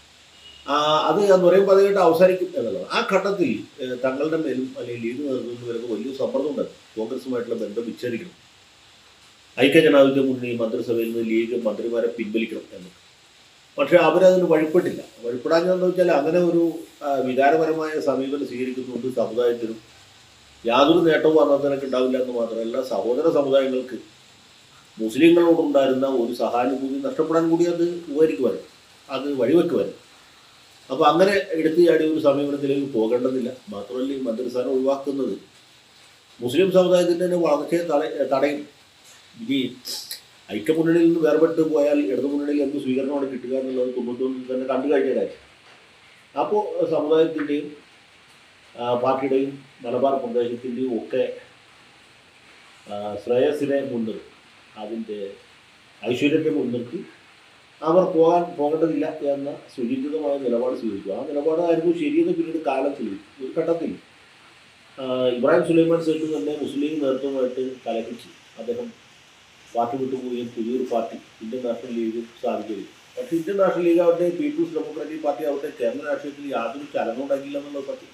ആ, അത് ആ നൊരയും പതയായിട്ട് അവസാനിക്കും എന്നുള്ളത് ആ ഘട്ടത്തിൽ ഏഹ്, തങ്ങളുടെ മേലും അല്ലെങ്കിൽ ലീഗ് നേതൃത്വത്തിൽ വരുന്ന വലിയ സമ്മർദ്ദം ഉണ്ട് കോൺഗ്രസുമായിട്ടുള്ള ബന്ധം വിച്ഛേദിക്കണം ഐക്യജനാധിപത്യ മുന്നണി മന്ത്രിസഭയിൽ നിന്ന് ലീഗ് മന്ത്രിമാരെ പിൻവലിക്കണം എന്ന് പക്ഷേ അവരതിന് വഴിപ്പെട്ടില്ല വഴിപ്പെടാഞ്ഞെന്ന് വെച്ചാൽ അങ്ങനെ ഒരു ആ, വികാരപരമായ സമീപനം സ്വീകരിക്കുന്നുണ്ട് സമുദായത്തിനും യാതൊരു നേട്ടവും അന്നത്തിനൊക്കെ ഉണ്ടാവില്ല എന്ന് മാത്രമല്ല സഹോദര സമുദായങ്ങൾക്ക് മുസ്ലിങ്ങളോടുണ്ടായിരുന്ന ഒരു സഹാനുഭൂതി നഷ്ടപ്പെടാൻ കൂടി അത് ഉപകരിക്കുമായിരുന്നു അത് വഴിവെക്കുമായിരുന്നു അപ്പോൾ അങ്ങനെ എടുത്തു ചാടിയ ഒരു സമീപനത്തിലേക്ക് പോകേണ്ടതില്ല മാത്രമല്ല ഈ മന്ത്രിസ്ഥാനം ഒഴിവാക്കുന്നത് മുസ്ലിം സമുദായത്തിൻ്റെ തന്നെ വളർച്ചയെ തട തടയും ഇനി ഐക്യമുന്നണിയിൽ നിന്ന് വേർപെട്ട് പോയാൽ ഇടതുമുന്നണിയിൽ എന്ത് സ്വീകരണമാണ് കിട്ടുക എന്നുള്ളത് തൊണ്ണൂറ്റൊന്നിൽ തന്നെ കണ്ടു കഴിഞ്ഞ കാര്യം അപ്പോൾ സമുദായത്തിൻ്റെയും ആ, പാർട്ടിയുടെയും മലബാർ പ്രദേശത്തിൻ്റെയും ഒക്കെ ആ, ശ്രേയസിനെ മുൻനിർത്തി അതിൻ്റെ ഐശ്വര്യത്തെ മുൻനിർത്തി അവർ പോകാൻ പോകേണ്ടതില്ല എന്ന സുചിന്തിതമായ നിലപാട് സ്വീകരിച്ചു ആ നിലപാടായിരുന്നു ശരിയെന്ന് പിന്നീട് കാലം തെളിയിച്ചു ഒരു ഘട്ടത്തിൽ ആ, ഇബ്രാഹിം സുലൈമാൻ സേട്ട് തന്നെ മുസ്ലിം നേതൃത്വമായിട്ട് കലഹിച്ച് അദ്ദേഹം പാർട്ടി വിട്ടുപോവുകയും പുതിയൊരു പാർട്ടി ഇന്ത്യൻ നാഷണൽ ലീഗ് സ്ഥാപിക്കുകയും പക്ഷേ ഇന്ത്യൻ നാഷണൽ ലീഗ് ആവട്ടെ പീപ്പിൾസ് ഡെമോക്രാറ്റിക് പാർട്ടി ആവട്ടെ കേരള രാഷ്ട്രീയത്തിൽ യാതൊരു ചലനം ഉണ്ടാക്കില്ല എന്നുള്ളത് സത്യം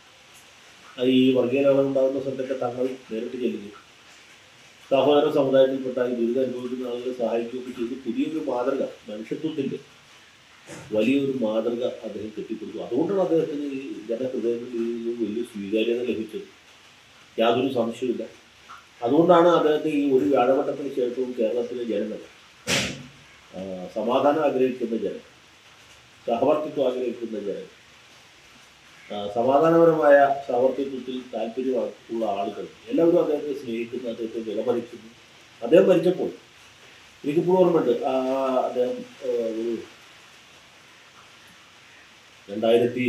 അത് ഈ വർഗീയതകൾ ഉണ്ടാകുന്ന സ്ഥലത്തൊക്കെ തങ്ങൾ നേരിട്ട് ചെല്ലുകയും സഹോദര സമുദായത്തിൽപ്പെട്ട ഈ ദുരിതം അനുഭവിക്കുന്ന ആളുകളെ സഹായിക്കുകയൊക്കെ ചെയ്ത് പുതിയൊരു മാതൃക മനുഷ്യത്വത്തിൻ്റെ വലിയൊരു മാതൃക അദ്ദേഹം കെട്ടിക്കൊടുത്തു അതുകൊണ്ടാണ് അദ്ദേഹത്തിന് ഈ ജനഹൃദയങ്ങളിൽ ഈ വലിയ സ്വീകാര്യത ലഭിച്ചത് യാതൊരു സംശയമില്ല അതുകൊണ്ടാണ് അദ്ദേഹത്തെ ഈ ഒരു വ്യാഴവട്ടത്തിന് ശേഷവും കേരളത്തിലെ ജനങ്ങൾ ആ, സമാധാനം ആഗ്രഹിക്കുന്ന ജനം സഹവർത്തിത്വം ആഗ്രഹിക്കുന്ന ജനം ആ, സമാധാനപരമായ സഹവർത്തിത്വത്തിൽ താല്പര്യമുള്ള ആളുകൾ എല്ലാവരും അദ്ദേഹത്തെ സ്നേഹിക്കുന്നു അദ്ദേഹത്തെ വിലമതിക്കുന്നു അദ്ദേഹം മരിച്ചപ്പോൾ എനിക്കിപ്പോൾ ഓർമ്മയുണ്ട് ആ, അദ്ദേഹം ആ, ഒരു രണ്ടായിരത്തി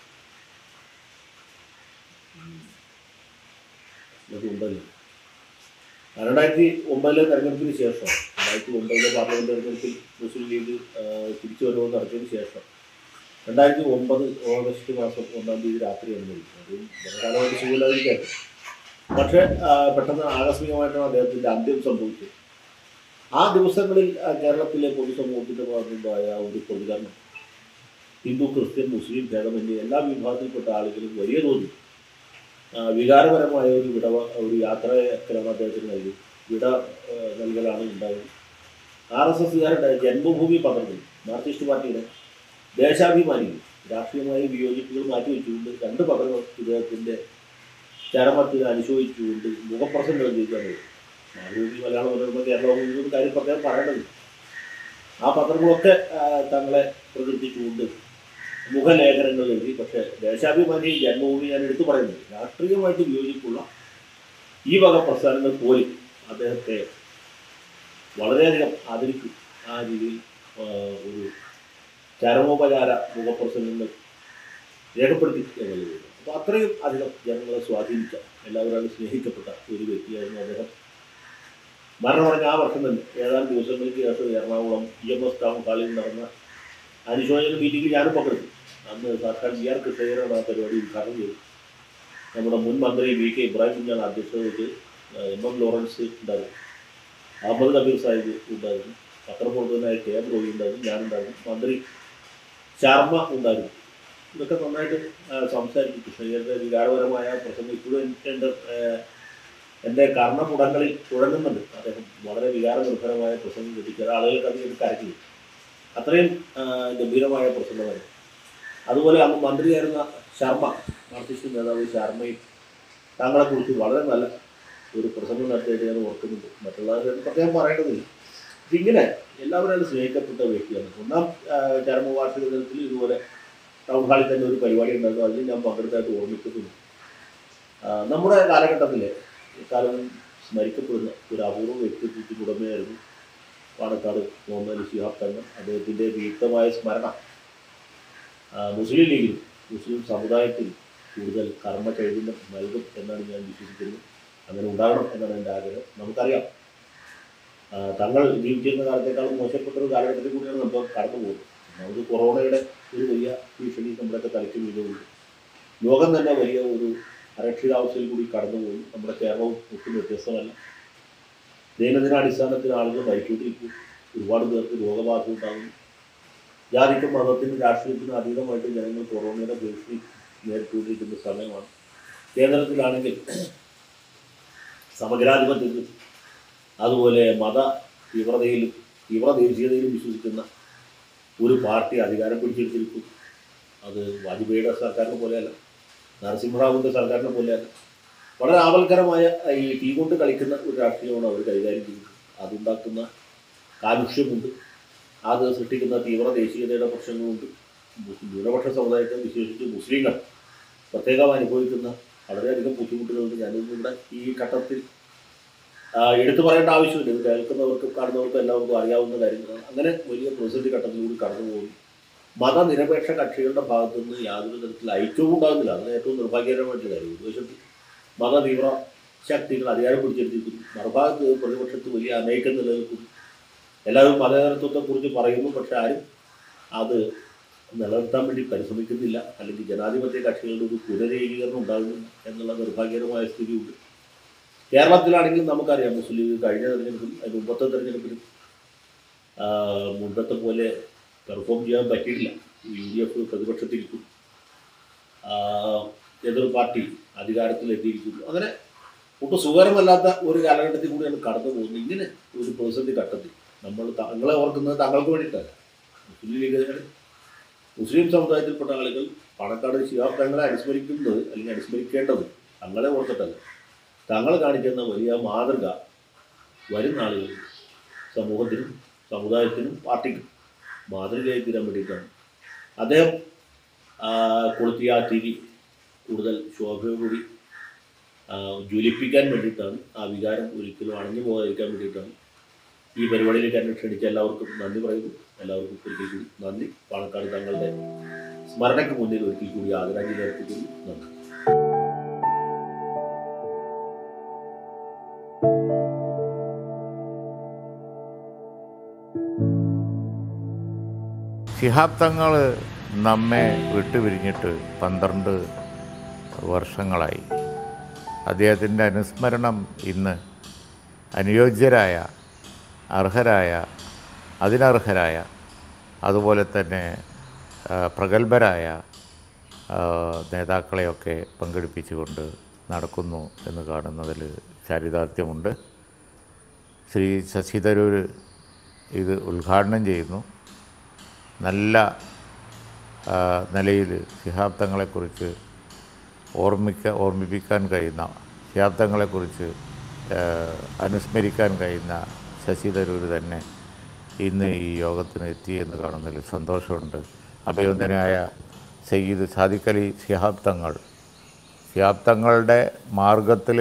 ഇതൊക്കെ ഉണ്ടല്ലോ ആ, രണ്ടായിരത്തി ഒമ്പതിലെ തെരഞ്ഞെടുപ്പിന് ശേഷം രണ്ടായിരത്തി ഒമ്പതിലെ പാർലമെന്റ് തെരഞ്ഞെടുപ്പിൽ മുസ്ലിം ലീഗ് ആ, തിരിച്ചു വരവ് നടത്തിയതിന് ശേഷം രണ്ടായിരത്തി ഒമ്പത് ഓഗസ്റ്റ് മാസം ഒന്നാം തീയതി രാത്രിയാണ് മരിക്കുന്നത് അതും ജനകാലമായിട്ട് സുഖമില്ലാതിരിക്കായിരുന്നു പക്ഷേ ആ, പെട്ടെന്ന് ആകസ്മികമായിട്ടാണ് അദ്ദേഹത്തിൻ്റെ അന്ത്യം സംഭവിച്ചത് ആ ദിവസങ്ങളിൽ ആ, കേരളത്തിലെ പൊതുസമൂഹത്തിൻ്റെ ഭാഗത്തുണ്ടായ ഒരു പ്രതികരണം ഹിന്ദു ക്രിസ്ത്യൻ മുസ്ലിം ഭേദമന്യേ എല്ലാ വിഭാഗത്തിൽപ്പെട്ട ആളുകളും വലിയ തോതിൽ ആ, വികാരപരമായ ഒരു വിടവ ഒരു യാത്രയൊക്കെയാണ് അദ്ദേഹത്തിന് നൽകി വിട ആ, നൽകലാണ് ഉണ്ടായത് ആർ എസ് എസ്സുകാരുടെ ജന്മഭൂമി പത്രത്തിൽ മാർക്സിസ്റ്റ് പാർട്ടിയുടെ ദേശാഭിമാനികൾ രാഷ്ട്രീയമായ വിയോജിപ്പുകൾ മാറ്റിവെച്ചുകൊണ്ട് രണ്ട് പത്രങ്ങൾ ഇദ്ദേഹത്തിൻ്റെ ചരമത്തിൽ അനുശോചിച്ചുകൊണ്ട് മുഖപ്രസംഗം ചെയ്തിട്ടുണ്ട് മാതൃഭൂമി മലയാള മനോരമ കേരള ഭൂമി കാര്യം പ്രത്യേകം പറയേണ്ടത് ആ പത്രങ്ങളൊക്കെ ആ, തങ്ങളെ പ്രകീർത്തിച്ചുകൊണ്ട് മുഖലേഖനങ്ങൾ എഴുതി പക്ഷേ ദേശാഭിമാനി ജന്മഭൂമി ഞാൻ എടുത്തു പറയുന്നത് രാഷ്ട്രീയമായിട്ട് വിയോജിപ്പുള്ള ഈ വക പ്രസ്ഥാനങ്ങൾ പോലും അദ്ദേഹത്തെ വളരെയധികം ആദരിക്കും ആ രീതിയിൽ ആ, ഒരു ചരമോപചാര മുഖപ്രസംഗങ്ങൾ രേഖപ്പെടുത്തി എന്നുള്ളത് അപ്പോൾ അത്രയും അധികം ജനങ്ങളെ സ്വാധീനിച്ച എല്ലാവരും സ്നേഹിക്കപ്പെട്ട ഒരു വ്യക്തിയായിരുന്നു അദ്ദേഹം മരണമടഞ്ഞ ആ വർഷം തന്നെ ഏതാനും ദിവസങ്ങൾക്ക് ശേഷം Ernakulam E M S town ഹാളിൽ നടന്ന അനുശോചന മീറ്റിംഗിൽ ഞാനും പങ്കെടുത്തു അന്ന് സാക്ഷാൽ ബി ആർ കൃഷ്ണയ്യരാണ് ആ പരിപാടി ഉദ്ഘാടനം ചെയ്തത് നമ്മുടെ മുൻ മന്ത്രി വി കെ ഇബ്രാഹിം കുഞ്ഞാണ് അധ്യക്ഷത വെച്ച് എം എം ലോറൻസ് ഉണ്ടായിരുന്നു അഹമ്മദ് നബീർ സാഹിബ് ഉണ്ടായിരുന്നു പത്രപ്രവർത്തകനായ കെ എം റോയി ഉണ്ടായിരുന്നു ഞാനുണ്ടായിരുന്നു മന്ത്രി ശർമ്മ ഉണ്ടായിരുന്നു ഇതൊക്കെ നന്നായിട്ട് ആ, സംസാരിച്ചു കൃഷ്ണഗിരിയുടെ വികാരപരമായ പ്രസംഗം ഇപ്പോഴും എനിക്ക് എൻ്റെ ആ, എൻ്റെ കർണമുടങ്ങളിൽ തുഴങ്ങുന്നുണ്ട് അദ്ദേഹം വളരെ വികാരനിർഭരമായ പ്രസംഗം കിട്ടി ചില ആളുകൾക്ക് അത് കേട്ട് കരക്കി അത്രയും ആ, ഗംഭീരമായ പ്രസംഗമായിരുന്നു അതുപോലെ അന്ന് മന്ത്രിയായിരുന്ന ശർമ്മ മാർക്സിസ്റ്റ് നേതാവ് ശർമ്മയും താങ്കളെ കുറിച്ച് വളരെ നല്ല ഒരു പ്രസംഗം നടത്തിയിട്ട് ഞാൻ ഓർക്കുന്നുണ്ട് മറ്റുള്ളവരെ പ്രത്യേകം പറയേണ്ടതില്ല ഇതിങ്ങനെ എല്ലാവരും സ്നേഹിക്കപ്പെട്ട വ്യക്തിയാണ് ഒന്നാം ആ, ചരമവാർഷിക ദിനത്തിൽ ഇതുപോലെ ടൗൺ ഹാളിൽ തന്നെ ഒരു പരിപാടി ഉണ്ടായിരുന്നു അതിൽ ഞാൻ പങ്കെടുത്തായിട്ട് ഓർമ്മിക്കുന്നുണ്ട് ആ, നമ്മുടെ കാലഘട്ടത്തിൽ കാലം സ്മരിക്കപ്പെടുന്ന ഒരു അപൂർവ വ്യക്തിത്വത്തിന് ഉടമയായിരുന്നു പാണക്കാട് മുഹമ്മദ് അലി ശിഹാബ് തങ്ങൾ അദ്ദേഹത്തിൻ്റെ ദീപ്തമായ സ്മരണ ആ, മുസ്ലിം ലീഗിലും മുസ്ലിം സമുദായത്തിലും കൂടുതൽ കർമ്മ ചൈതന്യം നൽകും എന്നാണ് ഞാൻ വിശ്വസിക്കുന്നത് അങ്ങനെ ഉണ്ടാകണം എന്നാണ് എൻ്റെ ആഗ്രഹം നമുക്കറിയാം ആ, തങ്ങൾ ജീവിച്ചിരുന്ന കാലത്തേക്കാളും മോശപ്പെട്ട ഒരു കാലഘട്ടത്തിൽ കൂടിയാണ് നമ്മൾ കടന്നു പോകുന്നത് നമുക്ക് കൊറോണയുടെ ഒരു വലിയ ഭീഷണി നമ്മുടെയൊക്കെ തലയ്ക്ക് വീഴുന്നുണ്ട് ലോകം തന്നെ വലിയ ഒരു അരക്ഷിതാവസ്ഥയിൽ കൂടി കടന്നു പോകുന്നു നമ്മുടെ കേരളവും ഒട്ടും വ്യത്യസ്തമല്ല ദൈനംദിനാടിസ്ഥാനത്തിൽ ആളുകൾ മരിച്ചുകൊണ്ടിരിക്കും ഒരുപാട് പേർക്ക് രോഗബാധ ഉണ്ടാകുന്നു ജാതിക്കും മതത്തിനും രാഷ്ട്രീയത്തിനും അതീതമായിട്ട് ജനങ്ങൾ കൊറോണയുടെ ഭീഷണി നേരിട്ടുകൊണ്ടിരിക്കുന്ന സമയമാണ് കേന്ദ്രത്തിലാണെങ്കിൽ സമഗ്രാധിപത്യത്തിലും അതുപോലെ മത തീവ്രതയിലും തീവ്ര ദേശീയതയിലും വിശ്വസിക്കുന്ന ഒരു പാർട്ടി അധികാരം പിടിച്ചെടുത്തിരിക്കും അത് വാജ്പേയിയുടെ സർക്കാരിനെ പോലെയല്ല നരസിംഹറാവുവിൻ്റെ സർക്കാരിനെ പോലെയല്ല വളരെ ആവൽക്കരമായ ഈ ടീ കൊണ്ട് കളിക്കുന്ന ഒരു രാഷ്ട്രീയമാണ് അവർ കൈകാര്യം ചെയ്യുന്നത് അതുണ്ടാക്കുന്ന കാലുഷ്യമുണ്ട് അത് സൃഷ്ടിക്കുന്ന തീവ്ര ദേശീയതയുടെ പ്രശ്നങ്ങളുണ്ട് മുസ്ലിം ന്യൂനപക്ഷ സമുദായത്തെ വിശേഷിച്ച് മുസ്ലിങ്ങൾ പ്രത്യേകം അനുഭവിക്കുന്ന വളരെയധികം ബുദ്ധിമുട്ടുകളുണ്ട് ഞാനിന്ന് ഇവിടെ ഈ ഘട്ടത്തിൽ ആ, എടുത്തു പറയേണ്ട ആവശ്യമില്ല ഇത് കേൾക്കുന്നവർക്കും കാണുന്നവർക്കും എല്ലാവർക്കും അറിയാവുന്ന കാര്യങ്ങളാണ് അങ്ങനെ വലിയ പ്രതിസന്ധി ഘട്ടത്തിലൂടെ കടന്നു പോകുന്നു മതനിരപേക്ഷ കക്ഷികളുടെ ഭാഗത്തു നിന്ന് യാതൊരു തരത്തിൽ ഐക്യവും ഉണ്ടാകുന്നില്ല അതാണ് ഏറ്റവും നിർഭാഗ്യകരമായിട്ടുള്ള കാര്യം ഒരു വശത്ത് മത തീവ്ര ശക്തികൾ അധികാരം പിടിച്ചെടുത്തിരിക്കുന്നു മറുഭാഗത്ത് പ്രതിപക്ഷത്ത് വലിയ അനൈക്യം നിലനിൽക്കുന്നു എല്ലാവരും മതേതരത്വത്തെക്കുറിച്ച് പറയുന്നു പക്ഷെ ആരും അത് നിലനിർത്താൻ വേണ്ടി പരിശ്രമിക്കുന്നില്ല അല്ലെങ്കിൽ ജനാധിപത്യ കക്ഷികളുടെ ഒരു പുനരേകീകരണം ഉണ്ടാകുന്നില്ല എന്നുള്ള നിർഭാഗ്യകരമായ സ്ഥിതിയുണ്ട് കേരളത്തിലാണെങ്കിൽ നമുക്കറിയാം മുസ്ലിം ലീഗ് കഴിഞ്ഞ തെരഞ്ഞെടുപ്പിൽ അതിന് മുമ്പത്തെ തെരഞ്ഞെടുപ്പിൽ ആ, മുമ്പത്തെ പോലെ പെർഫോം ചെയ്യാൻ പറ്റിയിട്ടില്ല യു ഡി എഫ് പ്രതിപക്ഷത്തിരിക്കും ആ, എതിർ പാർട്ടി അധികാരത്തിലെത്തിയിരിക്കുന്നു അങ്ങനെ ഒട്ടും സുഖകരമല്ലാത്ത ഒരു കാലഘട്ടത്തിൽ കൂടിയാണ് കടന്നു പോകുന്നത് ഇങ്ങനെ ഒരു പ്രതിസന്ധി ഘട്ടത്തിൽ നമ്മൾ തങ്ങളെ ഓർക്കുന്നത് തങ്ങൾക്ക് വേണ്ടിയിട്ടല്ല മുസ്ലിം ലീഗ് മുസ്ലിം സമുദായത്തിൽപ്പെട്ട ആളുകൾ പണക്കാട് ശിഹാബ് തങ്ങളെ അനുസ്മരിക്കുന്നത് അല്ലെങ്കിൽ അനുസ്മരിക്കേണ്ടത് തങ്ങളെ ഓർത്തിട്ടല്ല തങ്ങൾ കാണിക്കുന്ന വലിയ മാതൃക വരും നാളുകളിൽ സമൂഹത്തിനും സമുദായത്തിനും പാർട്ടിക്കും മാതൃകയായി തീരാൻ വേണ്ടിയിട്ടാണ് അദ്ദേഹം ആ, കൊളുത്തിയ ആ തിരി കൂടുതൽ ശോഭയോടുകൂടി ആ, ജ്വലിപ്പിക്കാൻ വേണ്ടിയിട്ടാണ് ആ വികാരം ഒരിക്കലും അണഞ്ഞു പോകാതിരിക്കാൻ വേണ്ടിയിട്ടാണ് ഈ പരിപാടിയിലേക്ക് എന്നെ ക്ഷണിച്ച എല്ലാവർക്കും നന്ദി പറയുന്നു എല്ലാവർക്കും ഒരിക്കൽ കൂടി നന്ദി പാണക്കാട് തങ്ങളുടെ സ്മരണയ്ക്ക് മുന്നിൽ ഒരിക്കൽ കൂടി ആദരാഞ്ജലി അർപ്പിക്കുന്നു നന്ദി ശിഹാബ് തങ്ങൾ നമ്മെ വിട്ടുപിരിഞ്ഞിട്ട് പന്ത്രണ്ട് വർഷങ്ങളായി അദ്ദേഹത്തിൻ്റെ അനുസ്മരണം ഇന്ന് അനുയോജ്യരായ അർഹരായ അതിനർഹരായ അതുപോലെ തന്നെ ആ, പ്രഗത്ഭരായ ആ, നേതാക്കളെയൊക്കെ പങ്കെടുപ്പിച്ചുകൊണ്ട് നടക്കുന്നു എന്ന് കാണുന്നതിൽ ചരിതാർത്ഥ്യമുണ്ട് ശ്രീ ശശി തരൂർ ഇത് ഉദ്ഘാടനം ചെയ്യുന്നു നല്ല ആ, നിലയിൽ ശിഹാബ് തങ്ങളെക്കുറിച്ച് ഓർമ്മിക്ക ഓർമ്മിപ്പിക്കാൻ കഴിയുന്ന ശിഹാബ് തങ്ങളെക്കുറിച്ച് ആ, അനുസ്മരിക്കാൻ കഴിയുന്ന ശശി തരൂർ തന്നെ ഇന്ന് ഈ യോഗത്തിന് എത്തി എന്ന് കാണുന്നതിൽ സന്തോഷമുണ്ട് അഭിനന്ദനായ സയ്യിദ് സാദിഖ് അലി ശിഹാബ് തങ്ങൾ ശിഹാബ് തങ്ങളുടെ മാർഗത്തിൽ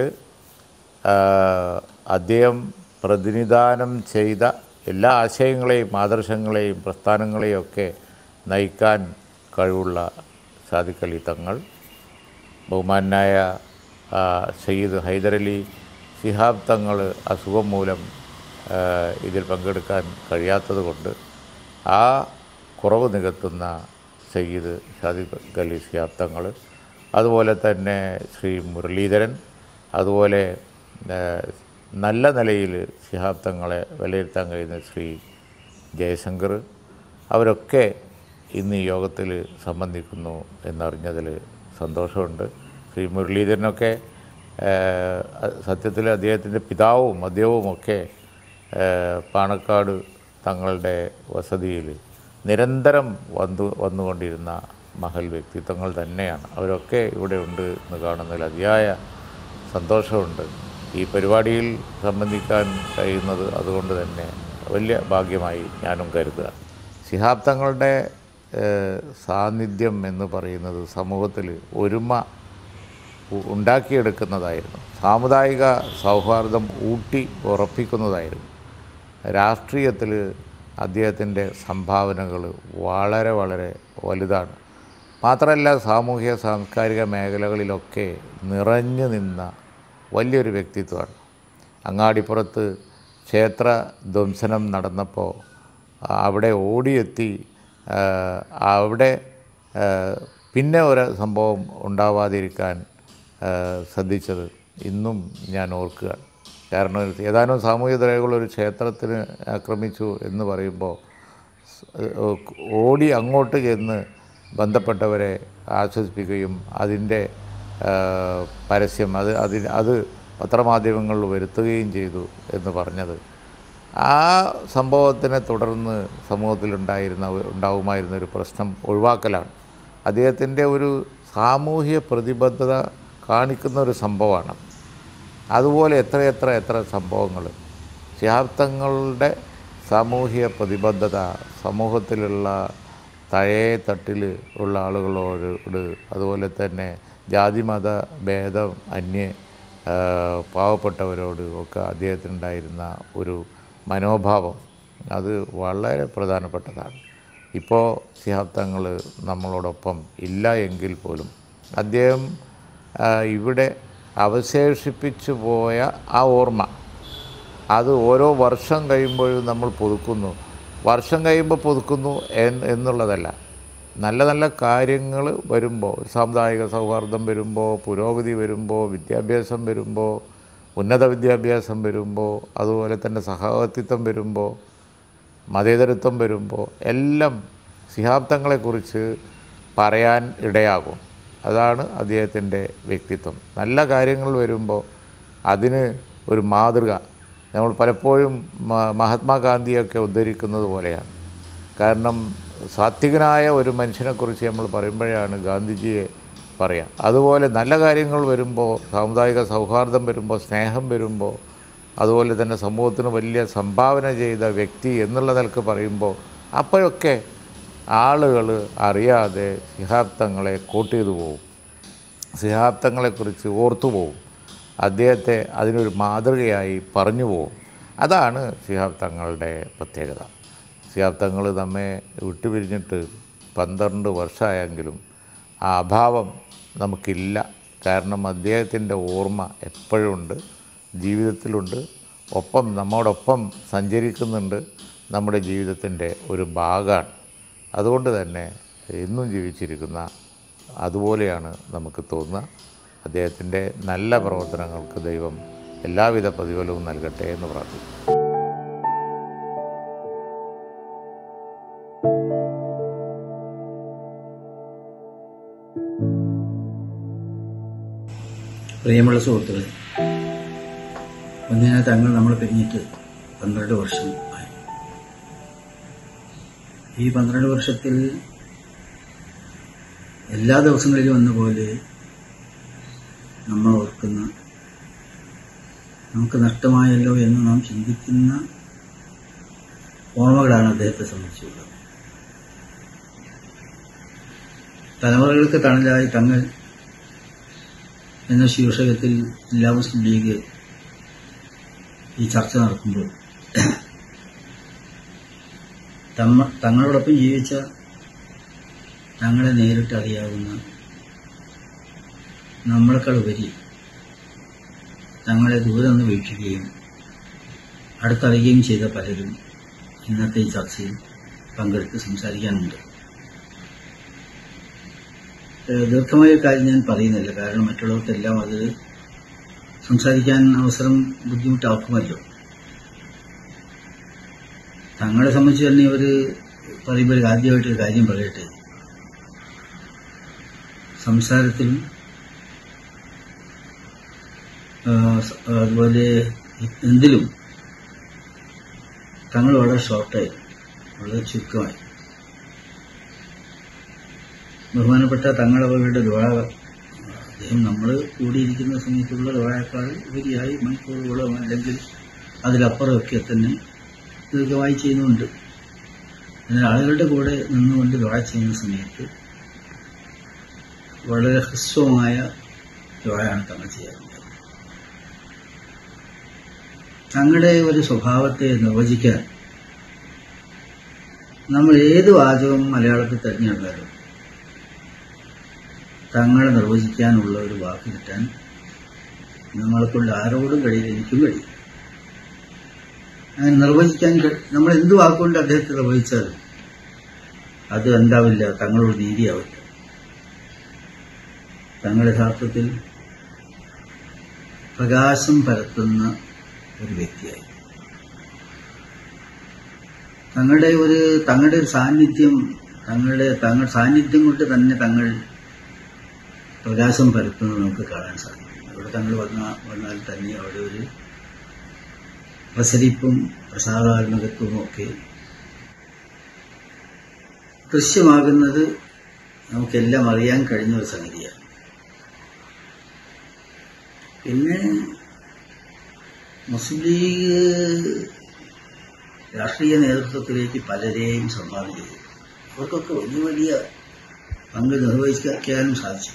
അദ്ദേഹം പ്രതിനിധാനം ചെയ്ത എല്ലാ ആശയങ്ങളെയും ആദർശങ്ങളെയും പ്രസ്ഥാനങ്ങളെയും ഒക്കെ നയിക്കാൻ കഴിവുള്ള സാദിഖ് അലി തങ്ങൾ ബഹുമാനായ ആ, സയ്യിദ് ഹൈദരലി ശിഹാബ് തങ്ങൾ അസുഖം മൂലം ആ, ഇതിൽ പങ്കെടുക്കാൻ കഴിയാത്തത് കൊണ്ട് ആ കുറവ് നികത്തുന്ന സയ്യിദ് സാദിഖ് അലി ശിഹാബ് തങ്ങൾ അതുപോലെ തന്നെ ശ്രീ മുരളീധരൻ അതുപോലെ ഏഹ്, നല്ല നിലയിൽ ശിഹാബ് തങ്ങളെ വിലയിരുത്താൻ കഴിയുന്ന ശ്രീ ജയശങ്കർ അവരൊക്കെ ഇന്ന് ഈ യോഗത്തിൽ സംബന്ധിക്കുന്നു എന്നറിഞ്ഞതിൽ സന്തോഷമുണ്ട് ശ്രീ മുരളീധരനൊക്കെ ഏഹ്, സത്യത്തിൽ അദ്ദേഹത്തിൻ്റെ പിതാവും അദ്ദേഹവും ഒക്കെ ഏഹ്, പാണക്കാട് തങ്ങളുടെ വസതിയിൽ നിരന്തരം വന്നു വന്നുകൊണ്ടിരുന്ന മഹൽ വ്യക്തിത്വങ്ങൾ തന്നെയാണ് അവരൊക്കെ ഇവിടെ ഉണ്ട് എന്ന് കാണുന്നതിൽ അതിയായ സന്തോഷമുണ്ട് ഈ പരിപാടിയിൽ സംബന്ധിക്കാൻ കഴിയുന്നത് അതുകൊണ്ട് തന്നെ വലിയ ഭാഗ്യമായി ഞാനും കരുതുക ശിഹാബ് തങ്ങളുടെ ഏഹ്, സാന്നിധ്യം എന്ന് പറയുന്നത് സമൂഹത്തിൽ ഒരുമ ഉ- ഉണ്ടാക്കിയെടുക്കുന്നതായിരുന്നു സാമുദായിക സൗഹാർദ്ദം ഊട്ടി ഉറപ്പിക്കുന്നതായിരുന്നു രാഷ്ട്രീയത്തിൽ അദ്ദേഹത്തിൻ്റെ സംഭാവനകൾ വളരെ വളരെ വലുതാണ് മാത്രമല്ല സാമൂഹിക സാംസ്കാരിക മേഖലകളിലൊക്കെ നിറഞ്ഞു നിന്ന വലിയൊരു വ്യക്തിത്വമാണ് അങ്ങാടിപ്പുറത്ത് ക്ഷേത്ര ധ്വംസനം നടന്നപ്പോൾ അവിടെ ഓടിയെത്തി ആ, അവിടെ ആ, പിന്നെ ഒരു സംഭവം ഉണ്ടാവാതിരിക്കാൻ ആ, ശ്രദ്ധിച്ചത് ഇന്നും ഞാൻ ഓർക്കുകയാണ് കാരണം ഒരു- ഏതാനും സാമൂഹിക ദ്രവകൾ ഒരു ക്ഷേത്രത്തിന് ആക്രമിച്ചു എന്ന് പറയുമ്പോൾ സ്- ഓടി അങ്ങോട്ട് ചെന്ന് ബന്ധപ്പെട്ടവരെ ആശ്വസിപ്പിക്കുകയും അതിൻ്റെ ആ, പരസ്യം അത് അതിന് അത് പത്രമാധ്യമങ്ങളിൽ വരുത്തുകയും ചെയ്തു എന്ന് പറഞ്ഞത് ആ സംഭവത്തിനെ തുടർന്ന് സമൂഹത്തിലുണ്ടായിരുന്ന ഉണ്ടാവുമായിരുന്ന ഒരു പ്രശ്നം ഒഴിവാക്കലാണ് അദ്ദേഹത്തിൻ്റെ ഒരു സാമൂഹ്യ പ്രതിബദ്ധത കാണിക്കുന്ന ഒരു സംഭവമാണ് അതുപോലെ എത്രയെത്ര എത്ര സംഭവങ്ങൾ ശിഹാബ്ദങ്ങളുടെ സാമൂഹ്യ പ്രതിബദ്ധത സമൂഹത്തിലുള്ള തഴേ തട്ടിൽ ഉള്ള ആളുകളോട് അതുപോലെ തന്നെ ജാതിമത ഭേദം അന്യ ആ, പാവപ്പെട്ടവരോട് ഒക്കെ അദ്ദേഹത്തിനുണ്ടായിരുന്ന ഒരു മനോഭാവം അത് വളരെ പ്രധാനപ്പെട്ടതാണ് ഇപ്പോൾ ശിഹാബ് തങ്ങൾ നമ്മളോടൊപ്പം ഇല്ല എങ്കിൽ പോലും അദ്ദേഹം ആ, ഇവിടെ അവശേഷിപ്പിച്ചു പോയ ആ ഓർമ്മ അത് ഓരോ വർഷം കഴിയുമ്പോഴും നമ്മൾ പുതുക്കുന്നു വർഷം കഴിയുമ്പോൾ പുതുക്കുന്നു എന്ന് എന്നുള്ളതല്ല നല്ല നല്ല കാര്യങ്ങൾ വരുമ്പോൾ സാമുദായിക സൗഹാർദ്ദം വരുമ്പോൾ പുരോഗതി വരുമ്പോൾ വിദ്യാഭ്യാസം വരുമ്പോൾ ഉന്നത വിദ്യാഭ്യാസം വരുമ്പോൾ അതുപോലെ തന്നെ സഹവർത്തിത്വം വരുമ്പോൾ മതേതരത്വം വരുമ്പോൾ എല്ലാം സിഹാബ്ദങ്ങളെക്കുറിച്ച് പറയാൻ ഇടയാകും അതാണ് അദ്ദേഹത്തിൻ്റെ വ്യക്തിത്വം നല്ല കാര്യങ്ങൾ വരുമ്പോൾ അതിന് ഒരു മാതൃക നമ്മൾ പലപ്പോഴും മ- മഹാത്മാഗാന്ധിയൊക്കെ ഉദ്ധരിക്കുന്നത് പോലെയാണ് കാരണം സാത്വികനായ ഒരു മനുഷ്യനെക്കുറിച്ച് നമ്മൾ പറയുമ്പോഴാണ് ഗാന്ധിജിയെ പറയാം അതുപോലെ നല്ല കാര്യങ്ങൾ വരുമ്പോൾ സാമുദായിക സൗഹാർദ്ദം വരുമ്പോൾ സ്നേഹം വരുമ്പോൾ അതുപോലെ തന്നെ സമൂഹത്തിന് വലിയ സംഭാവന ചെയ്ത വ്യക്തി എന്നുള്ള നിലക്ക് പറയുമ്പോൾ അപ്പോഴൊക്കെ ആളുകൾ അറിയാതെ സിഹാബ്ദങ്ങളെ കോട്ട് ചെയ്തു പോകും സിഹാബ്ദങ്ങളെക്കുറിച്ച് ഓർത്തു പോകും അദ്ദേഹത്തെ അതിനൊരു മാതൃകയായി പറഞ്ഞു പോകും അതാണ് ശിഹാബ് തങ്ങളുടെ പ്രത്യേകത ശിഹാബ് തങ്ങൾ നമ്മെ വിട്ടുപിരിഞ്ഞിട്ട് പന്ത്രണ്ട് വർഷമായെങ്കിലും ആ അഭാവം നമുക്കില്ല കാരണം അദ്ദേഹത്തിൻ്റെ ഓർമ്മ എപ്പോഴും ഉണ്ട് ജീവിതത്തിലുണ്ട് ഒപ്പം നമ്മോടൊപ്പം സഞ്ചരിക്കുന്നുണ്ട് നമ്മുടെ ജീവിതത്തിൻ്റെ ഒരു ഭാഗമാണ് അതുകൊണ്ട് തന്നെ എന്നും ജീവിച്ചിരിക്കുന്ന അതുപോലെയാണ് നമുക്ക് തോന്നുക അദ്ദേഹത്തിൻ്റെ നല്ല പ്രവർത്തനങ്ങൾക്ക് ദൈവം എല്ലാവിധ പ്രതിഫലവും നൽകട്ടെ എന്ന് പ്രാർത്ഥിക്കുന്നു പ്രിയമുള്ള സുഹൃത്തുക്കളെ ഒന്നിനെ തങ്ങൾ നമ്മൾ പിരിഞ്ഞിട്ട് പന്ത്രണ്ട് വർഷം ആയി ഈ പന്ത്രണ്ട് വർഷത്തിൽ എല്ലാ ദിവസങ്ങളിലും എന്ന പോലെ നമ്മൾ ഓർക്കുന്ന നമുക്ക് നഷ്ടമായല്ലോ എന്ന് നാം ചിന്തിക്കുന്ന ഓർമ്മകളാണ് അദ്ദേഹത്തെ സംബന്ധിച്ചുള്ളത് തലമുറകൾക്ക് തണലായി തങ്ങൾ എന്ന ശീർഷകത്തിൽ ജില്ലാ മുസ്ലിം ലീഗ് ഈ ചർച്ച നടക്കുമ്പോൾ തമ്മ തങ്ങളോടൊപ്പം ജീവിച്ച തങ്ങളെ നേരിട്ട് അറിയാവുന്ന നമ്മളെക്കാൾ ഉപരി തങ്ങളെ ദൂരെ നിന്ന് വീക്ഷിക്കുകയും അടുത്തറിയുകയും ചെയ്ത പലരും ഇന്നത്തെ ഈ ചർച്ചയിൽ പങ്കെടുത്ത് സംസാരിക്കാനുണ്ട് ഏഹ്, ദീർഘമായ കാര്യം ഞാൻ പറയുന്നില്ല കാരണം മറ്റുള്ളവർക്കെല്ലാം അത് സംസാരിക്കാൻ അവസരം ബുദ്ധിമുട്ടാക്കുമല്ലോ തങ്ങളെ സംബന്ധിച്ച് തന്നെ ഇവർ പറയുമ്പോൾ ഒരു ആദ്യമായിട്ട് ഒരു കാര്യം പറയട്ടെ സംസാരത്തിലും ആ, സ- അതുപോലെ എന്തിലും തങ്ങൾ വളരെ ഷോർട്ടായി വളരെ ചുരുക്കമായി ബഹുമാനപ്പെട്ട തങ്ങളവരുടെ ദ്വാ അദ്ദേഹം നമ്മൾ കൂടിയിരിക്കുന്ന സമയത്തുള്ള ദ്വായേക്കാൾ ഉപരിയായി മണിക്കൂറുകളോ അല്ലെങ്കിൽ അതിലപ്പുറമൊക്കെ തന്നെ ദീർഘമായി ചെയ്യുന്നുണ്ട് എന്നാൽ ആളുകളുടെ കൂടെ നിന്നുകൊണ്ട് ദ്വാ ചെയ്യുന്ന സമയത്ത് വളരെ ഹ്രസ്വമായ ദ്വായാണ് തങ്ങൾ ചെയ്യാറുള്ളത് തങ്ങളുടെ ഒരു സ്വഭാവത്തെ നിർവചിക്കാൻ നമ്മൾ ഏത് വാചകം മലയാളത്തിൽ തിരഞ്ഞെടുത്താലും തങ്ങളെ നിർവചിക്കാനുള്ള ഒരു വാക്ക് കിട്ടാൻ നമ്മളെ കൊണ്ട് ആരോടും കഴിയില്ല എനിക്കും കഴിയും അങ്ങനെ നിർവചിക്കാൻ കഴി- നമ്മൾ എന്ത് വാക്കുകൊണ്ട് അദ്ദേഹത്തെ നിർവഹിച്ചാലും അത് എന്താവില്ല തങ്ങളോട് നീതിയാവില്ല തങ്ങൾ യഥാർത്ഥത്തിൽ പ്രകാശം പരത്തുന്ന ഒരു വ്യക്തിയായി തങ്ങളുടെ ഒരു തങ്ങളുടെ ഒരു സാന്നിധ്യം തങ്ങളുടെ തങ്ങൾ സാന്നിധ്യം കൊണ്ട് തന്നെ തങ്ങൾ പ്രകാശം പരത്തുന്നത് നമുക്ക് കാണാൻ സാധിക്കും അവിടെ തങ്ങൾ വന്ന വന്നാൽ തന്നെ അവിടെ ഒരു പ്രസരിപ്പും പ്രസാദാത്മകത്വവും ഒക്കെ ദൃശ്യമാകുന്നത് നമുക്കെല്ലാം അറിയാൻ കഴിഞ്ഞ ഒരു സംഗതിയാണ് പിന്നെ മുസ്ലിം ലീഗ് രാഷ്ട്രീയ നേതൃത്വത്തിലേക്ക് പലരെയും സംഭാവന ചെയ്തു അവർക്കൊക്കെ വലിയ വലിയ പങ്ക് നിർവഹിക്കാനും സാധിച്ചിട്ടുണ്ട്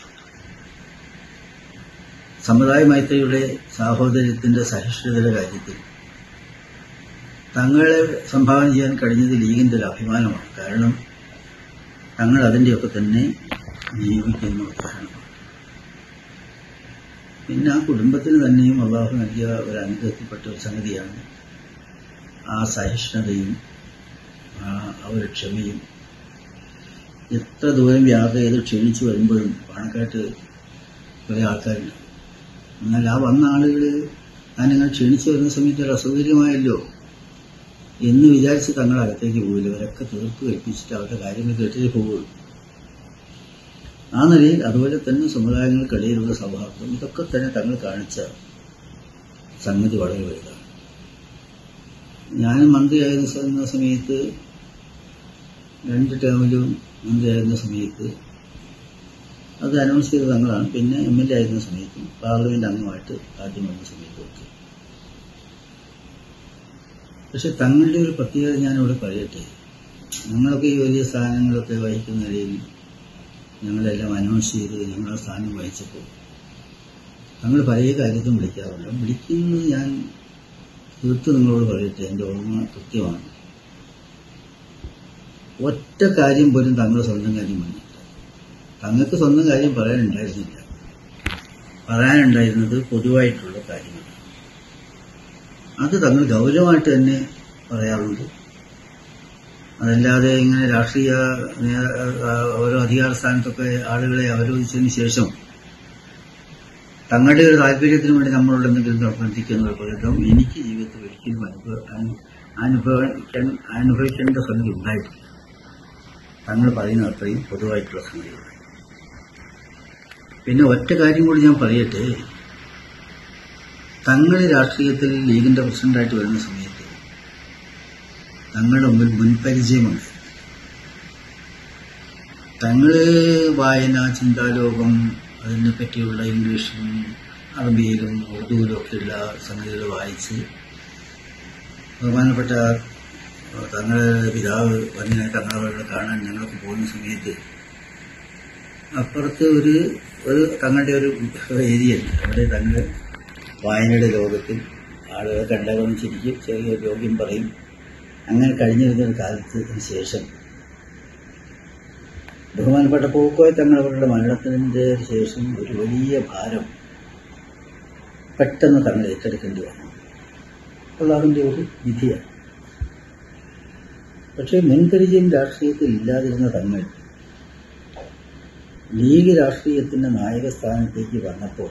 സമുദായ മൈത്രിയുടെ സാഹോദര്യത്തിന്റെ സഹിഷ്ണുതയുടെ കാര്യത്തിൽ തങ്ങളെ സംഭാവന ചെയ്യാൻ കഴിഞ്ഞത് ലീഗിന്റെ ഒരു അഭിമാനമാണ് കാരണം തങ്ങൾ അതിൻ്റെയൊക്കെ തന്നെ ജീവിക്കുന്ന ഉദാഹരണമാണ് പിന്നെ ആ കുടുംബത്തിന് തന്നെയും അള്ളാഹു നൽകിയ ഒരു അനുഗ്രഹത്തിൽപ്പെട്ട ഒരു സംഗതിയാണ് ആ സഹിഷ്ണുതയും ആ ആ ഒരു ക്ഷമയും എത്ര ദൂരം യാത്ര ചെയ്ത് ക്ഷീണിച്ചു വരുമ്പോഴും പാണക്കാട്ട് കുറേ ആൾക്കാരുണ്ട് എന്നാൽ ആ വന്ന ആളുകൾ താനിങ്ങനെ ക്ഷീണിച്ചു വരുന്ന സമയത്ത് ഒരു അസൗകര്യമായല്ലോ എന്ന് വിചാരിച്ച് തങ്ങൾ അകത്തേക്ക് പോയില്ല ഇവരൊക്കെ തീർപ്പ് കൽപ്പിച്ചിട്ട് അവരുടെ കാര്യങ്ങൾ കേട്ടിട്ടേ പോവുള്ളൂ ആ നിലയിൽ അതുപോലെ തന്നെ സമുദായങ്ങൾക്കിടയിലുള്ള സൗഹാർദ്ദം ഇതൊക്കെ തന്നെ തങ്ങൾ കാണിച്ച സംഗതി വളരെ വലുതാണ് ഞാൻ മന്ത്രിയായിരുന്ന സമയത്ത് രണ്ട് ടേമിലും മന്ത്രിയായിരുന്ന സമയത്ത് അത് അനൗൺസ് ചെയ്ത തങ്ങളാണ് പിന്നെ എം എൽ എ ആയിരുന്ന സമയത്തും പാർലമെന്റ് അംഗമായിട്ട് ആദ്യം വന്ന സമയത്തും ഒക്കെ പക്ഷെ തങ്ങളുടെ ഒരു പ്രത്യേകത ഞാനിവിടെ പറയട്ടെ ഞങ്ങളൊക്കെ ഈ വലിയ സ്ഥാനങ്ങളൊക്കെ വഹിക്കുന്ന നിലയിൽ ഞങ്ങളെല്ലാം അനൗൺസ് ചെയ്ത് ഞങ്ങളുടെ സ്ഥാനം വഹിച്ചപ്പോൾ ഞങ്ങൾ പല കാര്യത്തും വിളിക്കാറുണ്ട് വിളിക്കുന്നത് ഞാൻ തീർത്ത് നിങ്ങളോട് പറയട്ടെ എൻ്റെ ഓർമ്മ കൃത്യമാണ് ഒറ്റ കാര്യം പോലും തങ്ങളുടെ സ്വന്തം കാര്യം വന്നില്ല തങ്ങൾക്ക് സ്വന്തം കാര്യം പറയാനുണ്ടായിരുന്നില്ല പറയാനുണ്ടായിരുന്നത് പൊതുവായിട്ടുള്ള കാര്യങ്ങൾ അത് തങ്ങൾ ഗൗരവമായിട്ട് തന്നെ പറയാറുണ്ട് അതല്ലാതെ ഇങ്ങനെ രാഷ്ട്രീയ നേ- ആ, ഓരോ അധികാര സ്ഥാനത്തൊക്കെ ആളുകളെ അവരോധിച്ചതിന് ശേഷം തങ്ങളുടെ ഒരു താല്പര്യത്തിന് വേണ്ടി നമ്മളോട് എന്തെങ്കിലും പ്രവർത്തിക്കുന്ന ഒരു ഫലിതം എനിക്ക് ജീവിതത്തിൽ ഒരിക്കലും അനുഭവ അനു- അനുഭവിക്കാൻ അനുഭവിക്കേണ്ട സംഗതി ഉണ്ടായിട്ടില്ല തങ്ങൾ പറയുന്ന അത്രയും പൊതുവായിട്ടുള്ള സംഗതികൾ പിന്നെ ഒറ്റ കാര്യം കൂടി ഞാൻ പറയട്ടെ തങ്ങൾ രാഷ്ട്രീയത്തിൽ ലീഗിന്റെ പ്രസിഡന്റായിട്ട് വരുന്ന സമയത്ത് തങ്ങളുടെ മുമ്പിൽ മുൻപരിചയമുണ്ട് തങ്ങള് വായന ചിന്താലോകം അതിനെ പറ്റിയുള്ള ഇംഗ്ലീഷും അറബിയിലും ഉറുദുവിലും ഒക്കെയുള്ള സംഗതികൾ വായിച്ച് ബഹുമാനപ്പെട്ട ഏഹ്, തങ്ങളുടെ പിതാവ് വന്നിനെ തങ്ങളവരുടെ കാണാൻ ഞങ്ങളൊക്കെ പോകുന്ന സമയത്ത് അപ്പുറത്ത് ഒരു ഒരു തങ്ങളുടെ ഒരു ഏരിയ ഉണ്ട് അവിടെ തങ്ങൾ വായനയുടെ ലോകത്തിൽ ആളുകളെ കണ്ടവന്ന് ചിരിക്കും ചെറിയ രോഗ്യം പറയും അങ്ങനെ കഴിഞ്ഞിരുന്ന ഒരു കാലത്തിന് ശേഷം ബഹുമാനപ്പെട്ട പൂക്കോയ തങ്ങളവരുടെ മരണത്തിൻ്റെ ശേഷം ഒരു വലിയ ഭാരം പെട്ടെന്ന് തങ്ങൾ ഏറ്റെടുക്കേണ്ടി വന്നു അള്ളാഹുവിൻ്റെ ഒരു വിധിയാണ് പക്ഷേ മുൻപരിചയം രാഷ്ട്രീയത്തിൽ ഇല്ലാതിരുന്ന തങ്ങൾ ലീഗ് രാഷ്ട്രീയത്തിന്റെ നായക സ്ഥാനത്തേക്ക് വന്നപ്പോൾ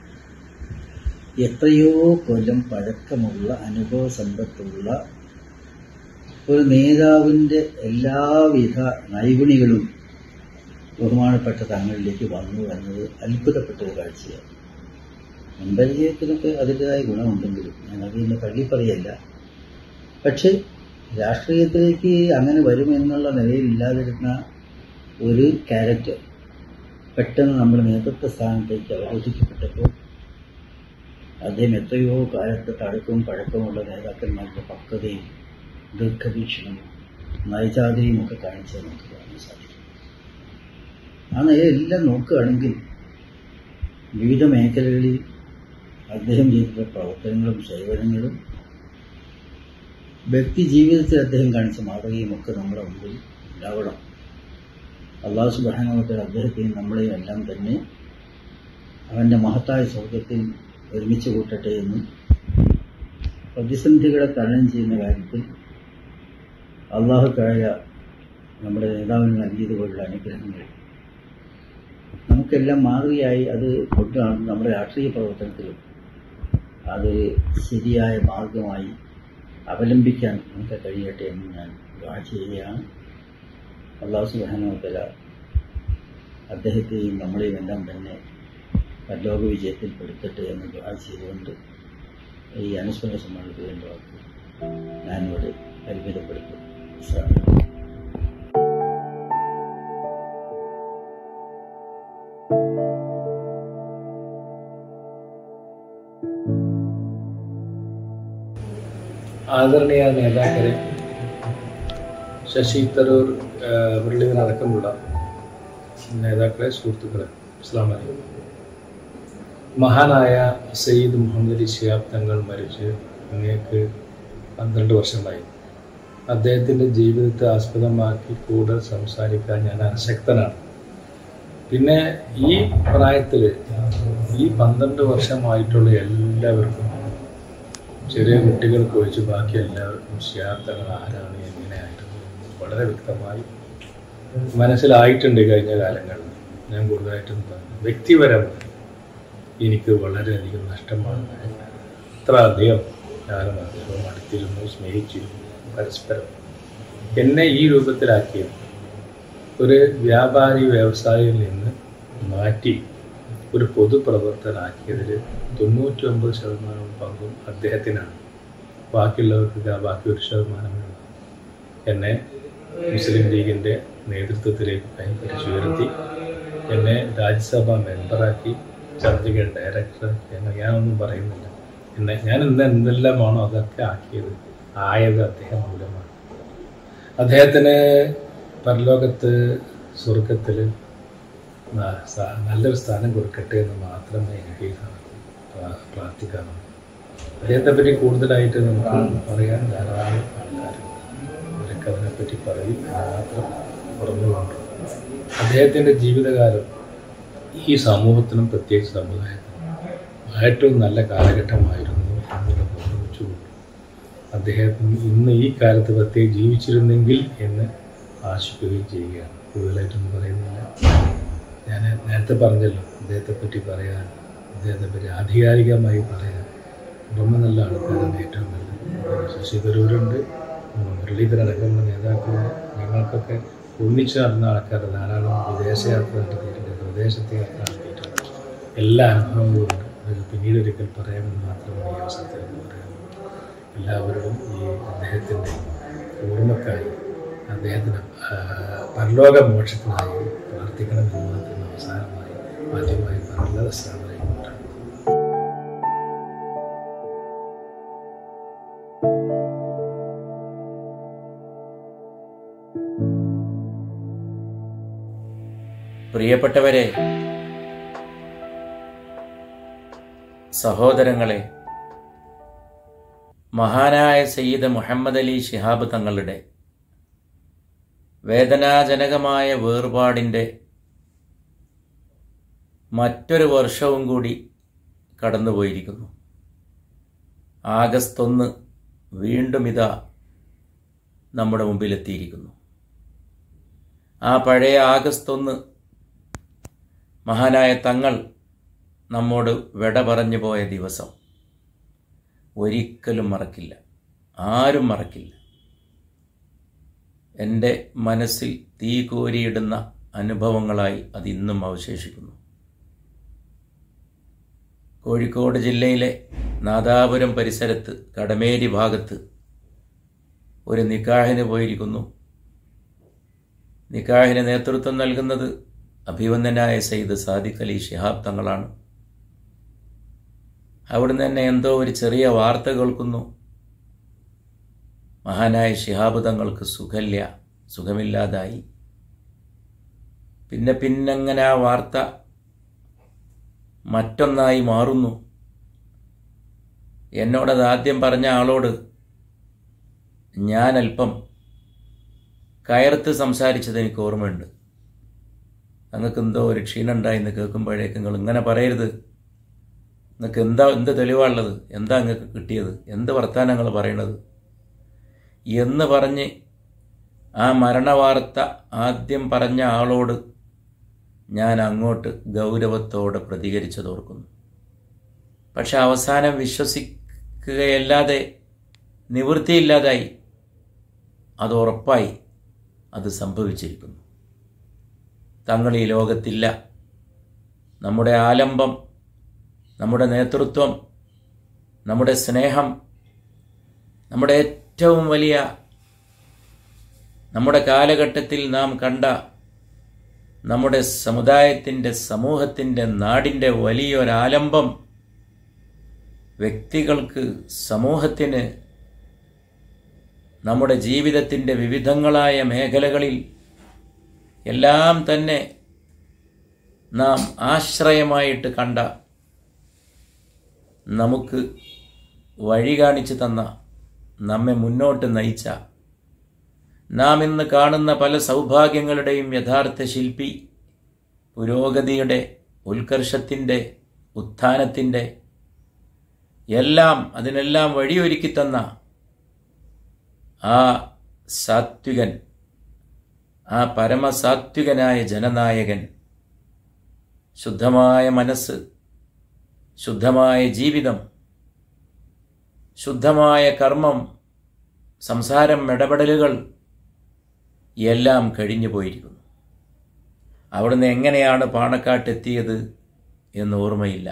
എത്രയോ കൊല്ലം പഴക്കമുള്ള അനുഭവ സമ്പത്തുള്ള ഒരു നേതാവിന്റെ എല്ലാവിധ നൈപുണികളും ബഹുമാനപ്പെട്ട തങ്ങളിലേക്ക് വന്നു എന്നത് അത്ഭുതപ്പെട്ട ഒരു കാഴ്ചയാണ് മുൻപരിചയത്തിനൊക്കെ അതിൻ്റെതായ ഗുണമുണ്ടെങ്കിലും ഞങ്ങൾക്ക് ഇന്ന് പള്ളി പറയല്ല പക്ഷേ രാഷ്ട്രീയത്തിലേക്ക് അങ്ങനെ വരുമെന്നുള്ള നിലയിലില്ലാതിരുന്ന ഒരു ക്യാരക്ടർ പെട്ടെന്ന് നമ്മുടെ നേതൃത്വ സ്ഥാനത്തേക്ക് അവരോധിക്കപ്പെട്ടപ്പോൾ അദ്ദേഹം എത്രയോ കാലത്ത് തഴക്കവും പഴക്കമുള്ള നേതാക്കന്മാരുടെ പക്വതയും ദീർഘവീക്ഷണവും നയചാതയും ഒക്കെ കാണിച്ച് നമുക്ക് കാണാൻ സാധിക്കും ആ നിലയെല്ലാം നോക്കുകയാണെങ്കിൽ വിവിധ മേഖലകളിൽ അദ്ദേഹം ചെയ്തിട്ടുള്ള പ്രവർത്തനങ്ങളും സേവനങ്ങളും വ്യക്തി ജീവിതത്തിൽ അദ്ദേഹം കാണിച്ച മാതൃകയും ഒക്കെ നമ്മുടെ മുമ്പിൽ ഉണ്ടാവണം അള്ളാഹു സുബാനോത്തിൽ അദ്ദേഹത്തെയും നമ്മളെയും എല്ലാം തന്നെ അവന്റെ മഹത്തായ സ്വർഗത്തിൽ ഒരുമിച്ച് കൂട്ടട്ടെ എന്നും പ്രതിസന്ധികളെ തരണം ചെയ്യുന്ന കാര്യത്തിൽ അള്ളാഹു താഴെ നമ്മുടെ നേതാവിന് നൽകിയതുപോലുള്ള അനുഗ്രഹങ്ങൾ നമുക്കെല്ലാം മാതൃകയായി അത് കൊണ്ടാണ് നമ്മുടെ രാഷ്ട്രീയ പ്രവർത്തനത്തിലും അതൊരു ശരിയായ മാർഗമായി അവലംബിക്കാൻ നമുക്ക് കഴിയട്ടെ എന്ന് ഞാൻ ദുആ ചെയ്യുകയാണ് അള്ളാഹു സുബാനോത്തല അദ്ദേഹത്തെയും നമ്മളെയും എല്ലാം തന്നെ പരലോക വിജയത്തിൽ പെടുത്തട്ടെ എന്ന് ദുആ ചെയ്തുകൊണ്ട് ഈ അനുസ്മരണ സമ്മേളനത്തിൽ എൻ്റെ വാക്ക് ഞാനിവിടെ പരിമിതപ്പെടുത്തും അസ്സലാമു അലൈക്കും. ആദരണീയ നേതാക്കളെ ശശി തരൂർ ആ, മുരളീധരൻ അടക്കമുള്ള നേതാക്കളെ സുഹൃത്തുക്കളെ അസ്സാം വലൈക്കും മഹാനായ സയ്യിദ് മുഹമ്മദ് അലി ശിഹാബ് തങ്ങൾ മരിച്ച് അങ്ങേക്ക് പന്ത്രണ്ട് വർഷമായി അദ്ദേഹത്തിൻ്റെ ജീവിതത്തെ ആസ്പദമാക്കി കൂടുതൽ സംസാരിക്കാൻ ഞാൻ അശക്തനാണ് പിന്നെ ഈ പ്രായത്തിൽ ഈ പന്ത്രണ്ട് വർഷമായിട്ടുള്ള എല്ലാവർക്കും ചെറിയ കുട്ടികൾക്ക് ഒഴിച്ച് ബാക്കി എല്ലാവർക്കും ശിയാർത്ഥങ്ങൾ ആരാണ് എങ്ങനെയായിരുന്നു വളരെ വ്യക്തമായി മനസ്സിലായിട്ടുണ്ട് കഴിഞ്ഞ കാലങ്ങളിൽ ഞാൻ കൂടുതലായിട്ടും പറഞ്ഞു വ്യക്തിപരമായി എനിക്ക് വളരെയധികം നഷ്ടമാണ് അത്ര അധികം ഞാനും അദ്ദേഹവും അടുത്തിരുന്നു സ്നേഹിച്ചിരുന്നു പരസ്പരം എന്നെ ഈ രൂപത്തിലാക്കിയത് ഒരു വ്യാപാരി വ്യവസായിയിൽ നിന്ന് മാറ്റി ഒരു പൊതുപ്രവർത്തനാക്കിയതിൽ തൊണ്ണൂറ്റി ഒമ്പത് ശതമാനം പങ്കും അദ്ദേഹത്തിനാണ് ബാക്കിയുള്ളവർക്ക് ബാക്കി ഒരു ശതമാനമേ ഉള്ളൂ എന്നെ മുസ്ലിം ലീഗിൻ്റെ നേതൃത്വത്തിലേക്ക് കൈപിടിച്ചുയർത്തി എന്നെ രാജ്യസഭാ മെമ്പറാക്കി ചർച്ചകൾ ഡയറക്ടറാക്കി എന്നെ ഞാനൊന്നും പറയുന്നില്ല എന്നെ ഞാൻ ഇന്ന് എന്തെല്ലാമാണോ അതൊക്കെ ആക്കിയത് ആയത് അദ്ദേഹം മൂലമാണ് അദ്ദേഹത്തിന് പരലോകത്ത് സ്വർഗത്തിൽ ന- സ- നല്ലൊരു സ്ഥാനം കൊടുക്കട്ടെ എന്ന് മാത്രമേ എനിക്ക് പ്രാ- പ്രാർത്ഥിക്കാറുള്ളൂ അദ്ദേഹത്തെ പറ്റി കൂടുതലായിട്ട് നമുക്ക് പറയാൻ ധാരാളം ആൾക്കാരുണ്ട് അവരൊക്കെ അതിനെപ്പറ്റി പറയും എന്ന് മാത്രം പറഞ്ഞുകൊണ്ട് അദ്ദേഹത്തിൻ്റെ ജീവിതകാലം ഈ സമൂഹത്തിനും പ്രത്യേകിച്ച് സമുദായത്തിനും ഏറ്റവും നല്ല കാലഘട്ടമായിരുന്നു എന്നുള്ളത് ഓർമ്മിച്ചുകൊണ്ട് അദ്ദേഹത്തിന് ഇന്ന് ഈ കാലത്ത് പ്രത്യേകം ജീവിച്ചിരുന്നെങ്കിൽ എന്ന് ആശിക്കുകയും ചെയ്യുകയാണ് കൂടുതലായിട്ടൊന്നും പറയുന്നില്ല ഞാൻ നേരത്തെ പറഞ്ഞല്ലോ അദ്ദേഹത്തെ പറ്റി പറയാൻ അദ്ദേഹത്തെ പറ്റി ആധികാരികമായി പറയാൻ ரொம்ப നല്ല ആൾക്കാരാണ് ഏറ്റവും നല്ലത് ശശി തരൂരുണ്ട് മുരളീധരൻ അടക്കമുള്ള നേതാക്കളുണ്ട് ഞങ്ങൾക്കൊക്കെ ഒന്നിച്ചു നടന്ന ആൾക്കാർ ധാരാളം വിദേശയാത്ര നടത്തിയിട്ടുണ്ട് വിദേശത്തെ യാത്ര നടത്തിയിട്ടുണ്ട് എല്ലാ അനുഭവങ്ങളും ഉണ്ട് അത് പിന്നീട് ഒരിക്കൽ പറയാമെന്ന് മാത്രമേ ഈ അവസരത്തിൽ എനിക്ക് പറയാനുള്ളൂ എല്ലാവരോടും ഈ അദ്ദേഹത്തിൻ്റെ ഓർമ്മക്കായി അദ്ദേഹത്തിന് ആ, പരലോക മോക്ഷത്തിനായി പ്രാർത്ഥിക്കണമെന്ന് മാത്രം അവസാനമായി ആദ്യമായി പറഞ്ഞത് അസ്ലാമലൈക്കും പ്രിയപ്പെട്ടവരെ സഹോദരങ്ങളെ മഹാനായ സയ്യിദ് മുഹമ്മദ് അലി ശിഹാബ് തങ്ങളുടെ വേദനാജനകമായ വേർപാടിൻ്റെ മറ്റൊരു വർഷവും കൂടി കടന്നുപോയിരിക്കുന്നു ആഗസ്റ്റ് ഒന്ന് വീണ്ടും ഇതാ നമ്മുടെ മുമ്പിലെത്തിയിരിക്കുന്നു ആ പഴയ ആഗസ്റ്റ് ഒന്ന് മഹാനായ തങ്ങൾ നമ്മോട് വിട പറഞ്ഞു പോയ ദിവസം ഒരിക്കലും മറക്കില്ല ആരും മറക്കില്ല എൻ്റെ മനസ്സിൽ തീ കോരിയിടുന്ന അനുഭവങ്ങളായി അത് ഇന്നും അവശേഷിക്കുന്നു കോഴിക്കോട് ജില്ലയിലെ നാദാപുരം പരിസരത്ത് കടമേരി ഭാഗത്ത് ഒരു നിക്കാഹിന് പോയിരിക്കുന്നു നിക്കാഹിന് നേതൃത്വം നൽകുന്നത് അഭിവന്ദനായ സയ്യിദ് സാദിഖ് അലി ഷിഹാബ് തങ്ങളാണ് അവിടുന്ന് തന്നെ എന്തോ ഒരു ചെറിയ വാർത്ത കേൾക്കുന്നു മഹാനായ ഷിഹാബ് തങ്ങൾക്ക് സുഖമില്ല സുഖമില്ലാതായി പിന്നെ പിന്നങ്ങനെ ആ വാർത്ത മറ്റൊന്നായി മാറുന്നു എന്നോടത് ആദ്യം പറഞ്ഞ ആളോട് ഞാൻ അല്പം കയർത്ത് സംസാരിച്ചത് എനിക്ക് ഓർമ്മയുണ്ട് നിങ്ങൾക്ക് എന്തോ ഒരു ക്ഷീണം ഉണ്ടായിന്ന് കേൾക്കുമ്പോഴേക്ക് നിങ്ങൾ ഇങ്ങനെ പറയരുത് നിങ്ങൾക്ക് എന്താ എന്ത് തെളിവാണുള്ളത് എന്താ നിങ്ങൾക്ക് കിട്ടിയത് എന്ത് വർത്താനങ്ങൾ പറയണത് എന്ന് പറഞ്ഞ് ആ മരണവാർത്ത ആദ്യം പറഞ്ഞ ആളോട് ഞാൻ അങ്ങോട്ട് ഗൗരവത്തോടെ പ്രതികരിച്ചതോർക്കുന്നു പക്ഷെ അവസാനം വിശ്വസിക്കുകയല്ലാതെ നിവൃത്തിയില്ലാതായി അത് ഉറപ്പായി അത് സംഭവിച്ചിരിക്കുന്നു തങ്ങൾ ഈ ലോകത്തില്ല നമ്മുടെ ആലംബം നമ്മുടെ നേതൃത്വം നമ്മുടെ സ്നേഹം നമ്മുടെ ഏറ്റവും വലിയ നമ്മുടെ കാലഘട്ടത്തിൽ നാം കണ്ട നമ്മുടെ സമുദായത്തിൻ്റെ സമൂഹത്തിൻ്റെ നാടിൻ്റെ വലിയൊരാലംബം വ്യക്തികൾക്ക് സമൂഹത്തിന് നമ്മുടെ ജീവിതത്തിൻ്റെ വിവിധങ്ങളായ മേഖലകളിൽ എല്ലാം തന്നെ നാം ആശ്രയമായിട്ട് കണ്ട നമുക്ക് വഴി കാണിച്ചു തന്ന നമ്മെ മുന്നോട്ട് നയിച്ച നാം ഇന്ന് കാണുന്ന പല സൗഭാഗ്യങ്ങളുടെയും യഥാർത്ഥ ശില്പി പുരോഗതിയുടെ ഉത്കർഷത്തിൻ്റെ ഉത്ഥാനത്തിൻ്റെ എല്ലാം അതിനെല്ലാം വഴിയൊരുക്കി തന്ന ആ സാത്വികൻ ആ പരമസാത്വികനായ ജനനായകൻ ശുദ്ധമായ മനസ്സ് ശുദ്ധമായ ജീവിതം ശുദ്ധമായ കർമ്മം സംസാരം ഇടപെടലുകൾ എല്ലാം കഴിഞ്ഞു പോയിരിക്കുന്നു അവിടുന്ന് എങ്ങനെയാണ് പാണക്കാട്ടെത്തിയത് എന്ന് ഓർമ്മയില്ല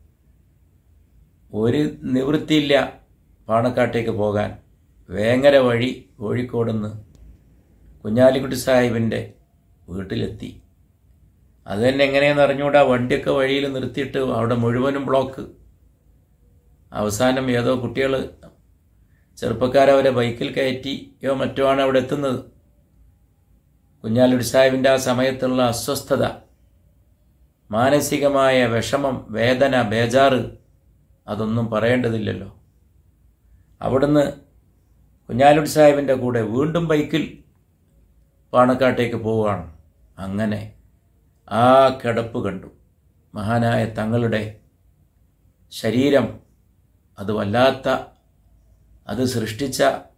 ഒരു നിവൃത്തിയില്ല പാണക്കാട്ടേക്ക് പോകാൻ വേങ്ങര വഴി കോഴിക്കോടുന്ന് കുഞ്ഞാലിക്കുട്ടി സാഹിബിൻ്റെ വീട്ടിലെത്തി അത് തന്നെ എങ്ങനെയെന്ന് അറിഞ്ഞുകൂടാ വണ്ടിയൊക്കെ വഴിയിൽ നിർത്തിയിട്ട് അവിടെ മുഴുവനും ബ്ലോക്ക് അവസാനം ഏതോ കുട്ടികൾ ചെറുപ്പക്കാരവരെ ബൈക്കിൽ കയറ്റിയോ മറ്റോ ആണ് അവിടെ എത്തുന്നത് കുഞ്ഞാലുടി സാഹിബിൻ്റെ ആ സമയത്തുള്ള അസ്വസ്ഥത മാനസികമായ വിഷമം വേദന ബേജാറ് അതൊന്നും പറയേണ്ടതില്ലല്ലോ അവിടുന്ന് കുഞ്ഞാലുടി സാഹിബിൻ്റെ കൂടെ വീണ്ടും ബൈക്കിൽ പാണക്കാട്ടേക്ക് പോവുകയാണ് അങ്ങനെ ആ കിടപ്പ് കണ്ടു മഹാനായ തങ്ങളുടെ ശരീരം അത് വല്ലാത്ത അത് സൃഷ്ടിച്ച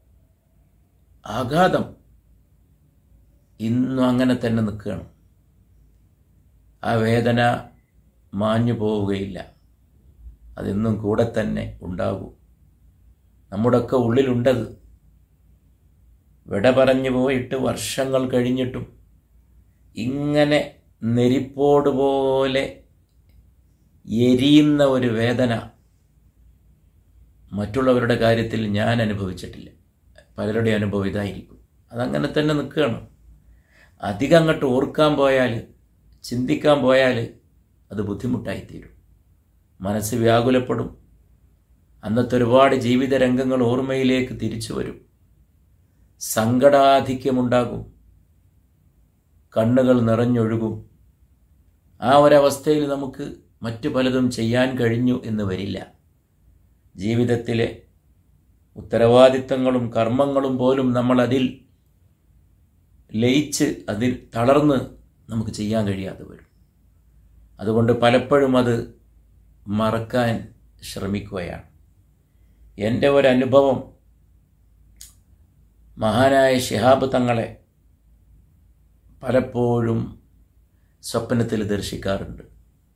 ആഘാതം ഇന്നും അങ്ങനെ തന്നെ നിൽക്കുകയാണ് ആ വേദന മാഞ്ഞു പോവുകയില്ല അതിന്നും കൂടെ തന്നെ ഉണ്ടാകും നമ്മുടെയൊക്കെ ഉള്ളിലുണ്ടത് വിട പറഞ്ഞു പോയിട്ട് വർഷങ്ങൾ കഴിഞ്ഞിട്ടും ഇങ്ങനെ നെരിപ്പോട് പോലെ എരിയുന്ന ഒരു വേദന മറ്റുള്ളവരുടെ കാര്യത്തിൽ ഞാൻ അനുഭവിച്ചിട്ടില്ല പലരുടെ അനുഭവം ഇതായിരിക്കും അതങ്ങനെ തന്നെ നിൽക്കുകയാണ് അധികം അങ്ങോട്ട് ഓർക്കാൻ പോയാൽ ചിന്തിക്കാൻ പോയാൽ അത് ബുദ്ധിമുട്ടായിത്തീരും മനസ്സ് വ്യാകുലപ്പെടും അന്നത്തെ ഒരുപാട് ജീവിത രംഗങ്ങൾ ഓർമ്മയിലേക്ക് തിരിച്ചു വരും സങ്കടാധിക്യമുണ്ടാകും കണ്ണുകൾ നിറഞ്ഞൊഴുകും ആ ഒരവസ്ഥയിൽ നമുക്ക് മറ്റു പലതും ചെയ്യാൻ കഴിഞ്ഞു എന്ന് വരില്ല ജീവിതത്തിലെ ഉത്തരവാദിത്തങ്ങളും കർമ്മങ്ങളും പോലും നമ്മൾ അതിൽ ലയിച്ച് അതിൽ തളർന്ന് നമുക്ക് ചെയ്യാൻ കഴിയാതെ വരും അതുകൊണ്ട് പലപ്പോഴും അത് മറക്കാൻ ശ്രമിക്കുകയാണ് എൻ്റെ ഒരനുഭവം മഹാനായ ഷിഹാബ് തങ്ങളെ പലപ്പോഴും സ്വപ്നത്തിൽ ദർശിക്കാറുണ്ട്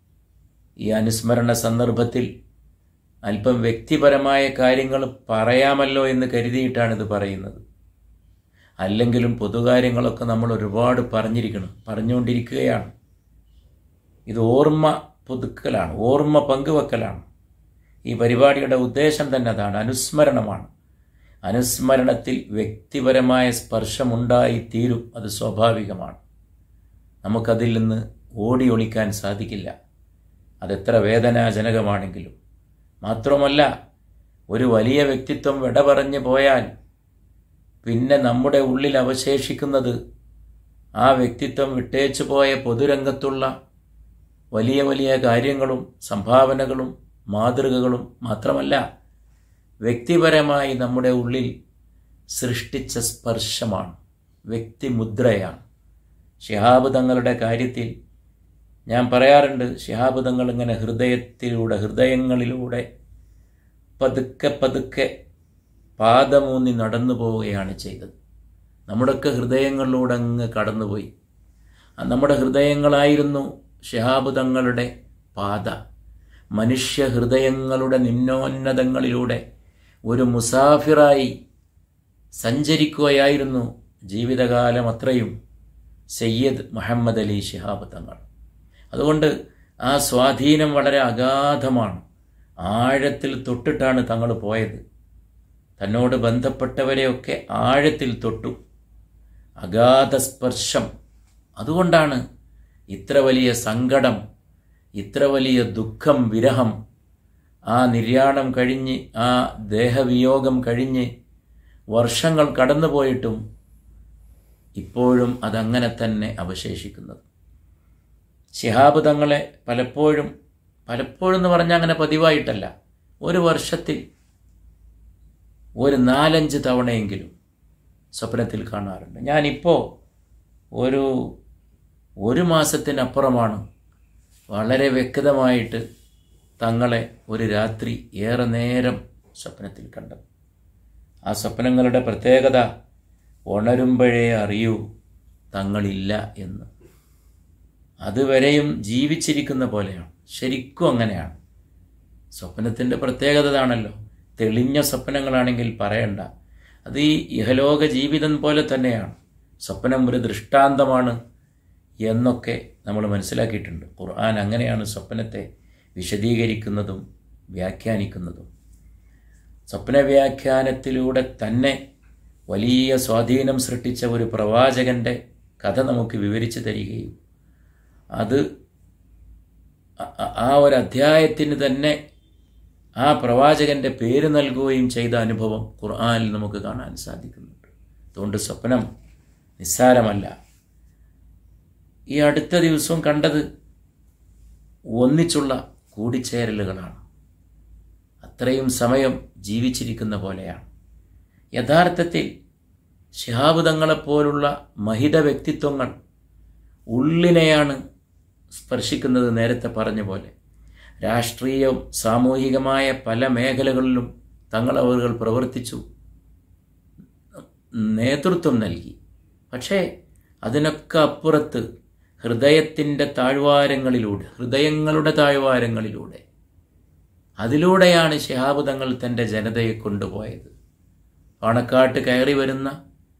ഈ അനുസ്മരണ സന്ദർഭത്തിൽ അല്പം വ്യക്തിപരമായ കാര്യങ്ങൾ പറയാമല്ലോ എന്ന് കരുതിയിട്ടാണ് ഇത് പറയുന്നത് അല്ലെങ്കിലും പൊതുകാര്യങ്ങളൊക്കെ നമ്മൾ ഒരുപാട് പറഞ്ഞിരിക്കണം പറഞ്ഞുകൊണ്ടിരിക്കുകയാണ് ഇത് ഓർമ്മ പുതുക്കലാണ് ഓർമ്മ പങ്കുവെക്കലാണ് ഈ പരിപാടിയുടെ ഉദ്ദേശം തന്നെ അതാണ് അനുസ്മരണമാണ് അനുസ്മരണത്തിൽ വ്യക്തിപരമായ സ്പർശമുണ്ടായി തീരും അത് സ്വാഭാവികമാണ് നമുക്കതിൽ നിന്ന് ഓടി ഒളിക്കാൻ സാധിക്കില്ല അതെത്ര വേദനാജനകമാണെങ്കിലും മാത്രമല്ല ഒരു വലിയ വ്യക്തിത്വം വിട പറഞ്ഞു പോയാൽ പിന്നെ നമ്മുടെ ഉള്ളിൽ അവശേഷിക്കുന്നത് ആ വ്യക്തിത്വം വിട്ടേച്ചു പോയ പൊതുരംഗത്തുള്ള വലിയ വലിയ കാര്യങ്ങളും സംഭാവനകളും മാതൃകകളും മാത്രമല്ല വ്യക്തിപരമായി നമ്മുടെ ഉള്ളിൽ സൃഷ്ടിച്ച സ്പർശമാണ് വ്യക്തിമുദ്രയാണ് ശിഹാബ് തങ്ങളുടെ കാര്യത്തിൽ ഞാൻ പറയാറുണ്ട് ശിഹാബ് തങ്ങൾ ഇങ്ങനെ ഹൃദയത്തിലൂടെ ഹൃദയങ്ങളിലൂടെ പതുക്കെ പതുക്കെ പാദമൂന്നി നടന്നു പോവുകയാണ് ചെയ്തത് നമ്മുടെയൊക്കെ ഹൃദയങ്ങളിലൂടെ അങ്ങ് കടന്നുപോയി നമ്മുടെ ഹൃദയങ്ങളായിരുന്നു ശിഹാബ് തങ്ങളുടെ പാത മനുഷ്യ ഹൃദയങ്ങളുടെ നിമ്നോന്നതങ്ങളിലൂടെ ഒരു മുസാഫിറായി സഞ്ചരിക്കുകയായിരുന്നു ജീവിതകാലം അത്രയും സയ്യദ് മുഹമ്മദ് അലി ശിഹാബ് തങ്ങൾ അതുകൊണ്ട് ആ സ്വാധീനം വളരെ അഗാധമാണ് ആഴത്തിൽ തൊട്ടിട്ടാണ് തങ്ങൾ പോയത് തന്നോട് ബന്ധപ്പെട്ടവരെയൊക്കെ ആഴത്തിൽ തൊട്ടു അഗാധ സ്പർശം അതുകൊണ്ടാണ് ഇത്ര വലിയ സങ്കടം ഇത്ര വലിയ ദുഃഖം വിരഹം ആ നിര്യാണം കഴിഞ്ഞ് ആ ദേഹവിയോഗം കഴിഞ്ഞ് വർഷങ്ങൾ കടന്നുപോയിട്ടും ഇപ്പോഴും അതങ്ങനെ തന്നെ അവശേഷിക്കുന്നത് ശിഹാബ് തങ്ങളെ പലപ്പോഴും പലപ്പോഴും എന്ന് പറഞ്ഞാൽ അങ്ങനെ പതിവായിട്ടല്ല ഒരു വർഷത്തിൽ ഒരു നാലഞ്ച് തവണയെങ്കിലും സ്വപ്നത്തിൽ കാണാറുണ്ട് ഞാനിപ്പോൾ ഒരു ഒരു മാസത്തിനപ്പുറമാണ് വളരെ വ്യക്തമായിട്ട് തങ്ങളെ ഒരു രാത്രി ഏറെ നേരം സ്വപ്നത്തിൽ കണ്ടത് ആ സ്വപ്നങ്ങളുടെ പ്രത്യേകത ഉണരുമ്പോഴേ അറിയൂ തങ്ങളില്ല എന്ന് അതുവരെയും ജീവിച്ചിരിക്കുന്ന പോലെയാണ് ശരിക്കും അങ്ങനെയാണ് സ്വപ്നത്തിൻ്റെ പ്രത്യേകത ഇതാണല്ലോ തെളിഞ്ഞ സ്വപ്നങ്ങളാണെങ്കിൽ പറയണ്ട അത് ഈ ഇഹലോക ജീവിതം പോലെ തന്നെയാണ് സ്വപ്നം ഒരു ദൃഷ്ടാന്തമാണ് എന്നൊക്കെ നമ്മൾ മനസ്സിലാക്കിയിട്ടുണ്ട് ഖുർആൻ അങ്ങനെയാണ് സ്വപ്നത്തെ വിശദീകരിക്കുന്നതും വ്യാഖ്യാനിക്കുന്നതും സ്വപ്ന വ്യാഖ്യാനത്തിലൂടെ തന്നെ വലിയ സ്വാധീനം സൃഷ്ടിച്ച ഒരു പ്രവാചകന്റെ കഥ നമുക്ക് വിവരിച്ചു തരികയും അത് ആ ഒരു അധ്യായത്തിന് തന്നെ ആ പ്രവാചകന്റെ പേര് നൽകുകയും ചെയ്ത അനുഭവം ഖുർആനിൽ നമുക്ക് കാണാൻ സാധിക്കുന്നുണ്ട് അതുകൊണ്ട് സ്വപ്നം നിസ്സാരമല്ല ഈ അടുത്ത ദിവസവും കണ്ടത് ഒന്നിച്ചുള്ള കൂടിച്ചേരലുകളാണ് അത്രയും സമയം ജീവിച്ചിരിക്കുന്ന പോലെയാണ് യഥാർത്ഥത്തിൽ ശിഹാബുദങ്ങളെപ്പോലുള്ള മഹിത വ്യക്തിത്വങ്ങൾ ഉള്ളിനെയാണ് സ്പർശിക്കുന്നത് നേരത്തെ പറഞ്ഞ പോലെ രാഷ്ട്രീയവും സാമൂഹികമായ പല മേഖലകളിലും തങ്ങളവറുകൾ പ്രവർത്തിച്ചു നേതൃത്വം നൽകി പക്ഷേ അതിനൊക്കെ അപ്പുറത്ത് ഹൃദയത്തിൻ്റെ താഴ്വാരങ്ങളിലൂടെ ഹൃദയങ്ങളുടെ താഴ്വാരങ്ങളിലൂടെ അതിലൂടെയാണ് ശിഹാബ് തങ്ങൾ തൻ്റെ ജനതയെ കൊണ്ടുപോയത് പാണക്കാട്ട് കയറി വരുന്ന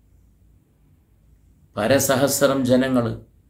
പരസഹസ്രം ജനങ്ങൾ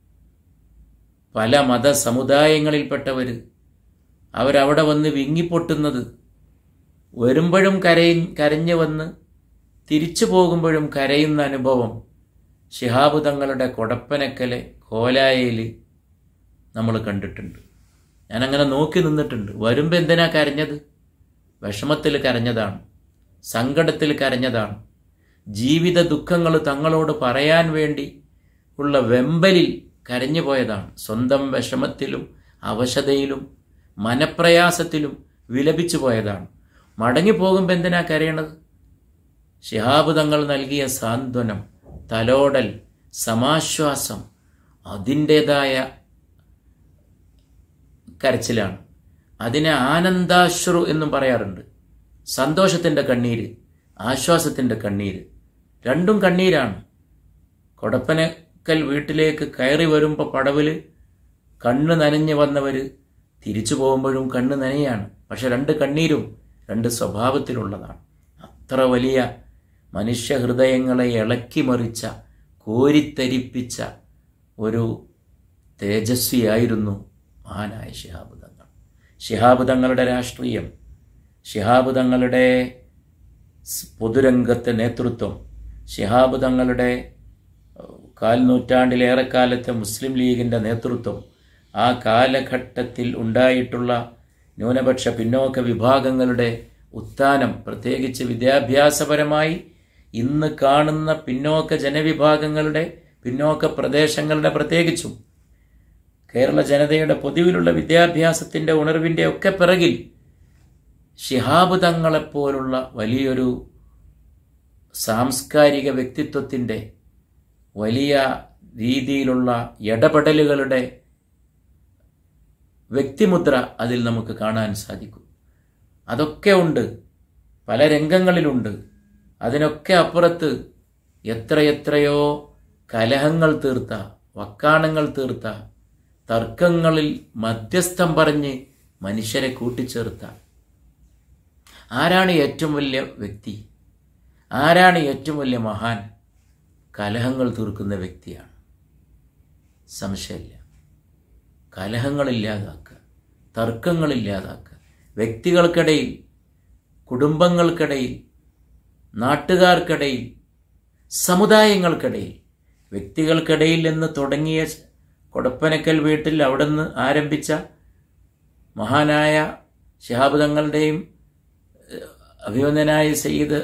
പല മതസമുദായങ്ങളിൽപ്പെട്ടവർ അവരവിടെ വന്ന് വിങ്ങിപ്പൊട്ടുന്നത് വരുമ്പോഴും കരയി കരഞ്ഞു വന്ന് തിരിച്ചു പോകുമ്പോഴും കരയുന്ന അനുഭവം ശിഹാബ് തങ്ങളുടെ കൊടപ്പനക്കലെ കോലായയിൽ നമ്മൾ കണ്ടിട്ടുണ്ട് ഞാനങ്ങനെ നോക്കി നിന്നിട്ടുണ്ട് വരുമ്പോൾ എന്തിനാ കരഞ്ഞത് വിഷമത്തിൽ കരഞ്ഞതാണ് സങ്കടത്തിൽ കരഞ്ഞതാണ് ജീവിത ദുഃഖങ്ങൾ തങ്ങളോട് പറയാൻ വേണ്ടി ഉള്ള വെമ്പലിൽ കരഞ്ഞു പോയതാണ് സ്വന്തം വിഷമത്തിലും അവശതയിലും മനപ്രയാസത്തിലും വിലപിച്ചു പോയതാണ് മടങ്ങിപ്പോകുമ്പോൾ എന്തിനാ കരയണത് ശിഹാബ് തങ്ങൾ നൽകിയ സാന്ത്വനം തലോടൽ സമാശ്വാസം അതിൻ്റേതായ കരച്ചിലാണ് അതിനെ ആനന്ദാശ്രു എന്നും പറയാറുണ്ട് സന്തോഷത്തിൻ്റെ കണ്ണീര് ആശ്വാസത്തിൻ്റെ കണ്ണീര് രണ്ടും കണ്ണീരാണ് കൊടപ്പനക്കൽ വീട്ടിലേക്ക് കയറി വരുമ്പോൾ പടവിൽ കണ്ണ് നനഞ്ഞു വന്നവർ തിരിച്ചു പോകുമ്പോഴും കണ്ണ് നനയാണ് പക്ഷെ രണ്ട് കണ്ണീരും രണ്ട് സ്വഭാവത്തിലുള്ളതാണ് അത്ര വലിയ മനുഷ്യഹൃദയങ്ങളെ ഇളക്കി മറിച്ച കോരിത്തരിപ്പിച്ച ഒരു തേജസ്വിയായിരുന്നു മഹാനായ ശിഹാബ് തങ്ങൾ ശിഹാബ് തങ്ങളുടെ രാഷ്ട്രീയം ശിഹാബ് തങ്ങളുടെ സ് പൊതുരംഗത്തെ നേതൃത്വം ശിഹാബ് തങ്ങളുടെ ഏഹ്, കാൽ നൂറ്റാണ്ടിലേറെക്കാലത്തെ മുസ്ലിം ലീഗിൻ്റെ നേതൃത്വം ആ കാലഘട്ടത്തിൽ ഉണ്ടായിട്ടുള്ള ന്യൂനപക്ഷ പിന്നോക്ക വിഭാഗങ്ങളുടെ ഉത്ഥാനം പ്രത്യേകിച്ച് വിദ്യാഭ്യാസപരമായി ഇന്ന് കാണുന്ന പിന്നോക്ക ജനവിഭാഗങ്ങളുടെ പിന്നോക്ക പ്രദേശങ്ങളുടെ പ്രത്യേകിച്ചും കേരള ജനതയുടെ പൊതുവിലുള്ള വിദ്യാഭ്യാസത്തിൻ്റെ ഉണർവിൻ്റെ ഒക്കെ പിറകിൽ ശിഹാബ് തങ്ങളെപ്പോലുള്ള വലിയൊരു സാംസ്കാരിക വ്യക്തിത്വത്തിൻ്റെ വലിയ രീതിയിലുള്ള ഇടപെടലുകളുടെ വ്യക്തിമുദ്ര അതിൽ നമുക്ക് കാണാൻ സാധിക്കും അതൊക്കെ ഉണ്ട് പല രംഗങ്ങളിലുണ്ട് അതിനൊക്കെ അപ്പുറത്ത് എത്രയെത്രയോ കലഹങ്ങൾ തീർത്ത വക്കാണങ്ങൾ തീർത്ത തർക്കങ്ങളിൽ മധ്യസ്ഥം പറഞ്ഞ് മനുഷ്യരെ കൂട്ടിച്ചേർത്ത ആരാണ് ഏറ്റവും വലിയ വ്യക്തി ആരാണ് ഏറ്റവും വലിയ മഹാൻ കലഹങ്ങൾ തീർക്കുന്ന വ്യക്തിയാണ് സംശയമില്ല കലഹങ്ങളില്ലാതാക്കുക തർക്കങ്ങളില്ലാതാക്കുക വ്യക്തികൾക്കിടയിൽ കുടുംബങ്ങൾക്കിടയിൽ നാട്ടുകാർക്കിടയിൽ സമുദായങ്ങൾക്കിടയിൽ വ്യക്തികൾക്കിടയിൽ നിന്ന് തുടങ്ങിയ കൊടപ്പനക്കൽ വീട്ടിൽ അവിടുന്ന് ആരംഭിച്ച മഹാനായ ശിഹാബ് തങ്ങളുടെയും ഏഹ്, അഭിവന്ദനായ സയ്യിദ്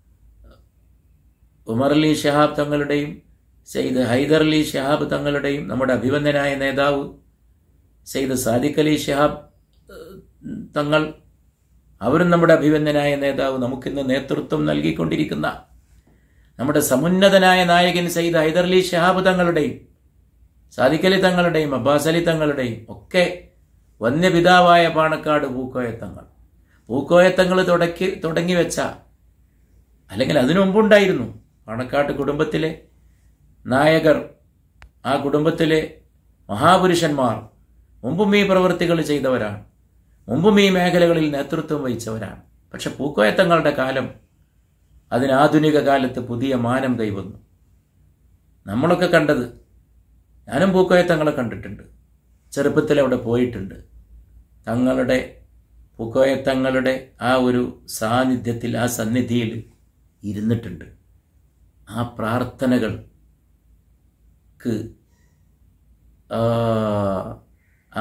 ഉമർ അലി ഷഹാബ് തങ്ങളുടെയും സയ്യിദ് ഹൈദർ അലി ഷഹാബ് തങ്ങളുടെയും നമ്മുടെ അഭിവന്ദനായ നേതാവ് സയ്യിദ് സാദിഖ് അലി ഷഹാബ് ഏഹ്, തങ്ങൾ അവരും നമ്മുടെ അഭിവന്ദനായ നേതാവ് നമുക്കിന്ന് നേതൃത്വം നൽകിക്കൊണ്ടിരിക്കുന്ന നമ്മുടെ സമുന്നതനായ നായകൻ സയ്യിദ് ഹൈദർ അലി ഷഹാബ് തങ്ങളുടെയും സാദിഖ് അലി തങ്ങളുടെയും അബ്ബാസ് അലി തങ്ങളുടെയും ഒക്കെ വന്യപിതാവായ പാണക്കാട് പൂക്കോയത്തങ്ങൾ പൂക്കോയത്തങ്ങൾ തുടക്കി തുടങ്ങി വെച്ച അല്ലെങ്കിൽ അതിനു മുമ്പുണ്ടായിരുന്നു പാണക്കാട്ട് കുടുംബത്തിലെ നായകർ ആ കുടുംബത്തിലെ മഹാപുരുഷന്മാർ മുമ്പും ഈ പ്രവൃത്തികൾ ചെയ്തവരാണ് മുമ്പും ഈ മേഖലകളിൽ നേതൃത്വം വഹിച്ചവരാണ് പക്ഷെ പൂക്കോയത്തങ്ങളുടെ കാലം അതിന് ആധുനിക കാലത്ത് പുതിയ മാനം കൈവന്നു നമ്മളൊക്കെ കണ്ടത് ഞാനും പൂക്കോയത്തങ്ങളെ കണ്ടിട്ടുണ്ട് ചെറുപ്പത്തിൽ അവിടെ പോയിട്ടുണ്ട് തങ്ങളുടെ പൂക്കോയത്തങ്ങളുടെ ആ ഒരു സാന്നിധ്യത്തിൽ ആ സന്നിധിയിൽ ഇരുന്നിട്ടുണ്ട് ആ പ്രാർത്ഥനകൾക്ക് ആ, ആ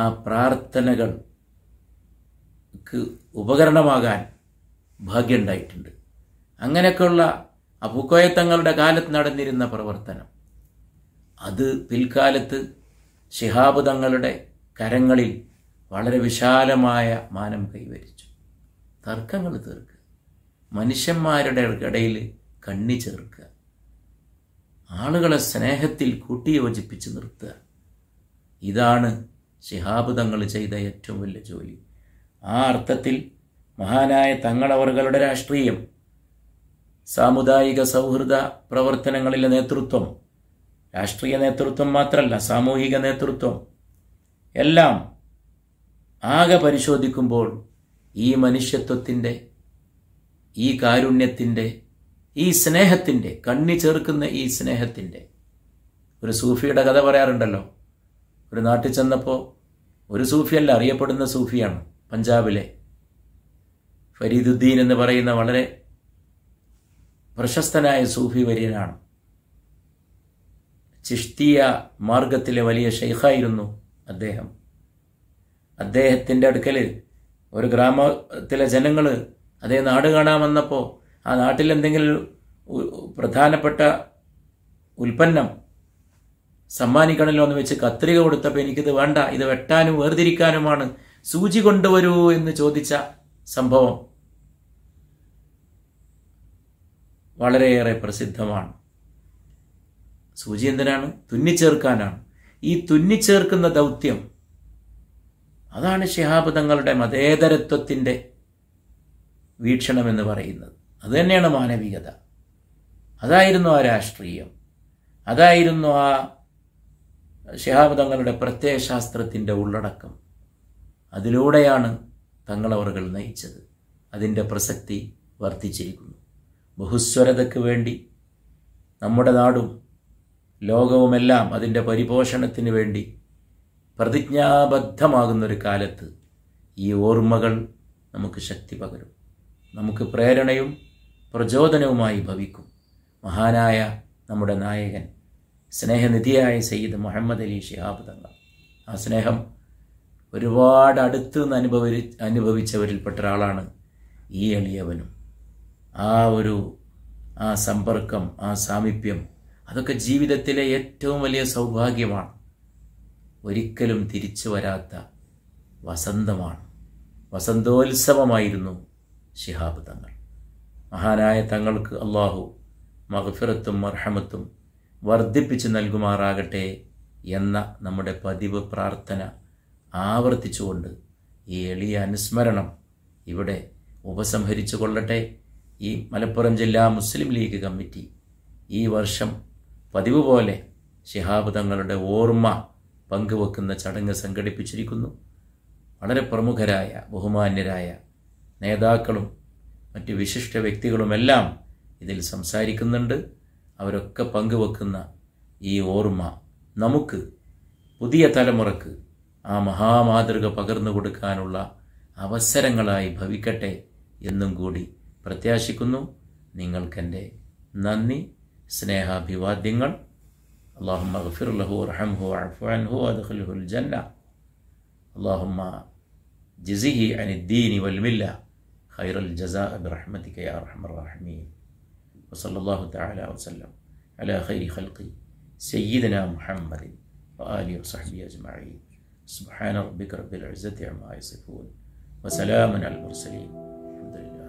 പ്രാർത്ഥനകൾക്ക് ഉപകരണമാകാൻ ഭാഗ്യമുണ്ടായിട്ടുണ്ട് അങ്ങനെയൊക്കെയുള്ള അബുക്കോയത്തങ്ങളുടെ കാലത്ത് നടന്നിരുന്ന പ്രവർത്തനം അത് പിൽക്കാലത്ത് ശിഹാബ് തങ്ങളുടെ കരങ്ങളിൽ വളരെ വിശാലമായ മാനം കൈവരിച്ചു തർക്കങ്ങൾ തീർക്കുക മനുഷ്യന്മാരുടെ ഇടയിൽ കണ്ണി ചേർക്കുക ആളുകളെ സ്നേഹത്തിൽ കൂട്ടിയോജിപ്പിച്ച് നിർത്തുക ഇതാണ് ശിഹാബ് തങ്ങൾ ചെയ്ത ഏറ്റവും വലിയ ജോലി ആ അർത്ഥത്തിൽ മഹാനായ തങ്ങളവറുകളുടെ രാഷ്ട്രീയം സാമുദായിക സൗഹൃദ പ്രവർത്തനങ്ങളിലെ നേതൃത്വം രാഷ്ട്രീയ നേതൃത്വം മാത്രമല്ല സാമൂഹിക നേതൃത്വം എല്ലാം ആകെ പരിശോധിക്കുമ്പോൾ ഈ മനുഷ്യത്വത്തിൻ്റെ ഈ കാരുണ്യത്തിൻ്റെ ഈ സ്നേഹത്തിൻ്റെ കണ്ണി ചേർക്കുന്ന ഈ സ്നേഹത്തിൻ്റെ ഒരു സൂഫിയുടെ കഥ പറയാറുണ്ടല്ലോ ഒരു നാട്ടിൽ ചെന്നപ്പോൾ ഒരു സൂഫിയല്ല അറിയപ്പെടുന്ന സൂഫിയാണ് പഞ്ചാബിലെ ഫരീദുദ്ദീൻ എന്ന് പറയുന്ന വളരെ പ്രശസ്തനായ സൂഫി വര്യനാണ് ചിഷ്തിയ മാർഗത്തിലെ വലിയ ഷെയ്ഖായിരുന്നു അദ്ദേഹം അദ്ദേഹത്തിൻ്റെ അടുക്കൽ ഒരു ഗ്രാമത്തിലെ ജനങ്ങൾ അതേ നാട് കാണാൻ വന്നപ്പോൾ ആ നാട്ടിൽ എന്തെങ്കിലും ഉ- പ്രധാനപ്പെട്ട ഉൽപ്പന്നം സമ്മാനിക്കണമല്ലോ എന്ന് വെച്ച് കത്രിക കൊടുത്തപ്പോൾ എനിക്കിത് വേണ്ട ഇത് വെട്ടാനും വേർതിരിക്കാനുമാണ് സൂചി കൊണ്ടുവരൂ എന്ന് ചോദിച്ച സംഭവം വളരെയേറെ പ്രസിദ്ധമാണ് സൂചി എന്തിനാണ് തുന്നിച്ചേർക്കാനാണ് ഈ തുന്നിച്ചേർക്കുന്ന ദൗത്യം അതാണ് ശിഹാബ് തങ്ങളുടെ മതേതരത്വത്തിൻ്റെ വീക്ഷണമെന്ന് പറയുന്നത് അതുതന്നെയാണ് മാനവികത അതായിരുന്നു ആ രാഷ്ട്രീയം അതായിരുന്നു ആ ഷിഹാബ് തങ്ങളുടെ പ്രത്യയശാസ്ത്രത്തിൻ്റെ ഉള്ളടക്കം അതിലൂടെയാണ് തങ്ങളവറുകൾ നയിച്ചത് അതിൻ്റെ പ്രസക്തി വർദ്ധിച്ചിരിക്കുന്നു ബഹുസ്വരതയ്ക്ക് വേണ്ടി നമ്മുടെ നാടും ലോകവുമെല്ലാം അതിൻ്റെ പരിപോഷണത്തിന് വേണ്ടി പ്രതിജ്ഞാബദ്ധമാകുന്നൊരു കാലത്ത് ഈ ഓർമ്മകൾ നമുക്ക് ശക്തി പകരും നമുക്ക് പ്രേരണയും പ്രചോദനവുമായി ഭവിക്കും മഹാനായ നമ്മുടെ നായകൻ സ്നേഹനിധിയായ സയ്യിദ് മുഹമ്മദ് അലി ഷിഹാബ് തങ്ങൾ ആ സ്നേഹം ഒരുപാട് അടുത്ത് നിന്ന് അനുഭവി അനുഭവിച്ചവരിൽപ്പെട്ട ഒരാളാണ് ഈ എളിയവനും ആ ഒരു ആ സമ്പർക്കം ആ സാമീപ്യം അതൊക്കെ ജീവിതത്തിലെ ഏറ്റവും വലിയ സൗഭാഗ്യമാണ് ഒരിക്കലും തിരിച്ചു വരാത്ത വസന്തമാണ് വസന്തോത്സവമായിരുന്നു ശിഹാബ് തങ്ങൾ മഹാനായ തങ്ങൾക്ക് അള്ളാഹു മഹഫിറത്തും മർഹമത്തും വർദ്ധിപ്പിച്ച് നൽകുമാറാകട്ടെ എന്ന നമ്മുടെ പതിവ് പ്രാർത്ഥന ആവർത്തിച്ചുകൊണ്ട് ഈ എളിയ അനുസ്മരണം ഇവിടെ ഉപസംഹരിച്ചു കൊള്ളട്ടെ ഈ മലപ്പുറം ജില്ലാ മുസ്ലിം ലീഗ് കമ്മിറ്റി ഈ വർഷം പതിവ് പോലെ ശിഹാബ് തങ്ങളുടെ ഓർമ്മ പങ്കുവെക്കുന്ന ചടങ്ങ് സംഘടിപ്പിച്ചിരിക്കുന്നു വളരെ പ്രമുഖരായ ബഹുമാന്യരായ നേതാക്കളും മറ്റ് വിശിഷ്ട വ്യക്തികളുമെല്ലാം ഇതിൽ സംസാരിക്കുന്നുണ്ട് അവരൊക്കെ പങ്കുവെക്കുന്ന ഈ ഓർമ്മ നമുക്ക് പുതിയ തലമുറക്ക് ആ മഹാമാതൃക പകർന്നു കൊടുക്കാനുള്ള അവസരങ്ങളായി ഭവിക്കട്ടെ എന്നും കൂടി പ്രത്യാശിക്കുന്നു നിങ്ങൾക്കെൻ്റെ നന്ദി സ്നേഹാഭിവാദ്യങ്ങൾ اللهم اغفر له وارحمه واعف عنه وادخله الجنة اللهم جزه عن الدين والملة خير الجزاء برحمتك يا أرحم الراحمين وصلى الله تعالى وسلم على خير خلقه سيدنا محمد وآله وصحبه أجمعين سبحان ربك رب العزة عما يصفون وسلام على المرسلين الحمد لله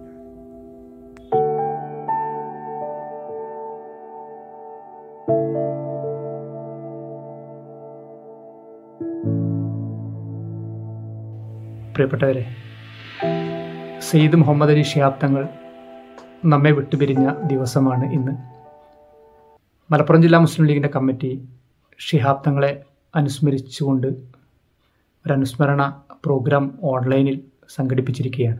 പ്രിയപ്പെട്ടവരെ സയ്യിദ് മുഹമ്മദ് അലി ഷിഹാബ് തങ്ങൾ നമ്മെ വിട്ടുപിരിഞ്ഞ ദിവസമാണ് ഇന്ന് മലപ്പുറം ജില്ലാ മുസ്ലിം ലീഗിൻ്റെ കമ്മിറ്റി ഷിഹാബ് തങ്ങളെ അനുസ്മരിച്ചുകൊണ്ട് ഒരു അനുസ്മരണ പ്രോഗ്രാം ഓൺലൈനിൽ സംഘടിപ്പിച്ചിരിക്കുകയാണ്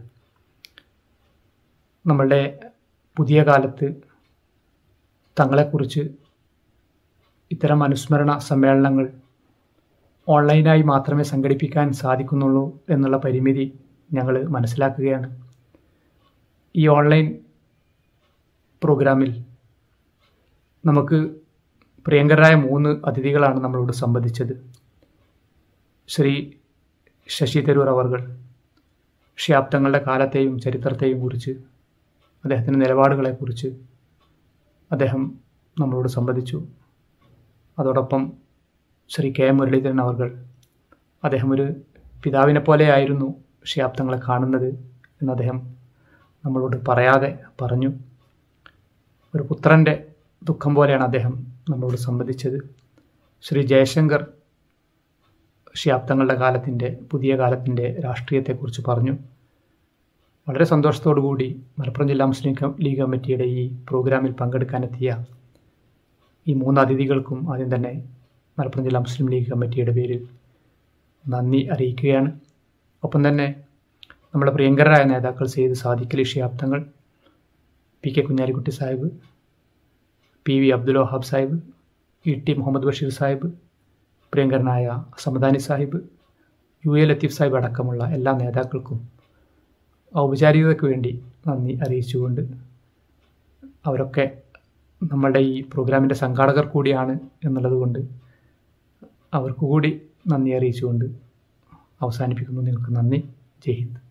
നമ്മളുടെ പുതിയ കാലത്ത് തങ്ങളെക്കുറിച്ച് ഇത്തരം അനുസ്മരണ സമ്മേളനങ്ങൾ ഓൺലൈനായി മാത്രമേ സംഘടിപ്പിക്കാൻ സാധിക്കുന്നുള്ളൂ എന്നുള്ള പരിമിതി ഞങ്ങൾ മനസ്സിലാക്കുകയാണ് ഈ ഓൺലൈൻ പ്രോഗ്രാമിൽ നമുക്ക് പ്രിയങ്കരായ മൂന്ന് അതിഥികളാണ് നമ്മളോട് സംബന്ധിച്ചത് ശ്രീ ശശി തരൂർ അവർകൾ ഷിയാബ്ദങ്ങളുടെ കാലത്തെയും ചരിത്രത്തെയും കുറിച്ച് അദ്ദേഹത്തിൻ്റെ നിലപാടുകളെക്കുറിച്ച് അദ്ദേഹം നമ്മളോട് സംബന്ധിച്ചു അതോടൊപ്പം ശ്രീ കെ മുരളീധരൻ അവർ അദ്ദേഹം ഒരു പിതാവിനെ പോലെയായിരുന്നു ഷിയാബ്ദങ്ങളെ കാണുന്നത് എന്ന് അദ്ദേഹം നമ്മളോട് പറയാതെ പറഞ്ഞു ഒരു പുത്രൻ്റെ ദുഃഖം പോലെയാണ് അദ്ദേഹം നമ്മളോട് സംബന്ധിച്ചത് ശ്രീ ജയശങ്കർ ഷിയാബ്ദങ്ങളുടെ കാലത്തിൻ്റെ പുതിയ കാലത്തിൻ്റെ രാഷ്ട്രീയത്തെക്കുറിച്ച് പറഞ്ഞു വളരെ സന്തോഷത്തോടു കൂടി മലപ്പുറം ജില്ലാ മുസ്ലിം ലീഗ് കമ്മിറ്റിയുടെ ഈ പ്രോഗ്രാമിൽ പങ്കെടുക്കാനെത്തിയ ഈ മൂന്ന് അതിഥികൾക്കും ആദ്യം തന്നെ മലപ്പുറം ജില്ലാ മുസ്ലിം ലീഗ് കമ്മിറ്റിയുടെ പേരിൽ നന്ദി അറിയിക്കുകയാണ് ഒപ്പം തന്നെ നമ്മുടെ പ്രിയങ്കരായ നേതാക്കൾ സെയ്ത് സാദിഖലി ഷിയാബ്ദങ്ങൾ P K Kunhalikutty Sahib P V Abdul Wahab Sahib E T Muhammad Basheer Sahib പ്രിയങ്കരനായ സമദാനി സാഹിബ് യു എ ലത്തീഫ് സാഹിബ് അടക്കമുള്ള എല്ലാ നേതാക്കൾക്കും ഔപചാരികതയ്ക്ക് വേണ്ടി നന്ദി അറിയിച്ചുകൊണ്ട് അവരൊക്കെ നമ്മളുടെ ഈ പ്രോഗ്രാമിൻ്റെ സംഘാടകർ കൂടിയാണ് എന്നുള്ളത് കൊണ്ട് അവർക്ക് കൂടി നന്ദി അറിയിച്ചുകൊണ്ട് അവസാനിപ്പിക്കുന്നു നിങ്ങൾക്ക് നന്ദി ജയ് ഹിന്ദ്